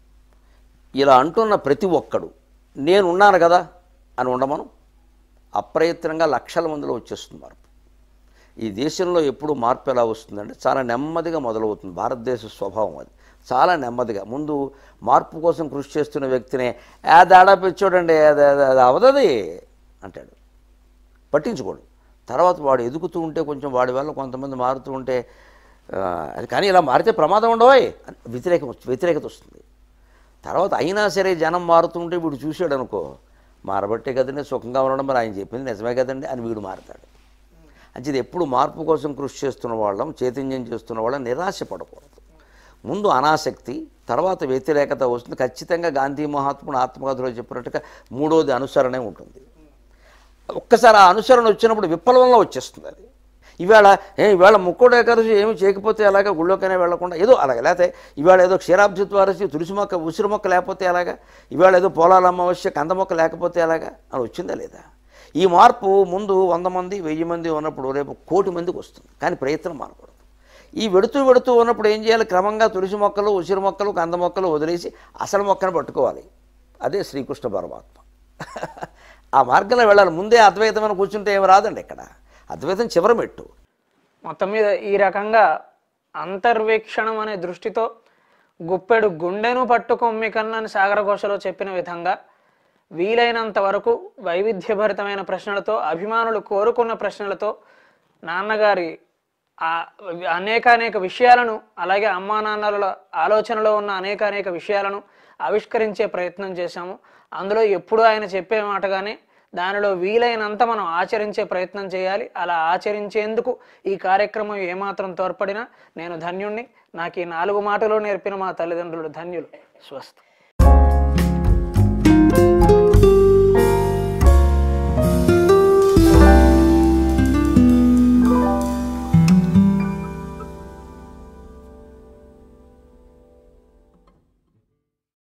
ఇలా అంటున్న ప్రతి ఒక్కడు నేనున్నాను కదా అని ఉండమను అప్రయత్నంగా లక్షల మందిలో వచ్చేస్తుంది మార్పు ఈ దేశంలో ఎప్పుడు మార్పు ఎలా వస్తుందంటే చాలా నెమ్మదిగా మొదలవుతుంది భారతదేశ స్వభావం అది చాలా నెమ్మదిగా ముందు మార్పు కోసం కృషి చేస్తున్న వ్యక్తినే ఆ దాడా పెచ్చోడండి అది అది- అది అవదది అంటాడు పట్టించుకోడు తర్వాత వాడు ఎదుగుతూ ఉంటే కొంచెం వాడి వల్ల కొంతమంది మారుతూ ఉంటే ఆ, అది కానీ ఇలా మారితే ప్రమాదం ఉండవోయ్ అని వ్యతిరేకం వస్తు- వ్యతిరేకత వస్తుంది తర్వాత అయినా సరే జనం మారుతుంటే వీడు చూశాడు అనుకో మారబట్టే కదండి సుఖంగా ఉండడం మరి ఆయన చెప్పింది నిజమే కదండి అని వీడు మారతాడు అంచేది ఎప్పుడు మార్పు కోసం కృషి చేస్తున్న వాళ్ళం చైతన్యం చేస్తున్న వాళ్ళం నిరాశపడకూడదు ముందు అనాసక్తి తర్వాత వ్యతిరేకత వస్తుంది ఖచ్చితంగా గాంధీ మహాత్ముడు ఆత్మకథలో చెప్పినట్టుగా మూడోది అనుసరణే ఉంటుంది ఒక్కసారి ఆ అనుసరణ వచ్చినప్పుడు విప్లవంలో వచ్చేస్తుంది అది ఇవాళ ఏ ఇవాళ ముక్కోడు ఏకాదశి ఏమి చేయకపోతే అలాగా గుళ్ళోకైనా వెళ్లకుండా ఏదో అలాగే లేకపోతే ఇవాళ ఏదో క్షీరాబ్జి ద్వారసి తులసి మొక్క ఉసిరి మొక్క లేకపోతే అలాగా ఇవాళ ఏదో పొలాల అమావాస్య కంద మొక్క లేకపోతే అలాగా అని వచ్చిందా లేదా ఈ మార్పు ముందు వంద మంది వెయ్యి మంది ఉన్నప్పుడు రేపు కోటి మందికి వస్తుంది కానీ ప్రయత్నం మానకూడదు ఈ వెడుతూ వెడుతూ ఉన్నప్పుడు ఏం చేయాలి క్రమంగా తులసి మొక్కలు ఉసిరి మొక్కలు కంద మొక్కలు వదిలేసి అసలు మొక్కను పట్టుకోవాలి అదే శ్రీకృష్ణ పరమాత్మ ఆ మార్గంలో వెళ్ళాలి ముందే అద్వైతమైన కూర్చుంటే ఏమి రాదండి ఇక్కడ అద్వైతం చివరి మెట్టు మొత్తం మీద ఈ రకంగా అంతర్వీక్షణం అనే దృష్టితో గుప్పెడు గుండెను పట్టుకొమ్మి కన్నని సాగరఘోషలో చెప్పిన విధంగా వీలైనంత వరకు వైవిధ్యభరితమైన ప్రశ్నలతో అభిమానులు కోరుకున్న ప్రశ్నలతో నాన్నగారి ఆ అనేకానేక విషయాలను అలాగే అమ్మా నాన్నల ఆలోచనలో ఉన్న అనేకానేక విషయాలను ఆవిష్కరించే ప్రయత్నం చేశాము అందులో ఎప్పుడూ ఆయన చెప్పే మాటగానే దానిలో వీలైనంత మనం ఆచరించే ప్రయత్నం చేయాలి అలా ఆచరించేందుకు ఈ కార్యక్రమం ఏమాత్రం తోడ్పడినా నేను ధన్యుణ్ణి నాకు ఈ నాలుగు మాటలు నేర్పిన మా తల్లిదండ్రులు ధన్యులు స్వస్తి